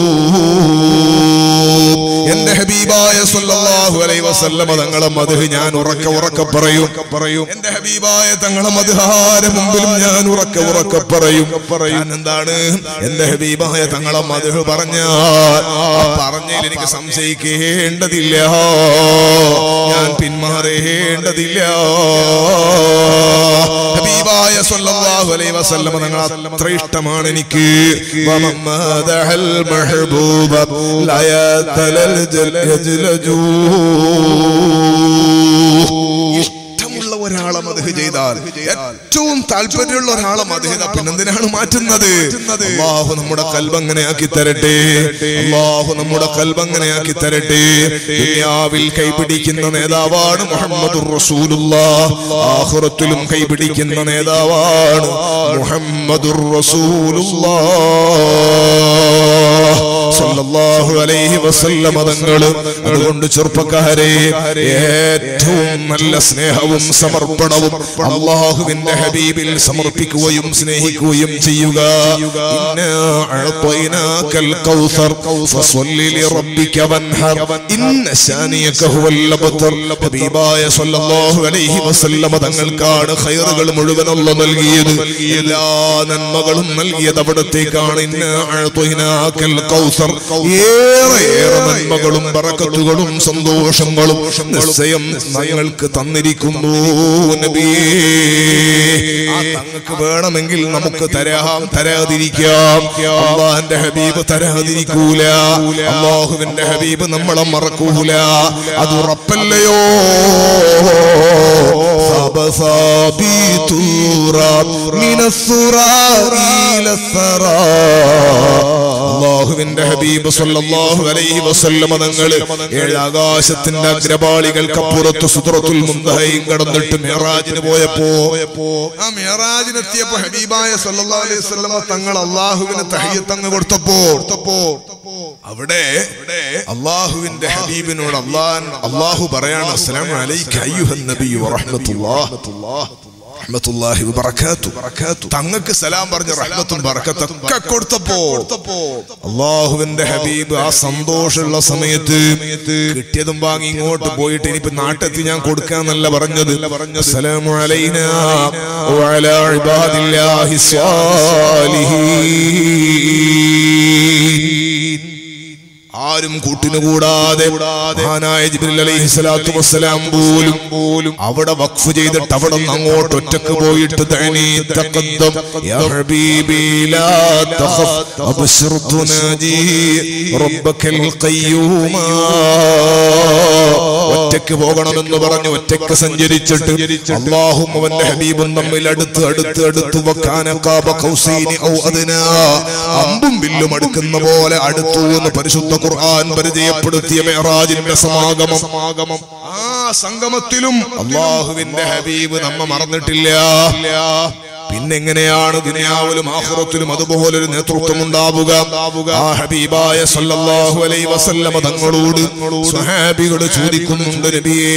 എന്റെ ഹബീബായ സല്ലല്ലാഹു അലൈഹി വസല്ലമ തങ്ങളെ മദ്ഹ് ഞാൻ ഉറക്ക ഉറക്ക പറയും പറയും എന്റെ ഹബീബായ തങ്ങളെ മദ്ഹാര മുമ്പിലും ഞാൻ ഉറക്ക ഉറക്ക പറയും പറയാൻ എന്താണ് എന്റെ ഹബീബായ തങ്ങളെ മദ്ഹ് പറഞ്ഞാൽ ആ പറഞ്ഞതിൽ എനിക്ക് സംശയിക്കേണ്ടതില്ല ഞാൻ പിന്മാറേണ്ടതില്ല ഹബീബായ സല്ലല്ലാഹു അലൈഹി വസല്ലമ തങ്ങൾ അത്ര ഇഷ്ടമാണ് എനിക്ക് വമമ്മദഹൽ മഹബൂബ لا يتلجل يجلجو ഇഷ്ടമുള്ള ഒരാളെ മധു ചെയ്താൽ ഏറ്റവും താല്പര്യമുള്ള ഒരാളെ മധു ചെയ്താൽ പിന്നെന്തിനാണ് മാറ്റുന്നത് അള്ളാഹു നമ്മുടെ കൽബങ്ങനെ ആക്കി തരട്ടെ അള്ളാഹു നമ്മുടെ കൽബങ്ങനെ ആക്കി തരട്ടെ ദുനിയാവിൽ കൈപിടിക്കുന്ന നേതാവാണ് മുഹമ്മദ് ആഹുറത്തിലും കൈപിടിക്കുന്ന നേതാവാണ് മുഹമ്മദുർ റസൂലുള്ളാഹ് സല്ലല്ലാഹു അലൈഹി വസല്ലമ തങ്ങള് അതുകൊണ്ട് ചെറുപ്പക്കാരെ ഏറ്റവും നല്ല സ്നേഹവും സമർപ്പണവും അള്ളാഹുവിന്റെ ഹബീബിൽ സമർപ്പിക്കുകയും സ്നേഹിക്കുകയും ചെയ്യുക ഇന്നാ അഅ്തൈനാക്കൽ കൗസർ ഫസ്വല്ലി ലിറബ്ബിക വൻഹർ ഇന്ന ശാനിയക ഹുവൽ അബ്തർ ഹബീബായ സല്ലല്ലാഹു അലൈഹി വസല്ലമ തങ്ങൾക്കാണ് ഖൈറുകൾ മുഴുവൻ അല്ലാഹ് നൽകിയത് എല്ലാ നന്മകളും നൽകിയത് അവിടത്തേക്കാണ് ഇന്നാ അഅ്തൈനാക്കൽ കൗസർ ഏറെ ഏറെ നന്മകളും ബറക്കത്തുകളും സന്തോഷങ്ങളും നിശ്ചയം ഞങ്ങൾക്ക് തന്നിരിക്കുന്നു നബിയേ ആ തങ്ങൾക്ക് വേണമെങ്കിൽ നമുക്ക് തരാം തരാതിരിക്കാം അള്ളാഹിന്റെ ഹബീബ് തരാതിരിക്കൂല അള്ളാഹുവിന്റെ ഹബീബ് നമ്മളെ മറക്കൂല അത് ഉറപ്പല്ലയോ ثابت التراب من الثراء إلى الثراء അള്ളാഹുവിന്റെ ഹബീബ് സല്ലല്ലാഹു അലൈഹി വസല്ലമ തങ്ങള് ഏഴ് ആകാശത്തിന്റെ അഗ്രപാളികൾക്കപ്പുറത്ത് സുദ്രത്തുൽ മുന്തഹയും കടന്നിട്ട് മിറാജിന് പോയപ്പോ ആ മിറാജിനെത്തിയപ്പോ ഹബീബായ സല്ലല്ലാഹു അലൈഹി വസല്ലമ തങ്ങൾ അള്ളാഹുവിന് തഹിയത്തങ്ങ് കൊടുത്തപ്പോ കൊടുത്തപ്പോ അവിടെ അള്ളാഹുവിന്റെ ഹബീബിനോട് അള്ളാൻ അള്ളാഹു പറയാണ് അസ്സലാമു അലൈക അയ്യുഹൻ നബിയ്യു വറഹ്മത്തുള്ളാഹ് റഹ്മത്തുള്ളാഹി വബറകാത്തു തങ്ങൾക്ക് സലാം പറഞ്ഞ റഹ്മത്തും ബറക്കത്തൊക്കെ കൊടുത്തപ്പോ അള്ളാഹുവിന്റെ ഹബീബ് ആ സന്തോഷമുള്ള സമയത്ത് കിട്ടിയതും വാങ്ങി ഇങ്ങോട്ട് പോയിട്ട് ഇനിയിപ്പോ നാട്ടെത്തി ഞാൻ കൊടുക്കാന്നല്ല പറഞ്ഞത് അസ്സലാമു അലൈനാ വഅലാ ഇബാദില്ലാഹി സ്വാലിഹീൻ ആരും കൂട്ടിനുകൂടാതെ മഹാനായ ജിബ്രീൽ അലൈഹി സ്വലാത്തു വസ്സലാം പോലും പോലും അവിടെ വഖഫ് ചെയ്തിട്ട് അവിടെ നിന്ന് അങ്ങോട്ട് ഒറ്റക്ക് പോയിട്ട് തഅനീ തഖദ്ദം യാ ഹബീബി ലാ തഖഫ് അബ്ശിർ തുനാജി റബ്ബക്കൽ ഖയ്യൂമ ഒറ്റക്ക് പോകണമെന്ന് പറഞ്ഞു ഒറ്റക്ക് സഞ്ചരിച്ചിട്ട് അള്ളാഹും അവന്റെ ഹബീബും തമ്മിൽ അടുത്ത് അടുത്ത് അടുത്ത് വക്കാന ഖാബ ഖൗസൈനി ഔ അദ്നാ അമ്പും വില്ലും അടുക്കുന്ന പോലെ അടുത്തു എന്ന് പരിശുദ്ധ ഖുർആൻ പരിചയപ്പെടുത്തിയ മെഹറാജിന്റെ സമാഗമം സമാഗമം ആ സംഗമത്തിലും അള്ളാഹുവിന്റെ ഹബീബ് നമ്മ മറന്നിട്ടില്ല പിന്നെങ്ങനെയാണ് ദുനിയാവിലും ആഹുറത്തിലും അതുപോലൊരു നേതൃത്വം ഉണ്ടാവുക ആ ഹബീബായ സല്ലല്ലാഹു അലൈഹി വസല്ലമ തങ്ങളോട് സ്വഹാബികൾ ചോദിക്കുന്നുണ്ട് നബിയേ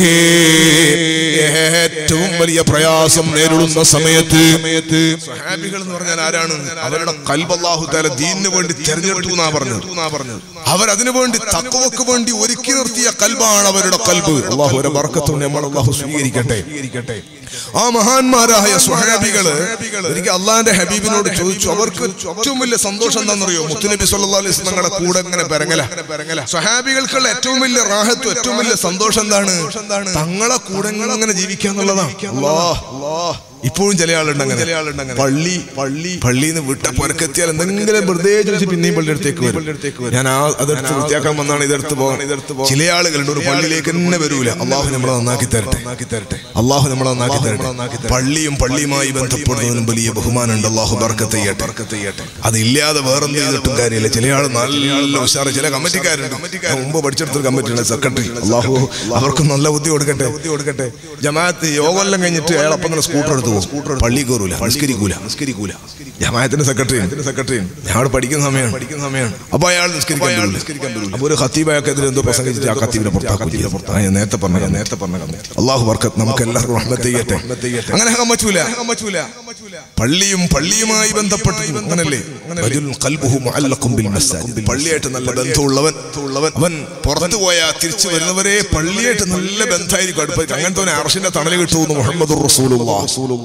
ഏറ്റവും വലിയ പ്രയാസം നേരിടുന്ന സമയത്ത് സ്വഹാബികൾ എന്ന് പറഞ്ഞാൽ ആരാണ് അവരുടെ കൽബ് അല്ലാഹു തആല ദീനിന് വേണ്ടി തെരഞ്ഞെടുത്തു എന്നാ പറഞ്ഞത് അവരതിനു വേണ്ടി തക്കവക്ക് വേണ്ടി ഒരുക്കി നിർത്തിയ കൽബാണ് അവരുടെ കൽബ് അള്ളാഹു ഒരു ബർക്കത്തും നമ്മൾ അള്ളാഹു സ്വീകരിക്കട്ടെ ആ മഹാന്മാരായ സ്വഹാബികള് ഒരിക്കൽ അള്ളാന്റെ ഹബീബിനോട് ചോദിച്ചു അവർക്ക് ഏറ്റവും വലിയ സന്തോഷം എന്താണെന്നറിയോ മുത്തുനബി സല്ലല്ലാഹു അലൈഹി വസല്ലം തങ്ങളുടെ കൂടെ ഇങ്ങനെ പെരങ്ങല സ്വഹാബികൾക്കുള്ള ഏറ്റവും വലിയ റാഹത്തും ഏറ്റവും വലിയ സന്തോഷം എന്താണ് തങ്ങളെ കൂടെ ഇങ്ങനെ ജീവിക്കാന്നുള്ളതാണ് അല്ലാഹ് ഇപ്പോഴും ചില ആളുണ്ട് അങ്ങനെ ചില ആളുണ്ട് അങ്ങനെ പള്ളി പള്ളി പള്ളിയിൽ നിന്ന് വിട്ട പുരക്കെത്തിയാൽ എന്തെങ്കിലും വെറുതെ ചോദിച്ച് പിന്നെയും പള്ളി അടുത്തേക്ക് വരും ഞാൻ ആ അതെടുത്ത് വൃത്തിയാക്കാൻ വന്നാണ് ഇതെടുത്ത് പോകാൻ ഇതെടുത്ത് പോകാൻ ചില ആളുകളുണ്ട് ഒരു പള്ളിയിലേക്ക് തന്നെ വരൂല അള്ളാഹു നമ്മളെ നന്നാക്കി തരട്ടെ തരട്ടെ അള്ളാഹു നമ്മളെ നന്നാക്കി തരട്ടെ പള്ളിയും പള്ളിയുമായി ബന്ധപ്പെടുന്നതിനും വലിയ ബഹുമാനമുണ്ട് അള്ളാഹു ബർക്കത്ത് ചെയ്യട്ടെ ബർക്കത്ത് ചെയ്യട്ടെ അതില്ലാതെ വേറെന്ത് ചെയ്തിട്ടും കാര്യമില്ല ചില ആൾ നല്ല ഉഷാറ് ചില കമ്മിറ്റിക്കാരുണ്ട് ഞാൻ മുമ്പ് പഠിച്ചെടുത്തൊരു കമ്മിറ്റിയാണ് സെക്രട്ടറി അള്ളാഹു അവർക്ക് നല്ല ബുദ്ധി കൊടുക്കട്ടെ ബുദ്ധി കൊടുക്കട്ടെ ജമാഅത്ത് യോഗമെല്ലാം കഴിഞ്ഞിട്ട് അയാൾ അപ്പം തന്നെ സ്കൂട്ടർ എടുത്തു പോകും സ്കൂട്ടർ പള്ളി കയറൂല നിസ്കരിക്കൂല നിസ്കരിക്കൂല ജമാഅത്തിന്റെ സെക്രട്ടറി സെക്രട്ടറി ഞാൻ അവിടെ പഠിക്കുന്ന സമയമാണ് പഠിക്കുന്ന സമയമാണ് അപ്പൊ അയാൾ നിസ്കരിക്കാൻ വരൂല. നിസ്കരിക്കാൻ വരൂല. അപ്പൊ ഒരു ഖത്തീബായക്കെതിരെ എന്തോ പ്രസംഗിച്ചിട്ട് ആ ഖത്തീബിനെ പുറത്താക്കില്ല ആ, ഞാൻ നേരത്തെ പറഞ്ഞ ഞാൻ നേരത്തെ പറഞ്ഞ അള്ളാഹു വർക്കത്ത് നമുക്ക് എല്ലാവർക്കും റഹ്മത്ത് ചെയ്യട്ടെ അങ്ങനെ കമ്മച്ചൂല കമ്മച്ചൂല പള്ളിയും പള്ളിയുമായി ബന്ധപ്പെട്ട് അങ്ങനല്ലേ റജുലുൻ ഖൽബുഹു മുഅല്ലഖും ബിൽ മസാജിദ് പള്ളിയായിട്ട് നല്ല ബന്ധമുള്ളവൻ അവൻ പുറത്തു പോയാൽ തിരിച്ചു വരുന്നവരെ പള്ളിയായിട്ട് നല്ല ബന്ധമായിരിക്കും അടുപ്പേക്ക് അങ്ങനത്തെ ഒരു അർഷിന്റെ തണല് കിട്ടുമെന്ന് മുഹമ്മദ് റസൂലുള്ളാഹ്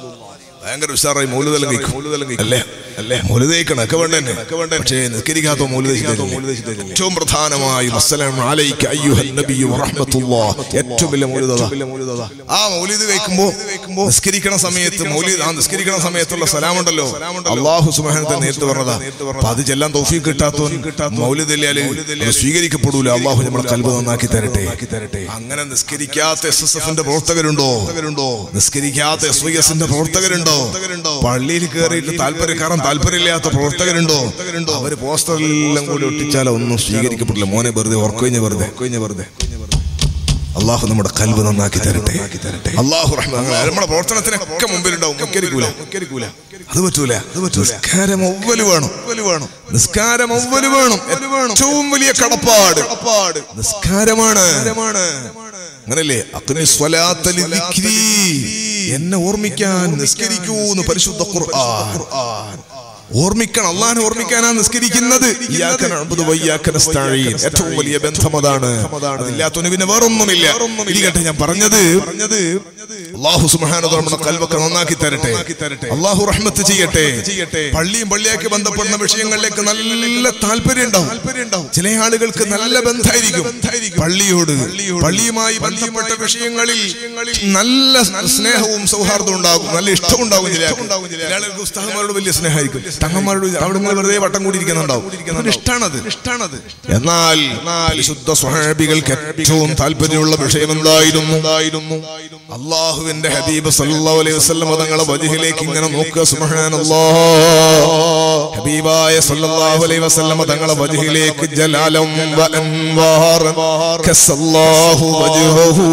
ഭയങ്കര ഉഷാറായി മൗലുതെല്ലാം കഴിക്കും അല്ലേ അല്ലേ മൗലുദയിക്കണം ഒക്കെ വേണ്ട തന്നെ പക്ഷേ നിസ്കരിക്കാത്ത മൗലുദയിച്ചിട്ട് ഏറ്റവും പ്രധാനമായും അസ്സലാമു അലൈക അയ്യുഹൻ നബിയ്യു വറഹ്മത്തുള്ളാഹ് ഏറ്റവും വലിയ മൗലിദത ആ മൗലിദ് കഴിക്കുമ്പോ നിസ്കരിക്കണ സമയത്ത് മൗലിദ് ആ നിസ്കരിക്കണ സമയത്തുള്ള സലാം ഉണ്ടല്ലോ അള്ളാഹു സുബ്ഹാനഹു നേരത്തെ പറഞ്ഞതാ അപ്പൊ അത് ചെല്ലാൻ തൗഫീഖ് കിട്ടാത്തവൻ മൗലിദ് ഇല്ലാല് അത് സ്വീകരിക്കപ്പെടൂല അള്ളാഹു നമ്മുടെ കൽബ് നന്നാക്കി തരട്ടെ അങ്ങനെ നിസ്കരിക്കാത്ത എസ് എസ് എഫിന്റെ പ്രവർത്തകരുണ്ടോ നിസ്കരിക്കാത്ത എസ് വൈ എസിന്റെ പ്രവർത്തകരുണ്ടോ പള്ളിയിൽ കയറിയിട്ട് താല്പര്യക്കാരൻ താല്പര്യമില്ലാത്ത പ്രവർത്തകരുണ്ടോ അവര് പോസ്റ്ററെല്ലാം കൂടി ഒട്ടിച്ചാലോ ഒന്നും സ്വീകരിക്കപ്പെടില്ല മോനെ വെറുതെ ഉറക്കൊഴിഞ്ഞ് വെറുതെ വെറുതെ അള്ളാഹു നമ്മുടെ കൽബ് നന്നാക്കി തരട്ടെ അള്ളാഹു റഹ്മാൻ അങ്ങനെ നമ്മുടെ പ്രവർത്തനത്തിനൊക്കെ മുമ്പിലുണ്ടാവും മുക്കരിക്കൂല അത് പറ്റൂല നിസ്കാരം ഒവ്വല് വേണം വേണം നിസ്കാരം ഒവ്വല് വേണം ഏറ്റവും വലിയ കടപ്പാട് നിസ്കാരമാണ് അങ്ങനല്ലേ അഗ്നി സ്വലാത്ത ലിദിക്രി. എന്നെ ഓർമ്മിക്കാൻ നിസ്കരിക്കൂ എന്ന് പരിശുദ്ധ ഖുർആൻ ഓർമ്മിക്കണം അള്ളാഹിനെ ഓർമ്മിക്കാനാ നിസ്കരിക്കുന്നത് ഇയ്യാക നഅ്ബുദു വഇയ്യാക നസ്തഈൻ. ഏറ്റവും വലിയ ബന്ധം അതാണ് അതില്ലാത്തവന് പിന്നെ വേറൊന്നുമില്ല ഇരിക്കട്ടെ ഞാൻ പറഞ്ഞത് അള്ളാഹു സുബ്ഹാനഹു നമ്മുടെ കൽവൊക്കെ നന്നാക്കി തരട്ടെ അള്ളാഹു റഹ്മത്ത് ചെയ്യട്ടെ പള്ളിയും പള്ളിയാക്കി ബന്ധപ്പെടുന്ന വിഷയങ്ങളിലേക്ക് നല്ല താല്പര്യം ഉണ്ടാവും ചില ആളുകൾക്ക് നല്ല ബന്ധമായിരിക്കും പള്ളിയോട് പള്ളിയുമായി ബന്ധപ്പെട്ട വിഷയങ്ങളിൽ നല്ല സ്നേഹവും സൗഹാർദ്ദവും ഉണ്ടാകും നല്ല ഇഷ്ടമുണ്ടാകും ചില ആൾക്ക്. ചില ആളുകൾക്ക് ഉസ്താദന്മാരോട് വലിയ സ്നേഹമായിരിക്കും തങ്ങന്മാരോട് അവിടെ ഇങ്ങനെ വെറുതെ വട്ടം കൂടി ഇരിക്കുന്നുണ്ടാവും അവന് ഇഷ്ടാണത് ഇഷ്ടാണത് എന്നാൽ വിശുദ്ധ സ്വഹാബികൾക്ക് ഏറ്റവും താല്പര്യമുള്ള വിഷയം എന്തായിരുന്നു അള്ളാഹുവിന്റെ ഹബീബ് സല്ലല്ലാഹു അലൈഹി വസല്ലം തങ്ങളെ വജഹിലേക്ക് ഇങ്ങനെ നോക്കുക സുബ്ഹാനല്ലാഹ് ഹബീബായ സല്ലല്ലാഹു അലൈഹി വസല്ലം തങ്ങളെ വജഹിലേക്ക് ജലാലം വ അൻവാറൻ കസല്ലാഹു വജ്ഹഹു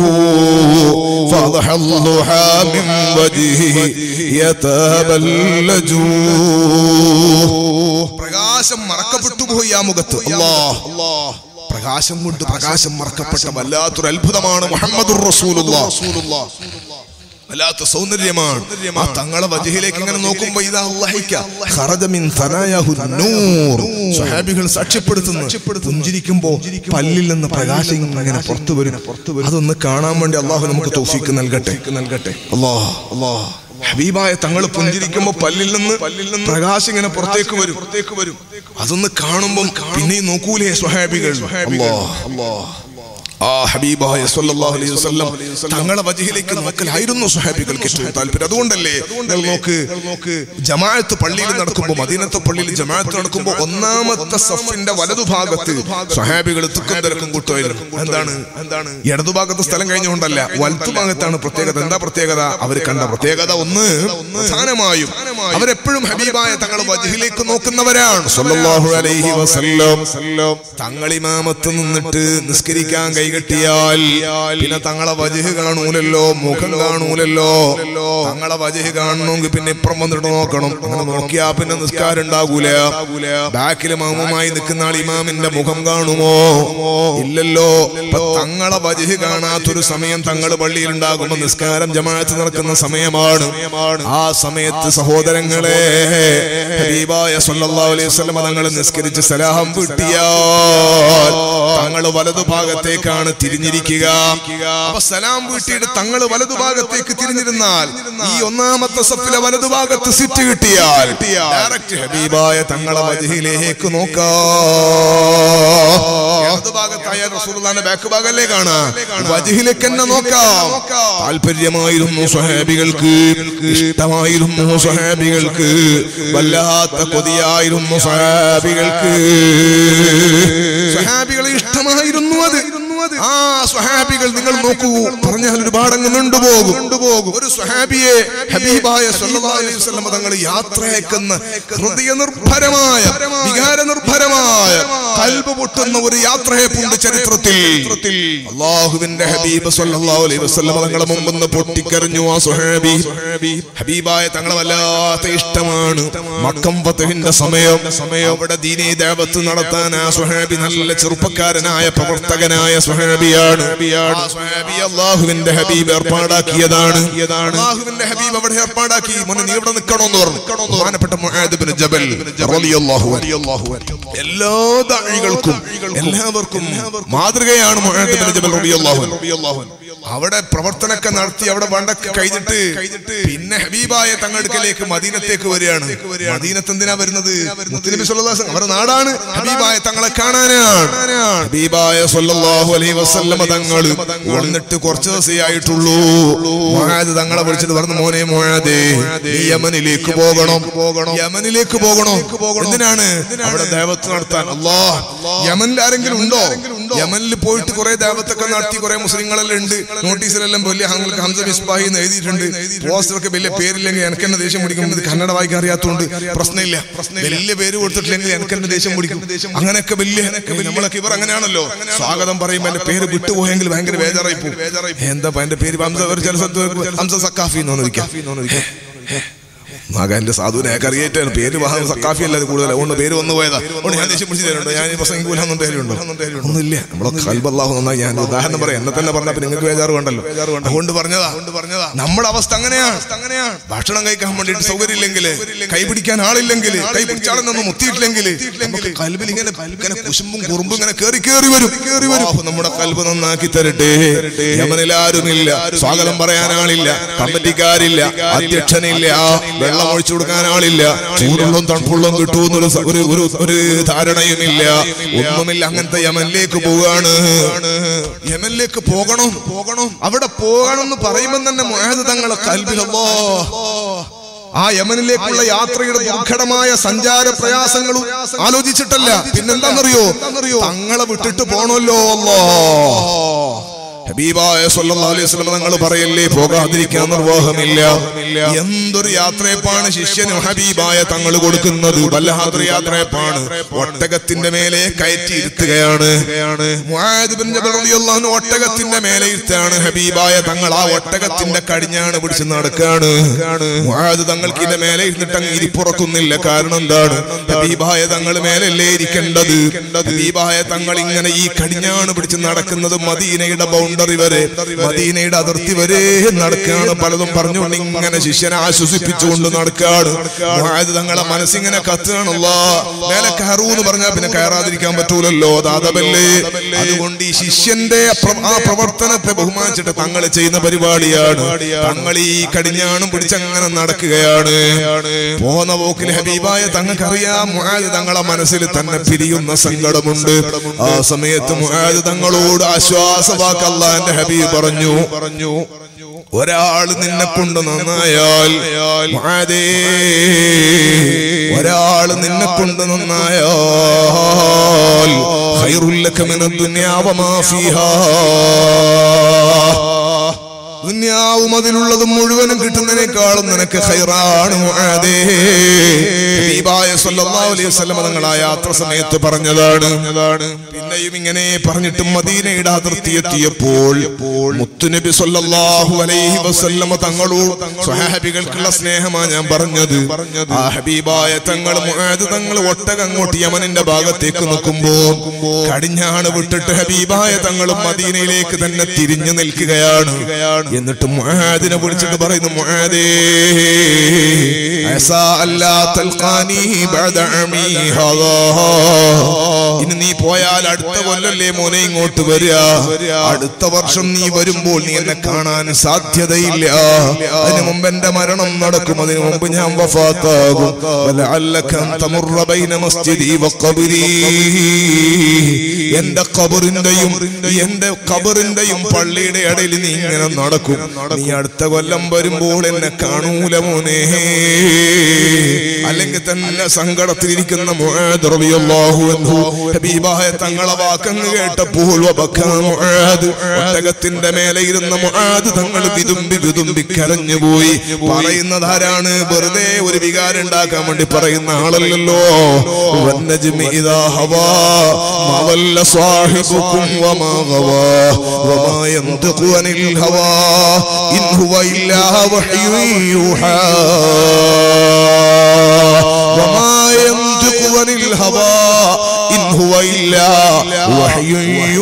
فضح الضحى من وجهه يتبلج പ്രകാശം മറക്കപ്പെട്ടു പോയി ആ മുഖത്ത് അല്ലാഹ് പ്രകാശം കൊണ്ട് പ്രകാശം മറക്കപ്പെട്ട വല്ലാത്തൊരു അത്ഭുതമാണ് മുഹമ്മദ് വല്ലാത്ത സൗന്ദര്യമാണ് ആ തങ്ങളെ വജഹിലേക്ക് ഇങ്ങനെ നോക്കുമ്പോ ഇതാ അല്ലാഹിക്ക ഖറജ മിൻ സനായഹു നൂർ സ്വഹാബികൾ സാക്ഷ്യപ്പെടുത്തുന്നു പുഞ്ചിരിക്കുമ്പോ പല്ലിൽ നിന്ന് പ്രകാശം ഇങ്ങനെ പുറത്തു വരും അതൊന്ന് കാണാൻ വേണ്ടി അള്ളാഹു നമുക്ക് തൗഫീക്ക് നൽകട്ടെ നൽകട്ടെ അല്ലാഹ് അല്ലാഹ് ഹബീബായ തങ്ങൾ പുഞ്ചിരിക്കുമ്പോ പല്ലിൽ നിന്ന് പല്ലിൽ നിന്ന് പ്രകാശം ഇങ്ങനെ പുറത്തേക്ക് വരും പുറത്തേക്ക് വരും അതൊന്ന് കാണുമ്പോൾ പിന്നെയും നോക്കൂലേ സ്വഹാബികൾ അല്ലാഹ് അല്ലാഹ് ആ ഹബീബായ സല്ലല്ലാഹു അലൈഹി വസല്ലം തങ്ങളെ വജഹിലേക്ക് നോക്കലായിരുന്നു സ്വഹാബികൾക്ക് ഏറ്റവും താല്പര്യം അതുകൊണ്ടല്ലേ നിങ്ങൾ നോക്ക് നോക്ക് ജമാഅത്ത് പള്ളിയിൽ നടക്കുമ്പോൾ മദീനത്തെ പള്ളിയിൽ ജമാഅത്ത് നടക്കുമ്പോൾ ഒന്നാമത്തെ സഫിന്റെ വലതുഭാഗത്ത് സ്വഹാബികൾ തുക്കം തിരക്കും കൂട്ടുമായിരുന്നു എന്താണ് എന്താണ് ഇടതുഭാഗത്ത് സ്ഥലം കഴിഞ്ഞുകൊണ്ടല്ല വലത്തുഭാഗത്താണ് പ്രത്യേകത എന്താ പ്രത്യേകത അവർ കണ്ട പ്രത്യേകത ഒന്ന് പ്രധാനമായും അവരെപ്പോഴും ഹബീബായ തങ്ങളെ വജഹിലേക്ക് നോക്കുന്നവരാണ് സല്ലല്ലാഹു അലൈഹി വസല്ലം തങ്ങൾ ഇമാമത്ത് നിന്നിട്ട് നിസ്കരിക്കാൻ കൈകെട്ടിയാൽ പിന്നെ തങ്ങളെ വജഹ് കാണൂലല്ലോ മുഖം കാണൂലല്ലോ തങ്ങളെ വജഹ് കാണണമെങ്കിൽ പിന്നെ ഇപ്പുറം വന്നിട്ട് നോക്കണം അങ്ങനെ നോക്കിയാ പിന്നെ നിസ്കാരം ഉണ്ടാകൂല ബാക്കിൽ മാമുമായി നിൽക്കുന്ന ആൾ ഇമാമിന്റെ മുഖം കാണുമോ ഇല്ലല്ലോ ഇപ്പൊ തങ്ങളെ വജഹ് കാണാത്തൊരു സമയം തങ്ങൾ പള്ളിയിൽ ഉണ്ടാകുമ്പോ നിസ്കാരം ജമാഅത്ത് നടക്കുന്ന സമയമാണ് ആ സമയത്ത് സഹോദരങ്ങളെ ഹബീബായ സല്ലല്ലാഹു അലൈഹി വസല്ലം തങ്ങൾ നിസ്കരിച്ച് സലാഹം വീട്ടിയാൽ തങ്ങൾ വലതുഭാഗത്തേക്കാണ് തിരിഞ്ഞിരിക്കുക അപ്പൊ സലാം വീട്ടിയിട്ട് തങ്ങൾ വലതുഭാഗത്തേക്ക് തിരിഞ്ഞിരുന്നാൽ ഈ ഒന്നാമത്തെ സഫിലെ വലതുഭാഗത്ത് സിറ്റ് കിട്ടിയാൽ ഡയറക്റ്റ് ഹബീബായ തങ്ങളെ വജഹിലേക്ക് നോക്കാം ഇടതുഭാഗത്തായാൽ റസൂലുള്ളാഹിന്റെ ബാക്ക് ഭാഗല്ലേ കാണാം വജഹിലേക്ക് തന്നെ നോക്കാം താല്പര്യമായിരുന്നു സ്വഹാബികൾക്ക് ഇഷ്ടമായിരുന്നു സ്വഹാബികൾക്ക് വല്ലാത്ത കൊതിയായിരുന്നു സ്വഹാബികൾക്ക് സ്വഹാബികളെ ഇഷ്ടമായിരുന്നു അത് ആ സ്വഹാബികൾ നിങ്ങൾ നോക്കൂ പറഞ്ഞാൽ ഒരുപാട് അങ്ങ് നീണ്ടുപോകും ഒരു സ്വഹാബിയെ ഹബീബായ സല്ലല്ലാഹു അലൈഹി വസല്ലം തങ്ങൾ യാത്രയക്കുന്ന ഹൃദയ നിർഭരമായ വികാര നിർഭരമായ കൽബ് പൊട്ടുന്ന ഒരു യാത്രയെ പൂണ്ട് ചരിത്രത്തിൽ അള്ളാഹുവിന്റെ ഹബീബ് സല്ലല്ലാഹു അലൈഹി വസല്ലം തങ്ങളെ മുമ്പെന്ന് പൊട്ടിക്കരഞ്ഞു ആ സ്വഹാബി ഹബീബായ തങ്ങളെ വല്ലാത്ത ഇഷ്ടമാണ് മക്കം ഫതഹിന്റെ സമയം അവിടെ ദീനീ ദേവത്ത് നടത്താൻ ആ സ്വഹാബി നല്ല ചെറുപ്പക്കാരനായ പ്രവർത്തകനായ സ്വഹാബിയാണ് ആ സ്വഹാബി അള്ളാഹുവിന്റെ ഹബീബ് ഏർപ്പാടാക്കിയതാണ് അള്ളാഹുവിന്റെ ഹബീബ് അവിടെ ഏർപ്പാടാക്കി മോനെ നീ ഇവിടെ നിൽക്കണമെന്ന് പറഞ്ഞു ബഹുമാനപ്പെട്ട മുആദ് ബിൻ ജബൽ റളിയല്ലാഹു അൻഹു എല്ലാ ദാഴികൾക്കും എല്ലാവർക്കും മാതൃകയാണ് മുആദ് ബിൻ ജബൽ റളിയല്ലാഹു അൻഹു അവിടെ പ്രവർത്തനമൊക്കെ നടത്തി അവിടെ വണ്ടൊക്കെ കഴിഞ്ഞിട്ട് പിന്നെ ഹബീബായ തങ്ങടുക്കലേക്ക് മദീനത്തേക്ക് വരികയാണ് മദീനത്ത് എന്തിനാ വരുന്നത് മുത്തുനബി സല്ലല്ലാഹു അലൈഹി വസല്ലം അവരുടെ നാടാണ് ഹബീബായ തങ്ങളെ കാണാനാണ് ഹബീബായ സല്ലല്ലാഹു അലൈഹി വസല്ലം തങ്ങൾ വന്നിട്ട് കുറച്ച് ദിവസമേ ആയിട്ടുള്ളൂ മുആദ് തങ്ങളെ വിളിച്ചിട്ട് പറഞ്ഞു മോനെ മുആദേ നീ യമനിലേക്ക് പോകണം യമനിലേക്ക് പോകണം എന്തിനാണ് അവിടെ ദേവത്ത് നടത്താൻ അല്ലാഹ് യമനിൽ ആരെങ്കിലും ഉണ്ടോ യമനിൽ പോയിട്ട് കുറെ ദേവത്തൊക്കെ നടത്തി കുറെ മുസ്ലിങ്ങളെല്ലാം ഉണ്ട് നോട്ടീസിലെല്ലാം വലിയ ഹം- ഹംസ മിസ്ബാഹി എന്ന് എഴുതിയിട്ടുണ്ട് പോസ്റ്ററൊക്കെ വലിയ പേരില്ലെങ്കിൽ എനിക്ക് തന്നെ ദേഷ്യം പിടിക്കും ഇത് കന്നഡ വായിക്കാൻ അറിയാത്തതുകൊണ്ട് പ്രശ്നമില്ല വലിയ പേര് കൊടുത്തിട്ടില്ലെങ്കിൽ എനിക്ക് തന്നെ ദേഷ്യം പിടിക്കും അങ്ങനെയൊക്കെ വലിയ നമ്മളൊക്കെ ഇവർ അങ്ങനെയാണല്ലോ സ്വാഗതം പറയുമ്പോൾ എന്റെ പേര് വിട്ടുപോയെങ്കിൽ ഭയങ്കര ബേജാറായി പോകും എന്താ എന്റെ പേര് ഹംസ ഒരു ചില സ്ഥലത്ത് ഹംസ സക്കാഫി എന്ന് തോന്നിരിക്കാം മകന്റെ സാധുവിനെ അറിയേറ്റാണ് പേര് വാഹന സക്കാഫി അല്ലാതെ കൂടുതൽ അതുകൊണ്ട് പേര് വന്നു പോയതാ അതുകൊണ്ട് ഞാൻ ദേഷ്യം പിടിച്ചു തരുന്നുണ്ടോ ഞാൻ ഈ പ്രസംഗിക്കൂലെന്നും പേരുണ്ടോ ഒന്നുമില്ല നമ്മളെ കൽബല്ലാഹു നന്നായി ഞാൻ ഉദാഹരണം പറയാം എന്നെ തന്നെ പറഞ്ഞപ്പോ നിങ്ങൾക്ക് ബേജാറ് വേണ്ടല്ലോ അതുകൊണ്ട് പറഞ്ഞതാ പറഞ്ഞതാ നമ്മുടെ അവസ്ഥ അങ്ങനെയാണ് അങ്ങനെയാണ് ഭക്ഷണം കഴിക്കാൻ വേണ്ടിയിട്ട് സൗകര്യം ഇല്ലെങ്കിൽ കൈ പിടിക്കാൻ ആളില്ലെങ്കിൽ കൈ പിടിച്ചാളെന്നൊന്നും മുത്തിയിട്ടില്ലെങ്കിൽ നമുക്ക് കൽബിൽ ഇങ്ങനെ ഇങ്ങനെ കുശുമ്പും കുറുമ്പും ഇങ്ങനെ കേറി കേറി വരും കേറി വരും നമ്മുടെ കൽബ് നന്നാക്കി തരട്ടെ യമനിൽ ആരുമില്ല സ്വാഗതം പറയാൻ ആളില്ല കമ്മിറ്റിക്കാരില്ല അധ്യക്ഷനില്ല വെള്ളം ഒഴിച്ചു കൊടുക്കാൻ ആളില്ല ചൂടുള്ളതും തണുപ്പുള്ളതും കിട്ടുമെന്നൊരു സ- ഒരു ഒരു ഒരു ധാരണയുമില്ല ഒന്നുമില്ല അങ്ങനത്തെ യമനിലേക്ക് പോവുകയാണ് യമനിലേക്ക് പോകണം പോകണം അവിടെ പോകണം എന്ന് പറയുമ്പോൾ തന്നെ മുഹാദ് തങ്ങളെ കൽബിലല്ലോ ആ യമനിലേക്കുള്ള യാത്രയുടെ ദുർഘടമായ സഞ്ചാര പ്രയാസങ്ങളും ആലോചിച്ചിട്ടല്ല പിന്നെന്താണെന്നറിയോ തങ്ങളെ വിട്ടിട്ട് പോണല്ലോ അല്ലോ ഹബീബായ സല്ലല്ലാഹു അലൈഹി വസല്ലം തങ്ങൾ പറയല്ലേ പോകാതിരിക്കാൻ നിർവാഹമില്ല എന്തൊരു യാത്രയപ്പാണ് ശിഷ്യന് ഹബീബായ തങ്ങൾ കൊടുക്കുന്നത് വല്ലാത്തൊരു യാത്രയപ്പാണ് ഒട്ടകത്തിന്റെ മേലെ കയറ്റി ഇരുത്തുകയാണ് മുആദ് ബിൻ ജബൽ റളിയല്ലാഹു അൻഹു ഒട്ടകത്തിന്റെ മേലെ ഇരുത്താണ് ഹബീബായ തങ്ങൾ ആ ഒട്ടകത്തിന്റെ കടിഞ്ഞാണ് പിടിച്ച് നടക്കാണ് മുആദ് തങ്ങൾക്ക് ഇതിന്റെ മേലെ ഇരുന്നിട്ട് അങ്ങ് ഇരിപ്പുറക്കുന്നില്ല കാരണം എന്താണ് ഹബീബായ തങ്ങൾ മേലല്ലേ ഇരിക്കേണ്ടത് ഹബീബായ തങ്ങൾ ഇങ്ങനെ ഈ കടിഞ്ഞാണ് പിടിച്ച് നടക്കുന്നത് മദീനയുടെ ബൗണ്ടറി വരെ മദീനയുടെ അതിർത്തി വരെ നടക്കാണ് പലതും പറഞ്ഞുകൊണ്ട് ഇങ്ങനെ ശിഷ്യനെ ആശ്വസിപ്പിച്ചുകൊണ്ട് നടക്കാണ് മുആദ് തങ്ങളെ മനസ്സിങ്ങനെ കത്തുകയാണല്ലോ മേലെ കയറൂ എന്ന് പറഞ്ഞാൽ പിന്നെ കയറാതിരിക്കാൻ പറ്റൂലല്ലോ ദാദബല്ലേ അതുകൊണ്ട് ഈ ശിഷ്യന്റെ പ്ര- ആ പ്രവർത്തനത്തെ ബഹുമാനിച്ചിട്ട് തങ്ങൾ ചെയ്യുന്ന പരിപാടിയാണ് തങ്ങൾ ഈ കടിഞ്ഞാണും പിടിച്ചങ്ങനെ നടക്കുകയാണ് പോന്ന പോക്കിൽ ഹബീബായ തങ്ങൾക്കറിയാം മുആദ് തങ്ങളെ മനസ്സിൽ തന്നെ പിരിയുന്ന സങ്കടമുണ്ട് ആ സമയത്ത് മുആദ് തങ്ങളോട് ആശ്വാസവാക്ക് അള്ളാന്റെ ഹബീബ് പറഞ്ഞു പറഞ്ഞു ഒരാൾ നിന്നെ കൊണ്ട് നന്നായാൽ മുആദേ ഒരാൾ നിന്നെ കൊണ്ട് നന്നായാൽ ഖൈറുല്ലക മിനദ് ദുനിയാ വമാ ഫീഹാ ദുന്യാവും അതിലുള്ളതും മുഴുവനും കിട്ടുന്നതിനേക്കാളും നിനക്ക് ഖൈറാണ് മുആദേ ഹബീബായ സല്ലല്ലാഹു അലൈഹി വസല്ലം തങ്ങൾ ആ യാത്ര സമയത്ത് പറഞ്ഞതാണ് പിന്നെയും ഇങ്ങനെ പറഞ്ഞിട്ട് മദീനയുടെ അതിർത്തി എത്തിയപ്പോൾ മുത്തുനബി സല്ലല്ലാഹു അലൈഹി വസല്ലം തങ്ങളോട് സ്വഹാബികൾക്കുള്ള സ്നേഹമാണ് ഞാൻ പറഞ്ഞത് ആ ഹബീബായ തങ്ങൾ മുആദ് തങ്ങൾ ഒട്ടകം അങ്ങോട്ട് യമനിന്റെ ഭാഗത്തേക്ക് നോക്കുമ്പോ കടിഞ്ഞാണ് വിട്ടിട്ട് ഹബീബായ തങ്ങളും മദീനയിലേക്ക് തന്നെ തിരിഞ്ഞു നിൽക്കുകയാണ് എന്നിട്ട് മുആദിനെ വിളിച്ചിട്ട് പറയുന്നു മുആദേ അസാ അല്ലാ തൽഖാനി ബഅദ അമീ ഹാദാ ഇനി നീ പോയാൽ അടുത്ത കൊല്ലല്ലേ മോനെ ഇങ്ങോട്ട് വരിക അടുത്ത വർഷം നീ വരുമ്പോൾ നീ എന്നെ കാണാൻ സാധ്യതയില്ല അതിനു മുമ്പ് എന്റെ മരണം നടക്കും അതിനു മുമ്പ് ഞാൻ വഫാത്താകും വലഅല്ലക അൻ തമുറ ബൈന മസ്ജിദി വഖബരി എന്റെ ഖബറിന്റെയും എന്റെ ഖബറിന്റെയും പള്ളിയുടെ ഇടയിൽ നീ ഇങ്ങനെ നടക്കും നീ അടുത്ത കൊല്ലം വരുമ്പോൾ എന്നെ കാണൂല മോനെ അല്ലെങ്കിൽ തന്നെ സങ്കടത്തിലിരിക്കുന്ന മുആദ് റളിയല്ലാഹു അൻഹു ഹബീബായ തങ്ങളെ വാക്കങ്ങ് കേട്ടപ്പോൾ വബക്കാ മുആദ് ഒട്ടകത്തിന്റെ മേലെ ഇരുന്ന മുആദ് തങ്ങൾ വിതുമ്പി വിതുമ്പി കരഞ്ഞുപോയി പറയുന്നത് ആരാണ് വെറുതെ ഒരു വികാരം ഉണ്ടാക്കാൻ വേണ്ടി പറയുന്ന ആളല്ലല്ലോ വന്നജ്മി ഇദാ ഹവാ മാ വല്ല സാഹിബുക്കും വമാ ഗവാ വമാ യന്തിഖു അനിൽ ഹവാ ഇൻ ഹുവ ഇല്ലാ വഹ്യു യൂഹാ وما ينطق عن الهوى إن هو إلا وحي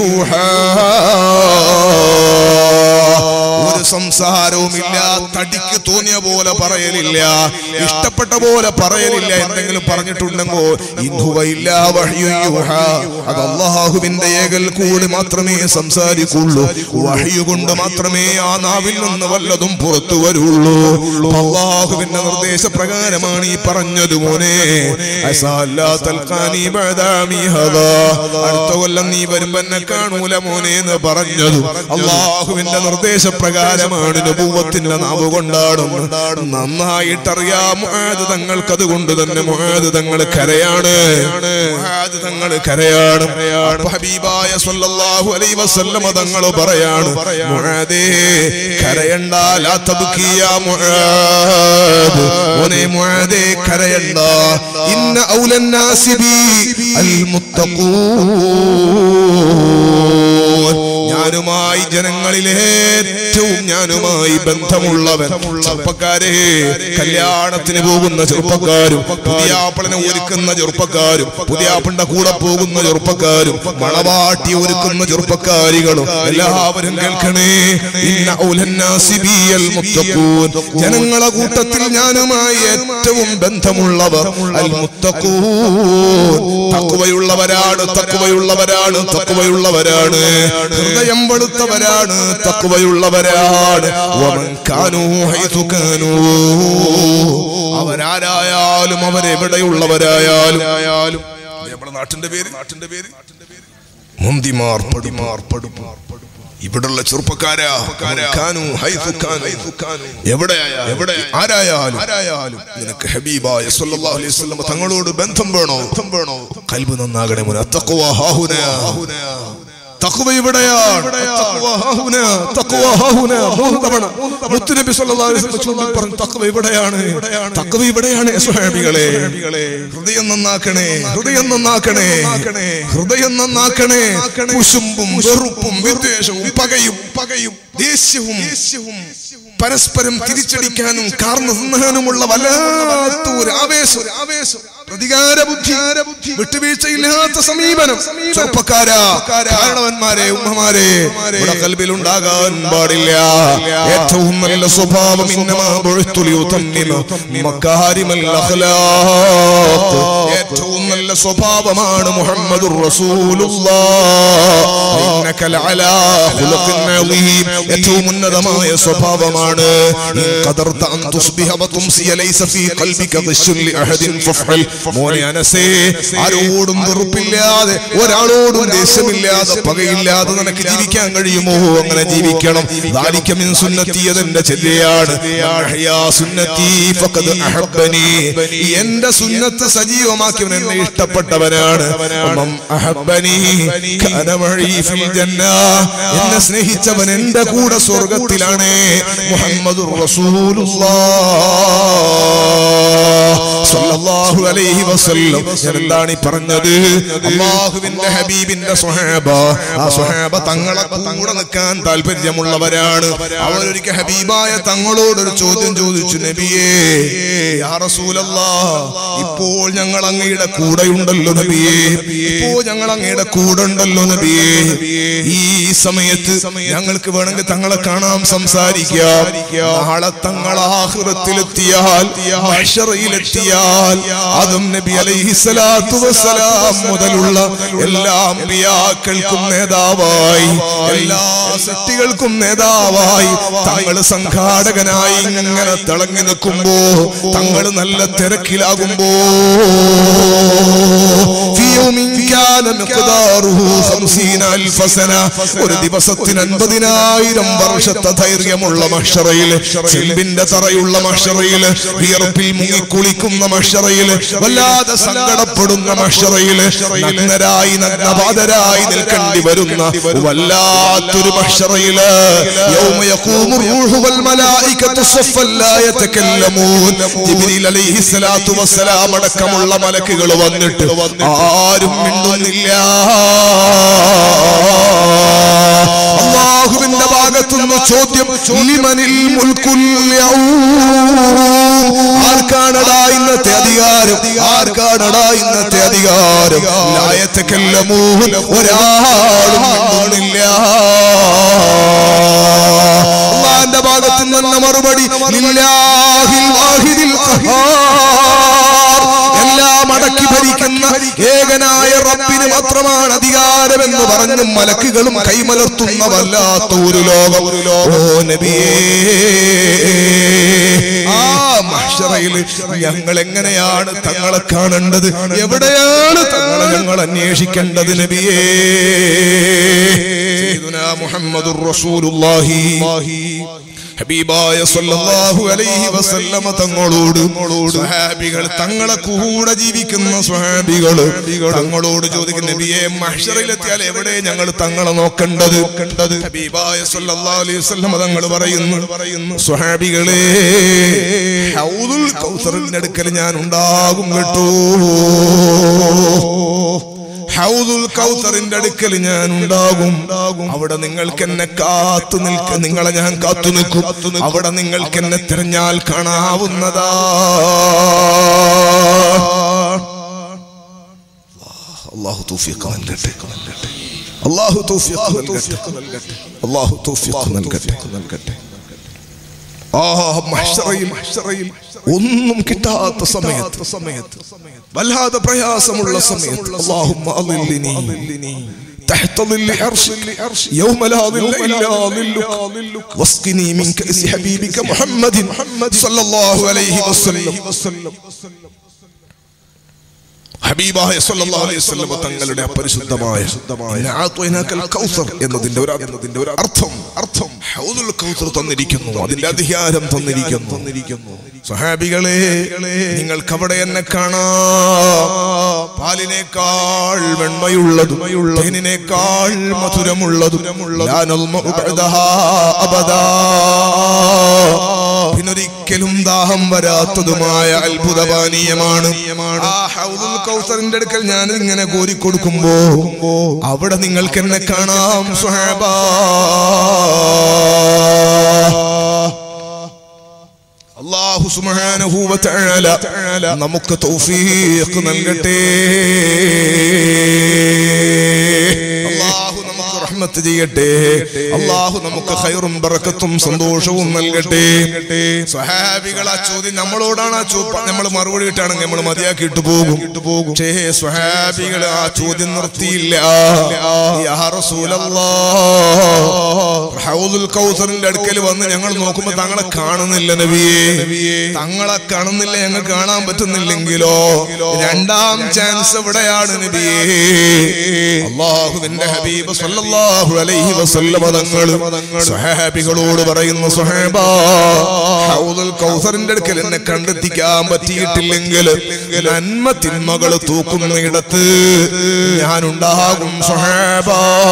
يوحى ഒരു സംസാരവുമില്ല തടിക്ക് തോന്നിയ പോലെ പറയലില്ല ഇഷ്ടപ്പെട്ട പോലെ പറയലില്ല എന്തെങ്കിലും പറഞ്ഞിട്ടുണ്ടെങ്കോ ഇൻഹുവയില്ല വഹ്യു യൂഹാ. അത് അള്ളാഹുവിന്റെ ഏകൽ കൂടി മാത്രമേ സംസാരിക്കുള്ളൂ വഹ്യു കൊണ്ട് മാത്രമേ ആ നാവിൽ നിന്ന് വല്ലതും പുറത്തു വരുള്ളൂ അള്ളാഹുവിന്റെ നിർദ്ദേശം നിർദ്ദേശപ്രകാരമാണ് ഈ പറഞ്ഞത് മോനെ അസാ അല്ലാ തൽഖാനി ബഅദാമി ഹദാ. അടുത്ത കൊല്ലം നീ വരുമ്പോ എന്നെ കാണൂല മോനെ എന്ന് പറഞ്ഞതും അള്ളാഹുവിന്റെ നിർദ്ദേശപ്രകാരമാണ് നബൂവത്തിന്റെ നാവ് കൊണ്ടാടുന്നത് നന്നായിട്ടറിയാം മുആദ് തങ്ങൾക്ക് അതുകൊണ്ട് തന്നെ മുആദ് തങ്ങൾ കരയാണ് മുആദ് തങ്ങൾ കരയാണ് അപ്പൊ ഹബീബായ സല്ലല്ലാഹു അലൈഹി വസല്ലമ തങ്ങൾ പറയാണ് മുആദേ കരയണ്ട ലാ തബ്കി യാ മുആദ് മോനെ മുആദേ കരയണ്ട ഇന്ന ഔലൻ നാസി ബി അൽ മുത്തഖൂൻ ഞാനുമായി ജനങ്ങളിലെ ഏറ്റവും ഞാനുമായി ബന്ധമുള്ളവൻ ചെറുപ്പക്കാരെ കല്യാണത്തിന് പോകുന്ന ചെറുപ്പക്കാരും പുതിയാപ്പിളിനെ ഒരുക്കുന്ന ചെറുപ്പക്കാരും പുതിയാപ്പിളിന്റെ കൂടെ പോകുന്ന ചെറുപ്പക്കാരും മണവാട്ടി ഒരുക്കുന്ന ചെറുപ്പക്കാരികളും എല്ലാവരും കേൾക്കണേ ഇന്ന ഔലന്നാസി ബിയൽ മുത്തഖൂൻ ജനങ്ങളെ കൂട്ടത്തിൽ ഞാനുമായി ഏറ്റവും ബന്ധമുള്ളവർ അൽ മുത്തഖൂൻ തക്കുവയുള്ളവരാണ് തക്കുവയുള്ളവരാണ് തക്കുവയുള്ളവരാണ് ഹൃദയം വെളുത്തവരാണ് തക്കുവയുള്ളവരാണ് വമൻ കാനൂ ഹൈതു കാനൂ അവരാരായാലും അവരെവിടെയുള്ളവരായാലും നമ്മുടെ നാട്ടിന്റെ പേര് നാട്ടിന്റെ പേര് മുന്തിമാർ പടിമാർ പടുമാർ ഇവിടുള്ള ചെറുപ്പക്കാരാ കാനു ഹൈതു കാനു എവിടെയായാ എവിടെ ആരായാലും ആരായാലും നിനക്ക് ഹബീബായ സല്ലല്ലാഹു അലൈഹി വസല്ലം തങ്ങളോട് ബന്ധം വേണോ ബന്ധം വേണോ കൽബ് നന്നാകണേ മോനെ തഖ്വ ഹാഹുന തഖ്വ ഇവിടെയാണ് തഖ്വ ഹാഹുന തഖ്വ ഹാഹുന മൂന്ന് തവണ മുത്തുനബി സല്ലല്ലാഹു അലൈഹി വസല്ലം ചൂണ്ടി പറഞ്ഞു തഖ്വ ഇവിടെയാണ് തഖ്വ ഇവിടെയാണ് സ്വഹാബികളെ ഹൃദയം നന്നാക്കണേ ഹൃദയം നന്നാക്കണേ ഹൃദയം നന്നാക്കണേ കുശുമ്പും വെറുപ്പും വിദ്വേഷവും പകയും പകയും ദേഷ്യവും പരസ്പരം തിരിച്ചടിക്കാനും കാർന്നു തിന്നാനുമുള്ള വല്ലാത്തൊരു ആവേശം ആവേശം പ്രതികാര ബുദ്ധി വിട്ടുവീഴ്ചയില്ലാത്ത സമീപനം ചെറുപ്പക്കാരാ കാരണവന്മാരെ ഉമ്മമാരെ ഇവിടെ കൽബിൽ ഉണ്ടാകാൻ പാടില്ല ഏറ്റവും നല്ല സ്വഭാവം ഇന്നമാ ബുഴുത്തുലി ഉതമ്മിമ മക്കാരിമൽ അഖ്ലാഖ് ഏറ്റവും നല്ല സ്വഭാവമാണ് മുഹമ്മദുർ റസൂലുള്ളാഹ് ഇന്നക ലഅലാ ഖുലുഖിൻ അളീം ഏറ്റവും ഉന്നതമായ സ്വഭാവമാണ് ഇൻ ഖദർത അൻ തുസ്ബിഹ വതുംസിയ ലൈസ ഫീ ഖൽബിക ഖിശ്ശുൻ ലിഅഹദിൻ ഫഫൽ മോനെ അനസേ ആരോടും വെറുപ്പില്ലാതെ ഒരാളോടും ദേഷ്യമില്ലാതെ പകയില്ലാതെ നിനക്ക് ജീവിക്കാൻ കഴിയുമോ അങ്ങനെ ജീവിക്കണം ദാലിക മിൻ സുന്നത്തി അതെന്റെ ചെല്ലിയാണ് അഹ്യാ സുന്നത്തി ഫഖദ് അഹബ്ബനി എന്റെ സുന്നത്ത് സജീവമാക്കിയവൻ എന്നെ ഇഷ്ടപ്പെട്ടവനാണ് മം അഹബ്ബനി കാന മഈ ഫിൽ ജന്ന എന്നെ സ്നേഹിച്ചവൻ എന്റെ കൂടെ സ്വർഗത്തിലാണ് മുഹമ്മദുർ റസൂലുള്ളാഹ് സല്ലല്ലാഹു അലൈഹി വസല്ലം ഞാൻ എന്താണ് ഈ പറഞ്ഞത് അള്ളാഹുവിന്റെ ഹബീബിന്റെ സ്വഹാബ ആ സ്വഹാബ തങ്ങളെ കൂടെ നിൽക്കാൻ താല്പര്യമുള്ളവരാണ് അവരൊരിക്കൽ ഹബീബായ തങ്ങളോട് ഒരു ചോദ്യം ചോദിച്ചു നബിയേ യാ റസൂലല്ലാ ഇപ്പോൾ ഞങ്ങൾ അങ്ങയുടെ കൂടെയുണ്ടല്ലോ നബിയേ ഇപ്പോൾ ഞങ്ങൾ അങ്ങയുടെ കൂടെ ഉണ്ടല്ലോ നബിയേ ഈ സമയത്ത് ഞങ്ങൾക്ക് വേണമെങ്കിൽ തങ്ങളെ കാണാം സംസാരിക്കാം നാളെ തങ്ങൾ ആഹ്റത്തിലെത്തിയാൽ മഹ്ശറയിലെത്തിയാൽ അതും നബി അലൈഹി സ്വലാത്തു വസ്സലാം മുതലുള്ള എല്ലാ അമ്പിയാക്കൾക്കും നേതാവായി എല്ലാ സൃഷ്ടികൾക്കും നേതാവായി തങ്ങൾ സംഘാടകനായി ഇങ്ങനെ തിളങ്ങി നിൽക്കുമ്പോ തങ്ങൾ നല്ല തിരക്കിലാകുമ്പോ في يوم كان مقداره خمسين ألف سنة ഒരു ദിവസത്തിന് അൻപതിനായിരം വർഷത്തെ ധൈര്യമുള്ള മഷറയിൽ ചെമ്പിന്റെ തറയുള്ള മഷറയിൽ വിയർപ്പിൽ മുങ്ങിക്കുളിക്കുന്ന മഷറയിൽ വല്ലാതെ സങ്കടപ്പെടുന്ന മഷറയിൽ നഗ്നരായി നഗ്നപാതരായി നിൽക്കേണ്ടി വരുന്ന വല്ലാത്തൊരു മഷറയില് يوم يقوم الروح والملائكة صفا لا يتكلمون ജിബ്രീൽ അലൈഹി സ്വലാത്തു വസ്സലാം അടക്കമുള്ള മലക്കുകൾ വന്നിട്ട് ആരും മിണ്ടുന്നില്ല അള്ളാഹുവിന്റെ ഭാഗത്തുനിന്ന് ചോദ്യം ലിമനിൽ മുൽക്കുൽ യൗം. ആർക്കാണടാ ഇന്നത്തെ അധികാരം ആർക്കാണടാ ഇന്നത്തെ അധികാരം ലായത്തക്കല്ലമൂൻ ഒരാളും മിണ്ടുന്നില്ല അള്ളാന്റെ ഭാഗത്തു നിന്ന് മറുപടി ലില്ലാഹിൽ വാഹിദിൽ ഖഹാർ. എല്ലാം അടക്കി ഭരിക്കുന്ന ഏകനായ റബ്ബിന് മാത്രമാണ് അധികാരം അംഗീകാരമെന്ന് പറഞ്ഞ് മലക്കുകളും കൈമലർത്തുന്ന വല്ലാത്ത ഒരു ലോകം ഓ നബിയേ ആ മഹ്ശറയിൽ ഞങ്ങൾ എങ്ങനെയാണ് തങ്ങളെ കാണേണ്ടത് എവിടെയാണ് തങ്ങളെ ഞങ്ങൾ അന്വേഷിക്കേണ്ടത് നബിയേ സയ്യിദുനാ മുഹമ്മദുർ റസൂലുള്ളാഹി ഹബീബായ സല്ലല്ലാഹു അലൈഹി വസല്ലമ തങ്ങളോട് സ്വഹാബികൾ തങ്ങളെ കൂടെ ജീവിക്കുന്ന സ്വഹാബികൾ തങ്ങളോട് ചോദിക്കുന്ന നബിയെ മഹ്ശറിലെത്തിയാൽ എവിടെ ഞങ്ങൾ തങ്ങളെ നോക്കേണ്ടത് കണ്ടത് ഹബീബായ സല്ലല്ലാഹു അലൈഹി വസല്ലമ തങ്ങൾ പറയുന്നു പറയുന്നു സ്വഹാബികളെ ഹൗദുൽ കൗസറിന്റെ അടുക്കൽ ഞാൻ ഉണ്ടാകും കേട്ടോ ഹൗദുൽ കൗസറിന്റെ അടുക്കൽ ഞാൻ ഉണ്ടാകും അവിടെ നിങ്ങൾക്ക് എന്നെ കാത്തു നിൽക്ക നിങ്ങളെ ഞാൻ കാത്തു നിൽക്കും അവിടെ നിങ്ങൾക്ക് എന്നെ തിരഞ്ഞാൽ കാണാവുന്നതാ അള്ളാഹു തൗഫീഖ് നൽകട്ടെ അള്ളാഹു തൗഫീഖ് നൽകട്ടെ അള്ളാഹു തൗഫീഖ് നൽകട്ടെ നൽകട്ടെ ആ മഹ്ശറയിൽ മഹ്ശറയിൽ ഒന്നും കിട്ടാത്ത സമയത്ത് സമയത്ത് വല്ലാതെ പ്രയാസമുള്ള സമയത്ത് അല്ലാഹുമ്മ അളില്ലിനി تحت ظل عرشك يوم لا ظل إلا ظلك واسقني من كأس حبيبك محمد صلى الله عليه وسلم ഹബീബായ സല്ലല്ലാഹു അലൈഹി വസല്ലം തങ്ങളുടെ പരിശുദ്ധമായ ഇന്നാ ആത്വൈനാക്കൽ കൗസർ എന്നതിന്റെ ഒരു എന്നതിന്റെ ഒരു അർത്ഥം അർത്ഥം ഹൗദുൽ കൗസർ തന്നിരിക്കുന്നു അതിന്റെ അധികാരം തന്നിരിക്കുന്നു തന്നിരിക്കുന്നു സഹാബികളെ നിങ്ങൾക്ക് അവിടെ എന്നെ കാണാം പാലിനേക്കാൾ വെണ്മയുള്ളതും തേനിനേക്കാൾ മധുരമുള്ളതും ലാ നൽമഉ ബഅദഹാ അബദാ പിന്നൊരിക്കലും ദാഹം വരാത്തതുമായ അത്ഭുതപാനീയമാണ് ആ ഹൗദുൽ കൗസറിന്റെ അടുക്കൽ ഞാൻ ഇങ്ങനെ കോരിക്കൊടുക്കുമ്പോ അവിടെ നിങ്ങൾക്ക് എന്നെ കാണാം സുഹൈബ അള്ളാഹു സുബ്ഹാനഹു വ തആല നമുക്ക് തൗഫീഖ് നൽകട്ടെ അള്ളാഹു നമുക്ക് റഹ്മത്ത് ചെയ്യട്ടെ അള്ളാഹു നമുക്ക് ഖൈറും ബറക്കത്തും സന്തോഷവും നൽകട്ടെ സ്വഹാബികൾ ആ ചോദ്യം നമ്മളോടാണ് ആ ചോദ്യം നമ്മൾ മറുപടി കിട്ടാണെങ്കിൽ നമ്മൾ മതിയാക്കിയിട്ട് പോകും പോകും പക്ഷേ സ്വഹാബികൾ ആ ചോദ്യം നിർത്തിയില്ല യാ റസൂലല്ലാഹ് ഹൗദുൽ കൗസറിന്റെ അടുക്കൽ വന്ന് ഞങ്ങൾ നോക്കുമ്പോ തങ്ങളെ കാണുന്നില്ല നബിയെ തങ്ങളെ കാണുന്നില്ല ഞങ്ങൾ കാണാൻ പറ്റുന്നില്ലെങ്കിലോ രണ്ടാം ചാൻസ് എവിടെയാണ് നബിയെ അള്ളാഹുവിന്റെ ഹബീബ് സല്ലല്ലാഹു അലൈഹി വസല്ലമ തങ്ങൾ സ്വഹാബികളോട് പറയുന്നു സ്വഹാബ ഹൗദുൽ കൗസറിന്റെ അടുക്കൽ എന്നെ കണ്ടെത്തിക്കാൻ പറ്റിയിട്ടില്ലെങ്കിൽ നന്മ തിന്മകൾ തൂക്കുന്ന ഇടത്ത് ഞാൻ ഉണ്ടാകും സ്വഹാബ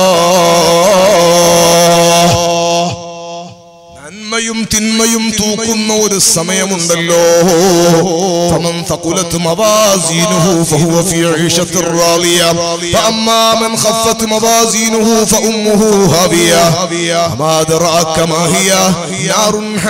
നന്മയും തിന്മയും തൂക്കുന്ന ഒരു സമയമുണ്ടല്ലോ فمن ثقلت موازينه فهو في عيشة راضية فأما من خفت موازينه فأمه هاوية ما أدراك ما هي نار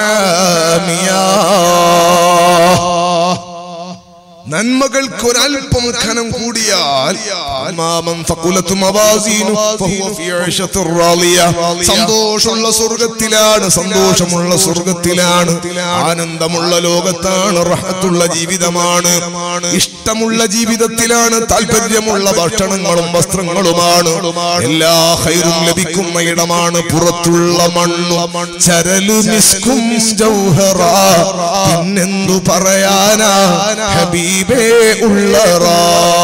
حامية നന്മകൾക്ക് ഒരല്പം ഖനം കൂടിയാൽ അമ്മാമൻ ثقلت موازينه فهو في عيشة راضية. സന്തോഷമുള്ള സ്വർഗത്തിലാണ് സന്തോഷമുള്ള സ്വർഗത്തിലാണ് ആനന്ദമുള്ള ലോകത്താണ് റഹത്തുള്ള ജീവിതമാണ് ഇഷ്ടമുള്ള ജീവിതത്തിലാണ് താല്പര്യമുള്ള ഭക്ഷണങ്ങളും വസ്ത്രങ്ങളുമാണ് എല്ലാ ഹൈറും ലഭിക്കുന്ന ഇടമാണ് പുറത്തുള്ള മണ്ണും ചരലു മിസ്കും ജൗഹറ പിന്നെന്തു പറയാനാ ഹബീബേ ഉള്ളറാ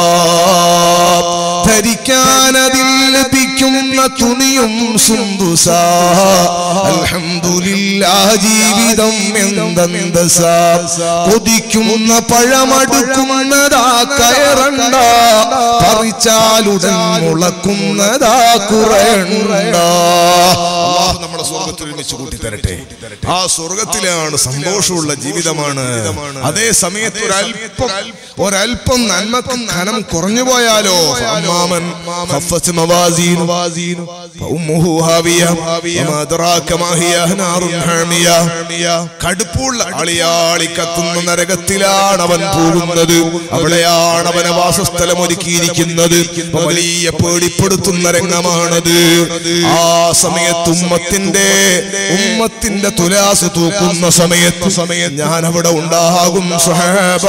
ധരിക്കാൻ അതിൽ ലഭിക്കുന്ന തുണിയും സുന്ദുസ അൽഹംദുലില്ലാ ജീവിതം എന്തെന്തസ കൊതിക്കുന്ന പഴമടുക്കുന്നതാ കയറണ്ട പറിച്ചാലുടൻ മുളക്കുന്നതാ കുറയണ്ട അള്ളാഹു നമ്മുടെ സ്വർഗത്തിൽ ഒരുമിച്ച് കൂട്ടി തരട്ടെ ആ സ്വർഗത്തിലാണ് സന്തോഷമുള്ള ജീവിതമാണ് അതേ സമയത്ത് ഒരല്പം ഒരല്പം നന്മക്കും ധനം കുറഞ്ഞു പോയാലോ അമ്മാമൻ ഖഫത്ത് മവാസീനു ഫഉമ്മുഹു ഹാവിയ വമാ അദ്റാക മാ ഹിയ നാറുൻ ഹാമിയ കടുപ്പുള്ള അളിയാളി കത്തുന്ന നരകത്തിലാണ് അവൻ പോകുന്നത് അവിടെയാണ് അവന് വാസസ്ഥലം ഒരുക്കിയിരിക്കുന്നത് വലിയ പേടിപ്പെടുത്തുന്ന രംഗമാണത് ആ സമയത്ത് ഉമ്മത്തിന്റെ ഉമ്മത്തിന്റെ തുലാസ് തൂക്കുന്ന സമയത്ത് സമയം ഞാൻ അവിടെ ഉണ്ടാകും സുഹേബ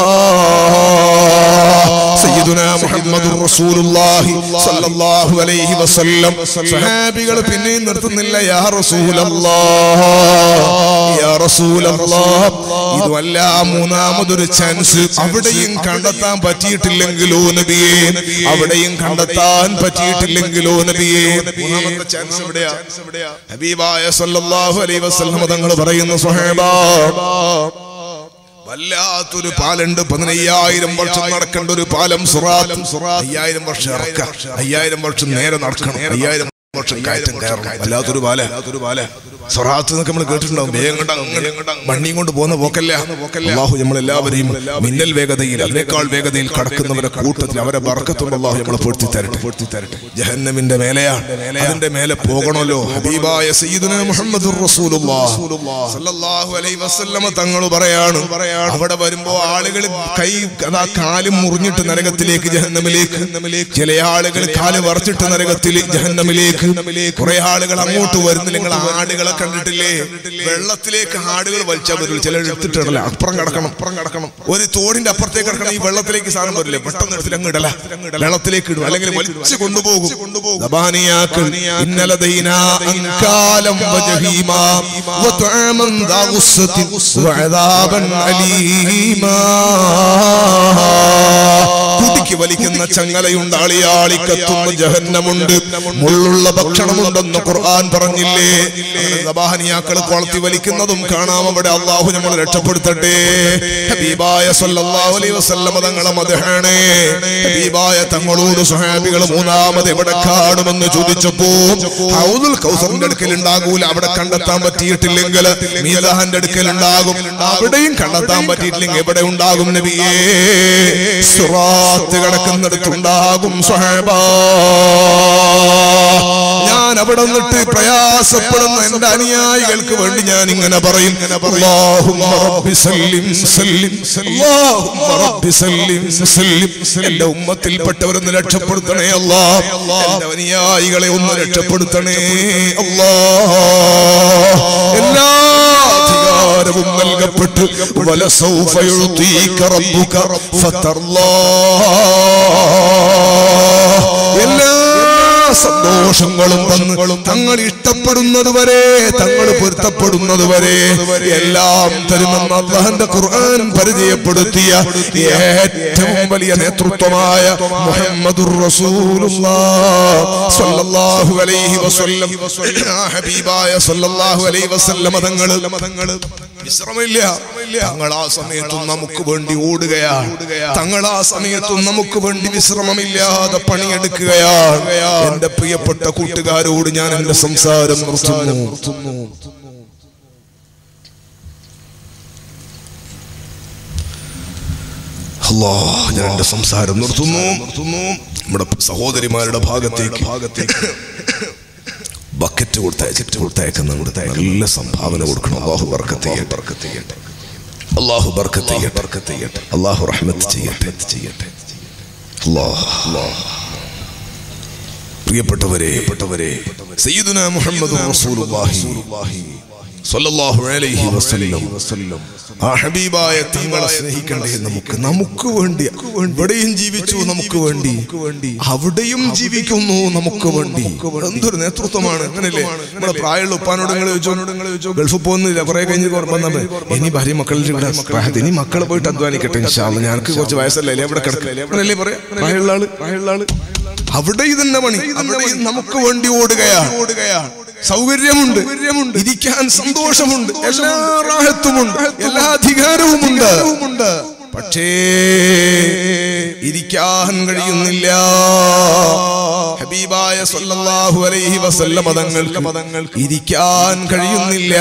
സയ്യിദുനാ മുഹമ്മദുർ റസൂലുള്ളാഹി സ്വല്ലല്ലാഹു അലൈഹി വസല്ലം സ്വഹാബികൾ പിന്നെയും നിർത്തുന്നില്ല യാ റസൂലല്ലാഹ് യാ റസൂലല്ലാഹ് ഇതുമല്ല മൂന്നാമതൊരു ചാൻസ് അവിടെയും കണ്ടെത്താൻ പറ്റിയിട്ടില്ലെങ്കിലോ നബിയെ അവിടെയും കണ്ടെത്താൻ പറ്റിയിട്ടില്ലെങ്കിലോ നബിയെ മൂന്നാമത്തെ ചാൻസ് എവിടെയാ ഹബീബായ സല്ലല്ലാഹു അലൈഹി വസല്ലം തങ്ങൾ പറയുന്നു സ്വഹേബാ വല്ലാത്തൊരു പാലുണ്ട് പതിനയ്യായിരം വർഷം നടക്കേണ്ട ഒരു പാലം സുറാത്ത് അയ്യായിരം വർഷം ഇറക്ക അയ്യായിരം വർഷം നേരെ നടക്കണം അയ്യായിരം വർഷം കയറ്റം കയറണം വല്ലാത്തൊരു പാല വല്ലാത്തൊരു പാല സ്വറാത്ത് എന്നൊക്കെ നമ്മൾ കേട്ടിട്ടുണ്ടാവും വേഗം കണ്ട അങ്ങനെ വണ്ടിയും കൊണ്ട് പോകുന്ന പോക്കല്ല അള്ളാഹു നമ്മളെല്ലാവരെയും മിന്നൽ വേഗതയിൽ അതിനേക്കാൾ വേഗതയിൽ കടക്കുന്നവരെ കൂട്ടത്തിൽ അവരെ ബർക്കത്തുള്ള അള്ളാഹു നമ്മളെ പൊടുത്തി തരട്ടെ പൊടുത്തി തരട്ടെ ജഹന്നമിന്റെ മേലെയാണ് അതിന്റെ മേലെ പോകണമല്ലോ ഹബീബായ സയ്യിദുന മുഹമ്മദ് സല്ലല്ലാഹു അലൈഹി വസല്ലമ തങ്ങൾ പറയാണ് അവിടെ വരുമ്പോ ആളുകൾ കൈ അതാ കാലും മുറിഞ്ഞിട്ട് നരകത്തിലേക്ക് ജഹന്നമിലേക്ക് ചില ആളുകൾ കാല് വറച്ചിട്ട് നരകത്തിൽ ജഹന്നമിലേക്ക് കുറെ ആളുകൾ അങ്ങോട്ട് വരുന്നില്ല നിങ്ങൾ ആടുകളെ കണ്ടിട്ടില്ലേ വെള്ളത്തിലേക്ക് ആടുകൾ വലിച്ചാൽ വരില്ല ചിലർ എടുത്തിട്ടിടല അപ്പുറം കിടക്കണം അപ്പുറം കിടക്കണം ഒരു തോടിന്റെ അപ്പുറത്തേക്ക് കിടക്കണം ഈ വെള്ളത്തിലേക്ക് സാധനം വരില്ലേ പെട്ടെന്ന് എടുത്തിട്ട് അങ്ങ് ഇടല വെള്ളത്തിലേക്ക് ഇടും അല്ലെങ്കിൽ വലിച്ചു കൊണ്ടുപോകും ദബാനിയാക്കൾ ഇന്നലെ ദൈനാ അങ്കാലം വജഹീമാ വതുഅമൻ ദാ ഗുസ്സത്തിൻ വഅദാബൻ അലീമാ കുടുക്കി വലിക്കുന്ന ചങ്ങലയുണ്ട് ആളിയാളി കത്തുന്ന ജഹന്നമുണ്ട് മുള്ളുള്ള ഭക്ഷണമുണ്ടെന്ന് ഖുർആൻ പറഞ്ഞില്ലേ ദബാഹനിയാക്കൾ കൊളത്തി വലിക്കുന്നതും കാണാം അവിടെ അള്ളാഹു നമ്മൾ രക്ഷപ്പെടുത്തട്ടെ ഹബീബായ സല്ലല്ലാഹു അലൈഹി വസല്ലമ തങ്ങളെ മദഹാണ് ഹബീബായ തങ്ങളോട് സ്വഹാബികൾ മൂന്നാമത് എവിടെ കാണുമെന്ന് ചോദിച്ചപ്പോ ഹൗദുൽ കൗസറിന്റെ അടുക്കൽ ഉണ്ടാകൂല അവിടെ കണ്ടെത്താൻ പറ്റിയിട്ടില്ലെങ്കിൽ മീദാന്റെ അടുക്കൽ ഉണ്ടാകും അവിടെയും കണ്ടെത്താൻ പറ്റിയിട്ടില്ലെങ്കിൽ എവിടെ ഉണ്ടാകും നബിയേ സുറാത്ത് കിടക്കുന്നിടത്തുണ്ടാകും സ്വഹാബ ഞാൻ അവിടെ നിന്നിട്ട് പ്രയാസപ്പെടുന്ന എന്റെ അനുയായികൾക്ക് വേണ്ടി ഞാൻ ഇങ്ങനെ പറയും അല്ലാഹുമ്മ റബ്ബി സല്ലിം സല്ലിം അല്ലാഹുമ്മ റബ്ബി സല്ലിം സല്ലിം എന്റെ ഉമ്മത്തിൽപ്പെട്ടവരൊന്ന് രക്ഷപ്പെടുത്തണേ അല്ലാ എന്റെ അനുയായികളെ ഒന്ന് രക്ഷപ്പെടുത്തണേ അല്ലാ എല്ലാ അധികാരവും നൽകപ്പെട്ടു വലസൗഫ യുഴത്തീക റബ്ബുക ഫതർലാ എല്ലാ സന്തോഷങ്ങളും തന്ന് തങ്ങൾ ഇഷ്ടപ്പെടുന്നത് വരെ തങ്ങൾ പൊരുത്തപ്പെടുന്നത് വരെ എല്ലാം തരുമെന്ന് അള്ളാഹന്റെ ഖുർആൻ പരിചയപ്പെടുത്തിയ ഏറ്റവും വലിയ നേതൃത്വമായ മുഹമ്മദുർ റസൂലുള്ളാഹ് സ്വല്ലല്ലാഹു അലൈഹി വസല്ലം ആ ഹബീബായ സ്വല്ലല്ലാഹു അലൈഹി വസല്ലം തങ്ങൾ വിശ്രമമില്ല തങ്ങൾ ആ സമയത്തും നമുക്ക് വേണ്ടി ഓടുകയാണ് തങ്ങൾ ആ സമയത്തും നമുക്ക് വേണ്ടി വിശ്രമമില്ലാതെ പണിയെടുക്കുകയാണ് എന്റെ പ്രിയപ്പെട്ട കൂട്ടുകാരോട് ഞാൻ എന്റെ സംസാരം നിർത്തുന്നു അല്ലാ ഞാൻ എന്റെ സംസാരം നിർത്തുന്നു നിർത്തുന്നു നമ്മുടെ സഹോദരിമാരുടെ ഭാഗത്തേക്ക് ഭാഗത്തേക്ക് ബക്കറ്റ് കൊടുത്തയച്ചിട്ട് കൊടുത്തയക്കുന്ന കൊടുത്ത നല്ല സംഭാവന കൊടുക്കണം അള്ളാഹു ബർക്കത്ത് ചെയ്യട്ടെ ബർക്കത്ത് ചെയ്യട്ടെ അള്ളാഹു ബർക്കത്ത് ചെയ്യട്ടെ ബർക്കത്ത് ചെയ്യട്ടെ അള്ളാഹു റഹ്മത്ത് ചെയ്യട്ടെ ചെയ്യട്ടെ അല്ലാഹ് പ്രിയപ്പെട്ടവരെ പ്രിയപ്പെട്ടവരെ സയ്യിദുന മുഹമ്മദ് റസൂലുള്ളാഹി സ്വല്ലല്ലാഹു അലൈഹി വസല്ലം ആ ഹബീബായ തങ്ങളെ സ്നേഹിക്കണ്ടേ നമുക്ക് നമുക്ക് വേണ്ടി ഇവിടെയും ജീവിച്ചു നമുക്ക് വേണ്ടി അവിടെയും ജീവിക്കുന്നു നമുക്ക് വേണ്ടി എന്തൊരു നേതൃത്വമാണ് അങ്ങനല്ലേ നമ്മുടെ പ്രായമുള്ള ഉപ്പാനോട് നിങ്ങൾ ചോദിച്ചോ ഗൾഫിൽ പോകുന്നില്ല കുറെ കഴിഞ്ഞ് വന്നപ്പോ ഇനി ഭാര്യ മക്കളുടെ ഇവിടെ പ്രായത്തിൽ ഇനി മക്കളെ പോയിട്ട് അധ്വാനിക്കട്ടെ ഇൻഷാല്ല ഞങ്ങൾക്ക് കുറച്ച് വയസ്സല്ലേ എവിടെ കിടക്കില്ലേ എവിടെയല്ലേ പറയാം പ്രായമുള്ള ആള് പ്രായമുള്ള ആള് അവിടെ ഇതന്നെ പണി അവിടെ നമുക്ക് വേണ്ടി ഓടുകയാണ് ഓടുകയാണ് സൗകര്യമുണ്ട് ഇരിക്കാൻ സന്തോഷമുണ്ട് എല്ലാ റാഹത്തുമുണ്ട് എല്ലാ അധികാരവുമുണ്ട് പക്ഷേ ഇരിക്കാൻ കഴിയുന്നില്ല ഹബീബായ സല്ലല്ലാഹു അലൈഹി വസല്ലമ തങ്ങൾക്ക് പദങ്ങൾക്ക് ഇരിക്കാൻ കഴിയുന്നില്ല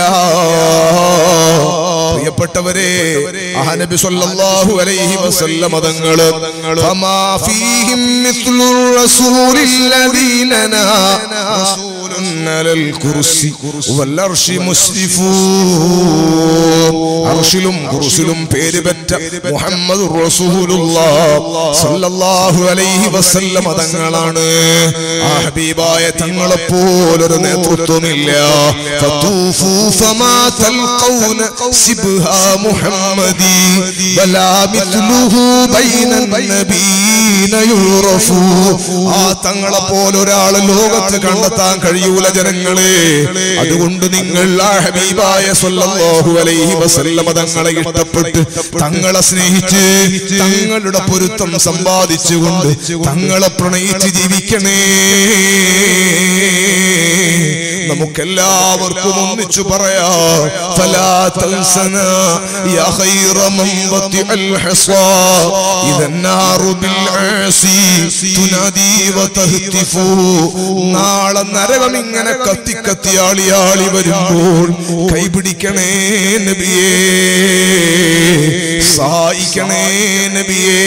പ്രിയപ്പെട്ടവരെ ആ നബി സല്ലല്ലാഹു അലൈഹി വസല്ലമ തങ്ങൾ ഫമാ ഫീഹിം മിസ്ലു റസൂലില്ലദീന റസൂലുൻ അലൽ കുർസി വൽ അർശി മുസ്രിഫൂൻ അർശിലും കുർസിലും പേര് പെറ്റ മുഹമ്മദ് സല്ലല്ലാഹു അലൈഹി വസല്ലമ തങ്ങളാണ് ആ ഹബീബായ തങ്ങളെ പോലൊരു നേതൃത്വമില്ല ഫതൂഫു ഫമാ തൽഖൗന സിബ്ഹ മുഹമ്മദി വലാ മിത്ലുഹു ബൈന നബീന യുറഫു ആ തങ്ങളെ പോലൊരാൾ ലോകത്ത് കണ്ടെത്താൻ കഴിയൂല ജനങ്ങളെ അതുകൊണ്ട് നിങ്ങൾ ആ ഹബീബായ സല്ലല്ലാഹു അലൈഹി വസല്ലമ തങ്ങളെ ഇഷ്ടപ്പെട്ട് തങ്ങളെ സ്നേഹിച്ച് തങ്ങളുടെ പൊരുത്തം സമ്പാദിച്ചുകൊണ്ട് തങ്ങളെ പ്രണയിച്ച് ജീവിക്കണേ നമുക്കെല്ലാവർക്കും ഒന്നിച്ചു പറയാം ഫലാ തൻസന യാ ഖൈറ മൻ വതിഅൽ ഹസാ ഇദന്നാറു ബിൽ ആസി തുനാദി വതഹ്തിഫു നാളെ നരകം ഇങ്ങനെ കത്തി കത്തി ആളി ആളി വരുമ്പോൾ കൈപിടിക്കണേ നബിയേ സഹായിക്കണേ നബിയേ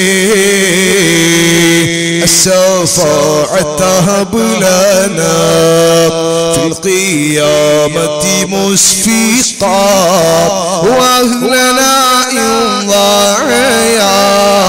الشفاعة هب لنا في القيامة مسفقا وأهلنا إن ضاع يا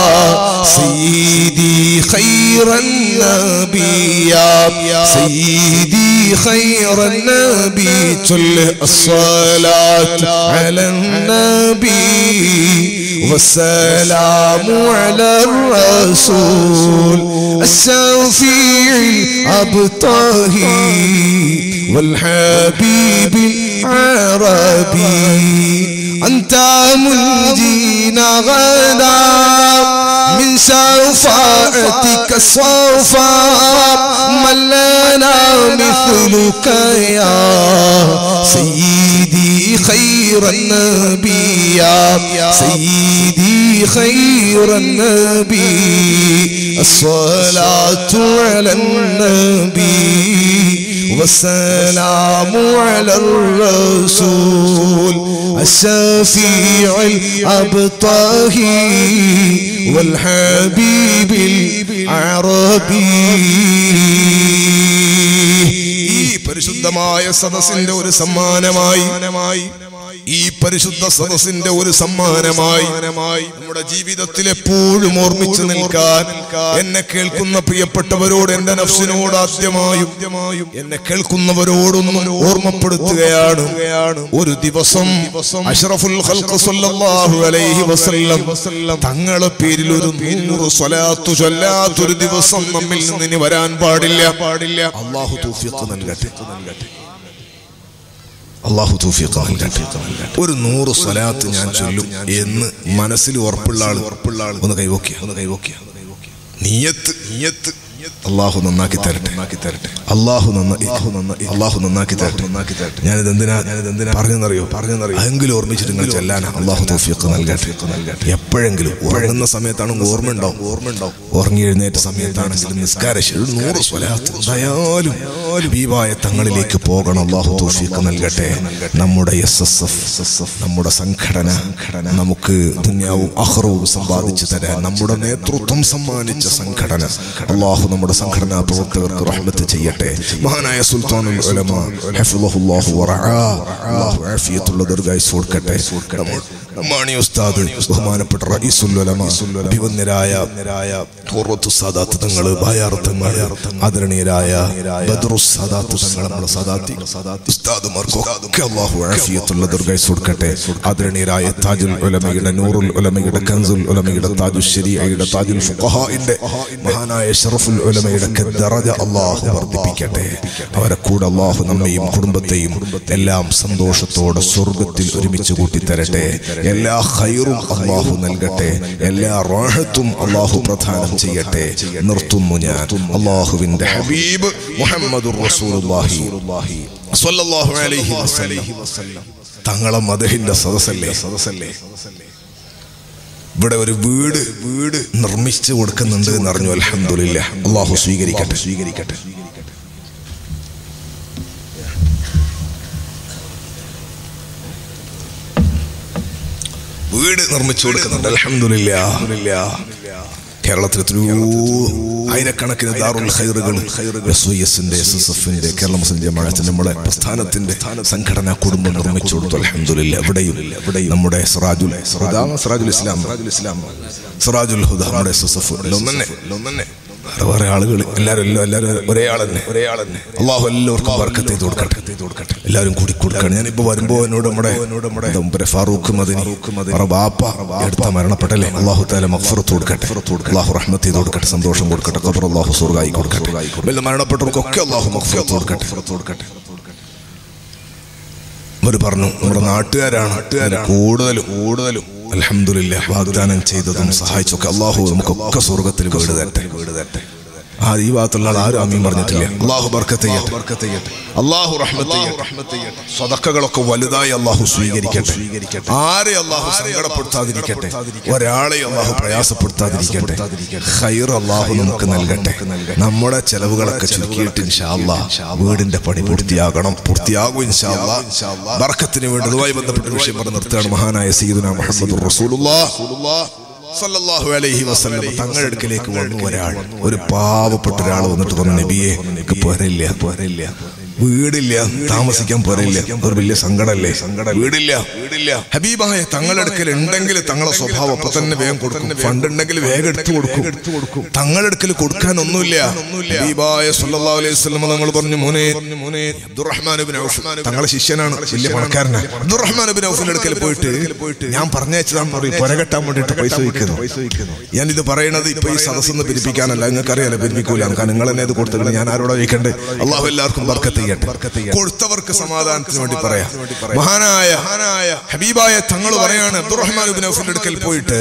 سيدي خير النبي يا سيدي خير النبي صل الصلاة على النبي والسلام على الرسول الشفيع الأبطاهي والحبيب العربي أنت منجينا غدا من شفاعتك الصفا من لنا مثلك يا سيدي خير النبي يا سيدي خير النبي الصلاة على النبي والسلام على الرسول الشفيع الأبطاهي والحبيب العربي ഈ പരിശുദ്ധമായ സദസ്സിന്റെ ഒരു സമ്മാനമായി ഈ പരിശുദ്ധ സദസ്സിന്റെ ഒരു സമ്മാനമായി നമ്മുടെ ജീവിതത്തിൽ എപ്പോഴും ഓർമ്മിച്ചു നിൽക്കാൻ എന്നെ കേൾക്കുന്ന പ്രിയപ്പെട്ടവരോട് എന്റെ നഫ്സിനോട് ആദ്യമായും എന്നെ കേൾക്കുന്നവരോടൊന്നും ഓർമ്മപ്പെടുത്തുകയാണ് ഒരു ദിവസം അഷ്റഫുൽ ഖൽഖ് സല്ലല്ലാഹു അലൈഹി വസല്ലം തങ്ങളെ പേരിൽ ഒരു നൂറ് സ്വലാത്തു ചൊല്ലാത്തൊരു ദിവസം നമ്മിൽ നിന്ന് ഇനി വരാൻ പാടില്ല പാടില്ല അള്ളാഹു തൗഫീഖ് നൽകട്ടെ അള്ളാഹു തൗഫീഖ് നൽകട്ടെ ഒരു നൂറ് സ്വലാത്ത് ഞാൻ ചൊല്ലും എന്ന് മനസ്സിൽ ഉറപ്പുള്ള ആൾ ഉറപ്പുള്ള ആൾ ഒന്ന് കൈവോക്കിയ ഒന്ന് കൈവോക്കിയ നീയത്ത് നീയത്ത് അള്ളാഹു നന്നാക്കി തരട്ടെ നന്നാക്കി തരട്ടെ അള്ളാഹു നന്നായി അള്ളാഹു നന്നാക്കി തരട്ടെ നന്നാക്കി തരട്ടെ ഞാനിത് എന്തിനാ ഞാനിത് എന്തിനാ പറഞ്ഞെന്നറിയോ പറഞ്ഞെന്നറിയോ അതെങ്കിലും ഓർമ്മിച്ചിട്ട് നിങ്ങൾ ചെല്ലാൻ അള്ളാഹു തൗഫീഖ് നൽകട്ടെ നൽകട്ടെ എപ്പോഴെങ്കിലും ഉറങ്ങുന്ന സമയത്താണെങ്കിൽ ഓർമ്മ ഉണ്ടാവും ഓർമ്മ ഉണ്ടാവും ഉറങ്ങി എഴുന്നേറ്റ സമയത്താണെങ്കിലും നിസ്കാരശീൽ നൂറ് സ്വലാത്ത് ദയാലും ഹബീബായ തങ്ങളിലേക്ക് പോകണം അള്ളാഹു തൗഫീഖ് നൽകട്ടെ നമ്മുടെ എസ് എസ് എഫ് നമ്മുടെ സംഘടന നമുക്ക് ദുന്യാവും അഹ്റവും സമ്പാദിച്ചു തരാൻ നമ്മുടെ നേതൃത്വം സമ്മാനിച്ച സംഘടന അള്ളാഹു നമ്മുടെ സംഘടനാ പ്രവർത്തകർക്ക് റഹ്മത്ത് ചെയ്യട്ടെ മഹാനായ സുൽത്താനുൽ ഉലമ ഹഫിളഹുല്ലാഹു വറആ അല്ലാഹു ആഫിയത്തുള്ള ദീർഘായുസ് കൊടുക്കട്ടെ മാണി ഉസ്താദ് ബഹുമാനപ്പെട്ട റഈസുൽ ഉലമ അഭിവന്യരായ ഖുറത്തു സാദാത്ത് തങ്ങൾ ബായാർത്ഥങ്ങൾ ആദരണീയരായ ബദ്റുസ് സാദാത്ത് തങ്ങൾ നമ്മുടെ സാദാത്തി ഉസ്താദുമാർക്കൊക്കെ അല്ലാഹു ആഫിയത്തുള്ള ദീർഘായുസ് കൊടുക്കട്ടെ ആദരണീയരായ താജുൽ ഉലമയുടെ നൂറുൽ ഉലമയുടെ കൻസുൽ ഉലമയുടെ താജുൽ ശരീഅയുടെ താജുൽ ഫുഖഹാഇന്റെ മഹാനായ ഷറഫുൽ ഉലമയുടെ ദറജ അള്ളാഹു വർദ്ധിപ്പിക്കട്ടെ അവരെ കൂടെ അള്ളാഹു നമ്മയും കുടുംബത്തെയും എല്ലാം സന്തോഷത്തോടെ സ്വർഗത്തിൽ ഒരുമിച്ച് കൂട്ടിത്തരട്ടെ എല്ലാ ഹൈറും അള്ളാഹു നൽകട്ടെ എല്ലാ റാഹത്തും അള്ളാഹു പ്രദാനം ചെയ്യട്ടെ നിർത്തുന്നു ഞാൻ അള്ളാഹുവിന്റെ ഹബീബ് മുഹമ്മദ് റസൂലുള്ളാഹി സ്വല്ലല്ലാഹു അലൈഹി വസല്ലം തങ്ങളെ മദഹിന്റെ സദസ്സല്ലേ സദസ്സല്ലേ ഇവിടെ ഒരു വീട് വീട് നിർമ്മിച്ചു കൊടുക്കുന്നുണ്ട് എന്ന് അറിഞ്ഞു അലഹമില്ല അള്ളാഹു സ്വീകരിക്കട്ടെ സ്വീകരിക്കട്ടെ വീട് നിർമ്മിച്ചു കൊടുക്കുന്നുണ്ട് അൽഹംദുലില്ലാ കേരളത്തിൽ എത്രയോ ആയിരക്കണക്കിന് ദാറുൽ ഖൈറുകൾ എസ് വൈ എസിന്റെ എസ് എസ് എഫിന്റെ കേരള മുസ്ലിം ജമാഅത്തിന്റെ നമ്മുടെ പ്രസ്ഥാനത്തിന്റെ സംഘടനാ കുടുംബം നിർമ്മിച്ചു കൊടുത്തു അലഹമില്ല എവിടെയും എവിടെയും നമ്മുടെ സിറാജുൽ സിറാ- സിറാജുൽ ഇസ്ലാം സിറാജുൽ ഇസ്ലാം സിറാജുൽ ഹുദ നമ്മുടെ എസ് എസ് എഫ് ഒന്നെ ഒന്നെ വേറെ വേറെ ആളുകൾ എല്ലാവരും എല്ലാം എല്ലാവരും ഒരേ ആൾ തന്നെ ഒരേ ആൾ തന്നെ അള്ളാഹു എല്ലാവർക്കും വർക്കത്ത് ചെയ്ത് കൊടുക്കട്ടെ കൊടുക്കട്ടെ എല്ലാവരും കൂടി കൊടുക്കണം ഞാനിപ്പോ വരുമ്പോ എന്നോട് നമ്മുടെ നമ്മുടെ മുമ്പേ ഫാറൂഖ് മദനി അവരുടെ ബാപ്പ എടുത്ത മരണപ്പെട്ടല്ലേ അള്ളാഹു താല മഫറത്ത് കൊടുക്കട്ടെ അള്ളാഹു റഹ്മത്ത് ചെയ്ത് കൊടുക്കട്ടെ സന്തോഷം കൊടുക്കട്ടെ ഖബർ അള്ളാഹു സ്വർഗായി കൊടുക്കട്ടെ വല്ല മരണപ്പെട്ടവർക്കൊക്കെ അള്ളാഹു മഫറത്ത് കൊടുക്കട്ടെ കൊടുക്കട്ടെ അവർ പറഞ്ഞു നമ്മുടെ നാട്ടുകാരാണ് നാട്ടുകാരാണ് കൂടുതലും കൂടുതലും അലഹമില്ല വാഗ്ദാനം ചെയ്തതും സഹായിച്ചൊക്കെ അള്ളാഹു നമുക്കൊക്കെ സ്വർഗത്തിൽ വീട് തരട്ടെ വീട് തരട്ടെ ആ ഈ ഭാഗത്തുള്ള ആൾ ആരും അമ്മയും പറഞ്ഞിട്ടില്ല അള്ളാഹു ബർക്കത്ത് ചെയ്യട്ടെ ബർക്കത്ത് ചെയ്യട്ടെ അള്ളാഹു റഹ്മത്ത് ചെയ്യട്ടെ സ്വതക്കകളൊക്കെ വലുതായി അള്ളാഹു സ്വീകരിക്കട്ടെ സ്വീകരിക്കട്ടെ ആരെ അള്ളാഹു സങ്കടപ്പെടുത്താതിരിക്കട്ടെ ഒരാളെ അള്ളാഹു പ്രയാസപ്പെടുത്താതിരിക്കട്ടെ ഖൈർ അള്ളാഹു നമുക്ക് നൽകട്ടെ നമ്മുടെ ചെലവുകളൊക്കെ ചുരുക്കിയിട്ട് ഇൻഷാ അല്ലാഹ് വീടിന്റെ പണി പൂർത്തിയാകണം പൂർത്തിയാകും ഇൻഷാ അല്ലാഹ് ബർക്കത്തിന് വേണ്ടി ഇതുമായി ബന്ധപ്പെട്ട ഒരു വിഷയം പറഞ്ഞ് നിർത്തുകയാണ് മഹാനായ സീദുന മുഹമ്മദ് റസൂലുള്ളാഹ് സല്ലല്ലാഹു അലൈഹി വസല്ലം തങ്ങളുടെ അടുക്കലേക്ക് വന്നു ഒരാൾ ഒരു പാവപ്പെട്ട ഒരാൾ വന്നിട്ട് പറഞ്ഞു നബിയെ എനിക്ക് പോരല്ല പോരല്ല വീടില്ല താമസിക്കാൻ പോരല്ല ഒരു വലിയ സങ്കടല്ലേ സങ്കടം വീടില്ല വീടില്ല ഹബീബായ തങ്ങളുടെ അടുക്കൽ ഉണ്ടെങ്കിൽ തങ്ങളെ സ്വഭാവം അപ്പൊ തന്നെ വേഗം കൊടുക്കും ഫണ്ട് ഉണ്ടെങ്കിൽ വേഗം എടുത്തു കൊടുക്കും എടുത്തു കൊടുക്കും തങ്ങളുടെ അടുക്കൽ കൊടുക്കാൻ ഒന്നുമില്ല ഹബീബായ സല്ലല്ലാഹു അലൈഹി വസല്ലം തങ്ങൾ പറഞ്ഞു മോനെ മോനെ അബ്ദുറഹ്മാൻ ഇബ്നു ഔഫ് തങ്ങളെ ശിഷ്യനാണ് വലിയ പണക്കാരനാണ് അബ്ദുറഹ്മാൻ ഇബ്നു ഔഫിന്റെ അടുക്കൽ പോയിട്ട് പോയിട്ട് ഞാൻ പറഞ്ഞയച്ചതാണെന്ന് പറയും പുരകെട്ടാൻ വേണ്ടിയിട്ട് പൈസ വയ്ക്കുന്നു ഞാൻ ഇത് പറയണത് ഇപ്പൊ ഈ സദസ്സെന്ന് പിരിപ്പിക്കാനല്ല നിങ്ങൾക്ക് അറിയാലോ പിരിപ്പിക്കൂല കാരണം നിങ്ങൾ തന്നെ ഇത് കൊടുത്തത് ഞാൻ ആരോടെ വയ്ക്കണ്ടേ അള്ളാഹു എല്ലാവർക്കും ബർക്കത്ത് ചെയ്യട്ടെ കൊടുത്തവർക്ക് സമാധാനത്തിന് വേണ്ടി പറയാം മഹാനായ മഹാനായ ഹബീബായ തങ്ങൾ പറയാണ് അബ്ദുറഹ്മാൻ ഇബ്നു ഔഫിന്റെ അടുക്കൽ പോയിട്ട്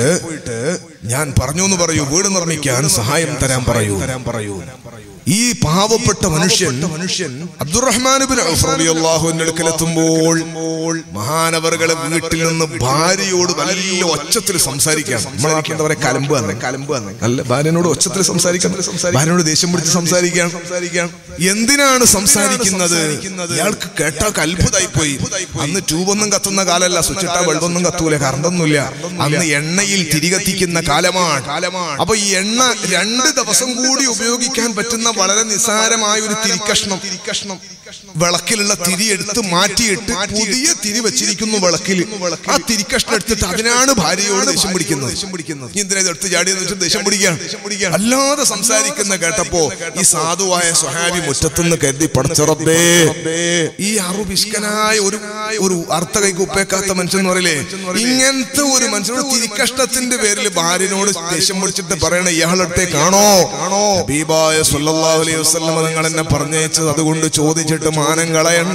ഞാൻ പറഞ്ഞു എന്ന് പറയൂ വീട് നിർമ്മിക്കാൻ സഹായം തരാൻ പറയൂ തരാൻ പറയൂ ഈ പാവപ്പെട്ട മനുഷ്യൻ മനുഷ്യൻ അബ്ദുറഹ്മാനുബിൻ റളിയല്ലാഹുവിന്റെ അടുക്കലെത്തുമ്പോൾ മഹാനവറുകളെ വീട്ടിൽ നിന്ന് ഭാര്യയോട് നല്ല ഒച്ചത്തിൽ സംസാരിക്കാൻ നമ്മളെ നാട്ടിൽ എന്താ പറയാ കലമ്പ് തന്നെ കലമ്പ് തന്നെ നല്ല ഭാര്യനോട് ഒച്ചത്തിൽ സംസാരിക്കാൻ ഭാര്യനോട് ദേഷ്യം പിടിച്ച് സംസാരിക്കാൻ സംസാരിക്കാൻ എന്തിനാണ് സംസാരിക്കുന്നത് ഇയാൾക്ക് കേട്ടാൽ അത്ഭുതമായി പോയി അന്ന് ട്യൂബൊന്നും കത്തുന്ന കാലല്ല സ്വിച്ച് ഇട്ടാ വെള്ളമൊന്നും കത്തൂല കറണ്ടൊന്നുമില്ല അന്ന് എണ്ണയിൽ തിരികത്തിക്കുന്ന കാലമാണ് കാലമാണ് അപ്പൊ ഈ എണ്ണ രണ്ട് ദിവസം കൂടി ഉപയോഗിക്കാൻ പറ്റുന്ന വളരെ നിസാരമായ ഒരു തിരിക്കഷ്ണം തിരിക്കഷ്ണം വിളക്കിലുള്ള തിരി എടുത്ത് മാറ്റിയിട്ട് പുതിയ തിരി വെച്ചിരിക്കുന്നു വിളക്കിൽ ആ തിരിക്കഷ്ണം എടുത്തിട്ട് അതിനാണ് ഭാര്യയോട് ദേഷ്യം പിടിക്കുന്നത് ഇനി എന്തിനാ ഇത് എടുത്ത് ചാടിയെന്ന് വെച്ചാൽ ദേഷ്യം പിടിക്കാൻ അല്ലാതെ സംസാരിക്കുന്ന കേട്ടപ്പോ ഈ സാധുവായ സ്വഹാബി മുറ്റത്തുനിന്ന് കരുതി പടച്ചറബേ ഈ അറുപിഷ്കനായ ഒരു ഒരു അർത്ഥ കൈക്ക് ഉപ്പേക്കാത്ത മനുഷ്യൻ എന്ന് പറയില്ലേ ഇങ്ങനത്തെ ഒരു മനുഷ്യനോട് തിരിക്കഷ്ടത്തിന്റെ പേരിൽ ഭാര്യനോട് ദേഷ്യം പിടിച്ചിട്ട് പറയണ ഇയാളടുത്തെ കാണോ കാണോ ഹബീബായ സല്ലല്ലാഹു അലൈഹി വസല്ലം നിങ്ങൾ എന്നെ പറഞ്ഞയച്ചത് അതുകൊണ്ട് ചോദിച്ചിട്ട് മാനം കളയണ്ട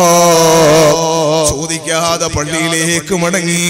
ചോദിക്കാതെ പള്ളിയിലേക്ക് മടങ്ങി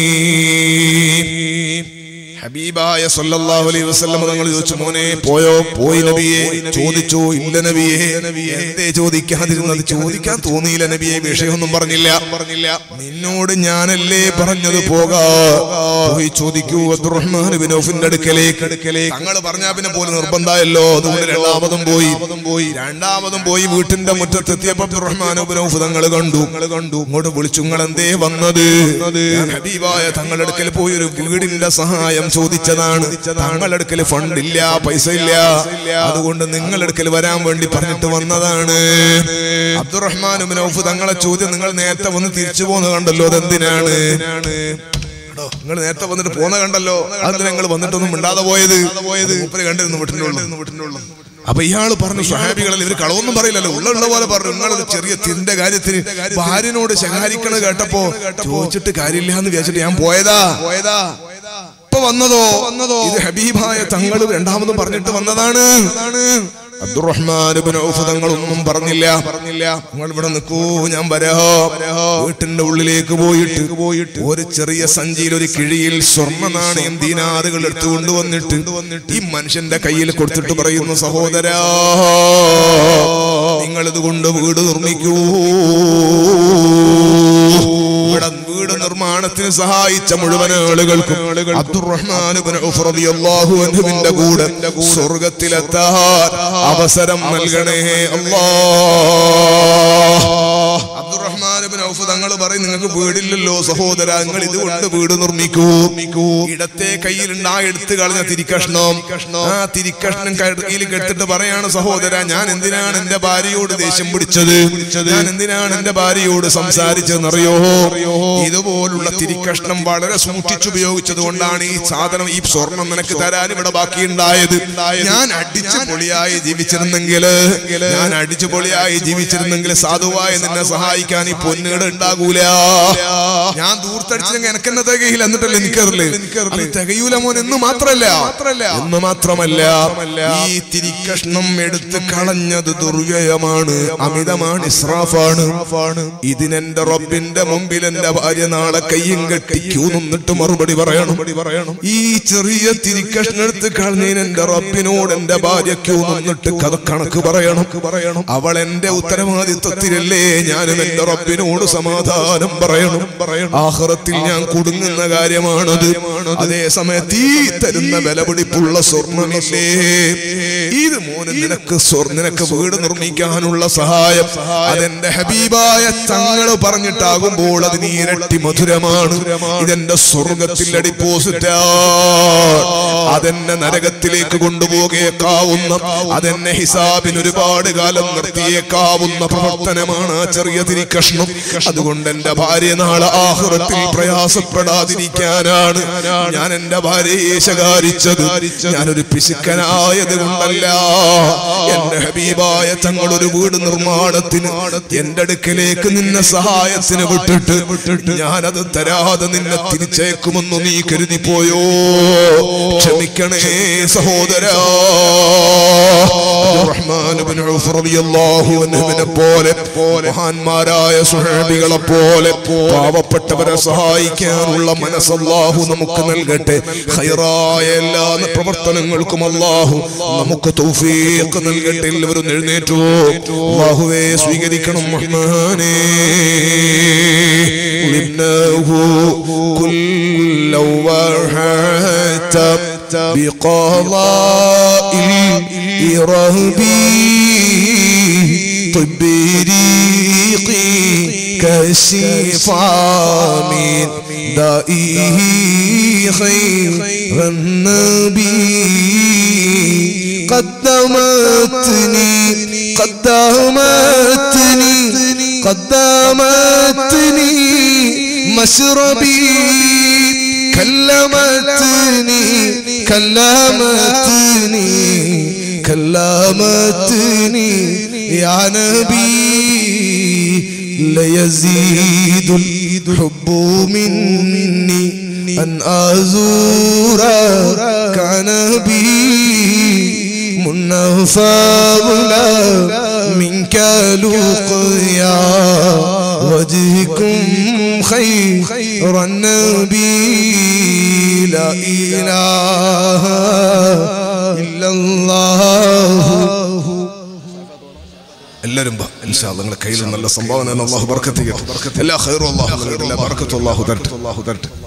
ഹബീബായ സല്ലല്ലാഹു അലൈഹി വസല്ലം തങ്ങൾ ചോദിച്ചു മോനെ പോയോ പോയി നബിയെ ചോദിച്ചോ ഇല്ല നബിയെ എന്തേ ചോദിക്കാതിരുന്നത് ചോദിക്കാൻ തോന്നിയില്ല നബിയെ വിഷയമൊന്നും പറഞ്ഞില്ല പറഞ്ഞില്ല നിന്നോട് ഞാനല്ലേ പറഞ്ഞത് പോകാ പോയി ചോദിക്കൂ അബ്ദുറഹ്മാൻ ബിൻ ഔഫിന്റെ അടുക്കലേക്ക് അടുക്കലേക്ക് തങ്ങൾ പറഞ്ഞാ പിന്നെ പോലെ നിർബന്ധമായല്ലോ അതുകൊണ്ട് രണ്ടാമതും പോയി പോയി രണ്ടാമതും പോയി വീട്ടിന്റെ മുറ്റത്തെത്തിയപ്പോ അബ്ദുറഹ്മാൻ ബിൻ ഔഫ് തങ്ങൾ കണ്ടു കണ്ടു ഇങ്ങോട്ട് വിളിച്ചു നിങ്ങൾ എന്തേ വന്നത് ഞാൻ ഹബീബായ തങ്ങളുടെ അടുക്കൽ പോയി ഒരു വീടിന്റെ സഹായം ചോദിച്ചതാണ് തങ്ങളുടെ അടുക്കൽ ഫണ്ട് ഇല്ല പൈസ ഇല്ല അതുകൊണ്ട് നിങ്ങളുടെ അടുക്കൽ വരാൻ വേണ്ടി പറഞ്ഞിട്ട് വന്നതാണ് അബ്ദുറഹ്മാൻ ബിൻ ഔഫ് തങ്ങളെ ചോദ്യം നിങ്ങൾ നേരത്തെ വന്ന് തിരിച്ചു പോകുന്നത് കണ്ടല്ലോ അതെന്തിനാണ് നിങ്ങൾ നേരത്തെ വന്നിട്ട് പോന്ന കണ്ടല്ലോ അതിന് നിങ്ങൾ വന്നിട്ടൊന്നും മിണ്ടാതെ പോയത് പോയത് മൂപ്പര് കണ്ടിരുന്നു വീട്ടിനുള്ളൂ അപ്പൊ ഇയാള് പറഞ്ഞു സ്വഹാബികളിൽ ഇവര് കളവൊന്നും പറയില്ലല്ലോ ഉള്ള ഉള്ള പോലെ പറഞ്ഞു നിങ്ങളത് ചെറിയ തിന്റെ കാര്യത്തിന് ഭാര്യനോട് ശകാരിക്കണത് കേട്ടപ്പോ ചോദിച്ചിട്ട് കാര്യമില്ല എന്ന് വിചാരിച്ചിട്ട് ഞാൻ പോയതാ പോയതാ ഇപ്പൊ വന്നതോ വന്നതോ ഇത് ഹബീബായ തങ്ങൾ രണ്ടാമതും പറഞ്ഞിട്ട് വന്നതാണ് അബ്ദുറഹ്മാൻ ഇബ്നു ഔഫ് തങ്ങളൊന്നും പറഞ്ഞില്ല പറഞ്ഞില്ല നിങ്ങൾ ഇവിടെ നിൽക്കൂ ഞാൻ വരാ വീട്ടിന്റെ ഉള്ളിലേക്ക് പോയിട്ട് പോയിട്ട് ഒരു ചെറിയ സഞ്ചിയിൽ ഒരു കിഴിയിൽ സ്വർണ്ണ നാണയം ദീനാറുകൾ എടുത്തു കൊണ്ടുവന്നിട്ട് ഈ മനുഷ്യന്റെ കയ്യിൽ കൊടുത്തിട്ട് പറയുന്നു സഹോദരാ നിങ്ങൾ ഇത് കൊണ്ട് വീട് നിർമ്മിക്കൂ ഇവിടെ വീട് നിർമ്മാണത്തിന് സഹായിച്ച മുഴുവൻ ആളുകൾക്കും അബ്ദുറഹ്മാൻ ഇബ്നു ഔഫ് റളിയല്ലാഹു അൻഹുവിന്റെ കൂടെ സ്വർഗ്ഗത്തിലെത്താൻ അവസരം നൽകണേ അല്ലാ അബ്ദുറഹ്മാൻ ഇബ്നു ഔഫ് തങ്ങൾ പറയും നിങ്ങൾക്ക് വീടില്ലല്ലോ സഹോദര നിങ്ങൾ ഇതുകൊണ്ട് വീട് നിർമ്മിക്കൂ ഇടത്തെ കയ്യിലുണ്ട് ആ എടുത്തു കളഞ്ഞ തിരിക്കഷ്ണം ആ തിരിക്കഷ്ണം കയ്യിൽ കെടുത്തിട്ട് പറയാണ് സഹോദര ഞാൻ എന്തിനാണ് എന്റെ ഭാര്യയോട് ദേഷ്യം പിടിച്ചത് ഞാൻ എന്തിനാണ് എന്റെ ഭാര്യയോട് സംസാരിച്ചതെന്നറിയോ ഇതുപോലുള്ള തിരിക്കഷ്ണം വളരെ സൂക്ഷിച്ചുപയോഗിച്ചത് കൊണ്ടാണ് ഈ സാധനം ഈ സ്വർണം നിനക്ക് തരാൻ ഇവിടെ ബാക്കിയുണ്ടായത് ഞാൻ അടിച്ചു പൊളിയായി ജീവിച്ചിരുന്നെങ്കിൽ ഞാൻ അടിച്ചു പൊളിയായി ജീവിച്ചിരുന്നെങ്കിൽ സാധുവായി നിന്നെ സഹായിക്കാൻ ഈ പൊന്നുകട ഉണ്ടാകൂല ഞാൻ ദൂർത്തടിച്ചെങ്കിൽ എനക്കെന്നെ തികയില്ല എന്നിട്ടല്ലേ എനിക്കറില്ലേ അത് തികയൂല മോൻ എന്ന് മാത്രല്ല എന്ന് മാത്രമല്ല ഈ തിരിക്കഷ്ണം എടുത്ത് കളഞ്ഞത് ദുർവ്യയമാണ് അമിതമാണ് ഇസ്രാഫാണ് ഇതിനെന്റെ റബ്ബിന്റെ മുമ്പിൽ എന്റെ ഭാര്യ നാളെ കയ്യും കെട്ടി ക്യൂ നിന്നിട്ട് മറുപടി പറയണം പറയണം ഈ ചെറിയ തിരിക്കഷ്ണം എടുത്ത് കളഞ്ഞതിന് എന്റെ റബ്ബിനോട് എന്റെ ഭാര്യ ക്യൂ നിന്നിട്ട് കഥ കണക്ക് പറയണം പറയണം അവൾ എന്റെ ഉത്തരവാദിത്വത്തിലല്ലേ ഞാനും എന്റെ റബ്ബിനോട് സമാധാനം പറയണം പറയണം ആഹ്റത്തിൽ ഞാൻ കുടുങ്ങുന്ന കാര്യമാണത് അതേ സമയത്ത് ഈ തരുന്ന വിലപിടിപ്പുള്ള സ്വർണ്ണമില്ലേ ഇത് മോന് നിനക്ക് സ്വർ നിനക്ക് വീട് നിർമ്മിക്കാനുള്ള സഹായം അതെന്റെ ഹബീബായ തങ്ങള് പറഞ്ഞിട്ടാകുമ്പോൾ അതിന് ഇരട്ടി മധുരമാണ് ഇതെന്റെ സ്വർഗത്തിന്റെ ഡിപ്പോസിറ്റാ അതെന്നെ നരകത്തിലേക്ക് കൊണ്ടുപോകേക്കാവുന്ന അതെന്നെ ഹിസാബിന് ഒരുപാട് കാലം നിർത്തിയേക്കാവുന്ന പ്രവർത്തനമാണ് ആ ചെറിയ തിരിക്കഷ്ണം അതുകൊണ്ട് എന്റെ ഭാര്യ നാളെ ആഹ്റത്തിൽ പ്രയാസപ്പെടാതിരിക്കാനാണ് ഞാൻ എന്റെ ഭാര്യയെ ശകാരിച്ചത് ഞാനൊരു പിശുക്കനായത് കൊണ്ടല്ല എന്റെ ഹബീബായ തങ്ങൾ ഒരു വീട് നിർമ്മാണത്തിന് എന്റെ അടുക്കലേക്ക് നിന്നെ സഹായത്തിന് വിട്ടിട്ട് ഞാനത് തരാതെ നിന്നെ തിരിച്ചേക്കുമെന്ന് നീ കരുതി പോയോ ക്ഷമിക്കണേ സഹോദരാ റഹ്മാനുബിൻ ഔഫ് റളിയല്ലാഹു അൻഹുവിനെ പോലെ മഹാന്മാരായ സുഹബികളെ പോലെ പാവപ്പെട്ടവരെ സഹായിക്കാനുള്ള മനസ്സ് അല്ലാഹു നമുക്ക് നൽകട്ടെ ഖൈറായ എല്ലാ പ്രവർത്തനങ്ങൾക്കും അല്ലാഹു നമുക്ക് തൗഫീഖ് നൽകട്ടെ എല്ലാവരും എഴുന്നേറ്റു അല്ലാഹുവേ സ്വീകരിക്കണം റഹ്മാനേ ലിബ്നഹു കുല്ലൗ വഹത بقضاء الإرهبي طب ريقي كشفا من دائه خير النبي قدمتني قدمتني قدمتني مشربي كلمتني كلمتني كلمتني يا نبي ليزيد الحب مني أن أزورك نبي من فضلا منك لقيا وجهكم خير النبي لا إله إلا الله എല്ലാവരും നിങ്ങളുടെ കയ്യിൽ നല്ല സംഭാവന അള്ളാഹു ബർക്കത്ത് ചെയ്യട്ടെ എല്ലാ ഖൈറും അള്ളാഹു നൽകട്ടെ എല്ലാ ബർക്കത്തും അള്ളാഹു തരട്ടെ അള്ളാഹു തരട്ടെ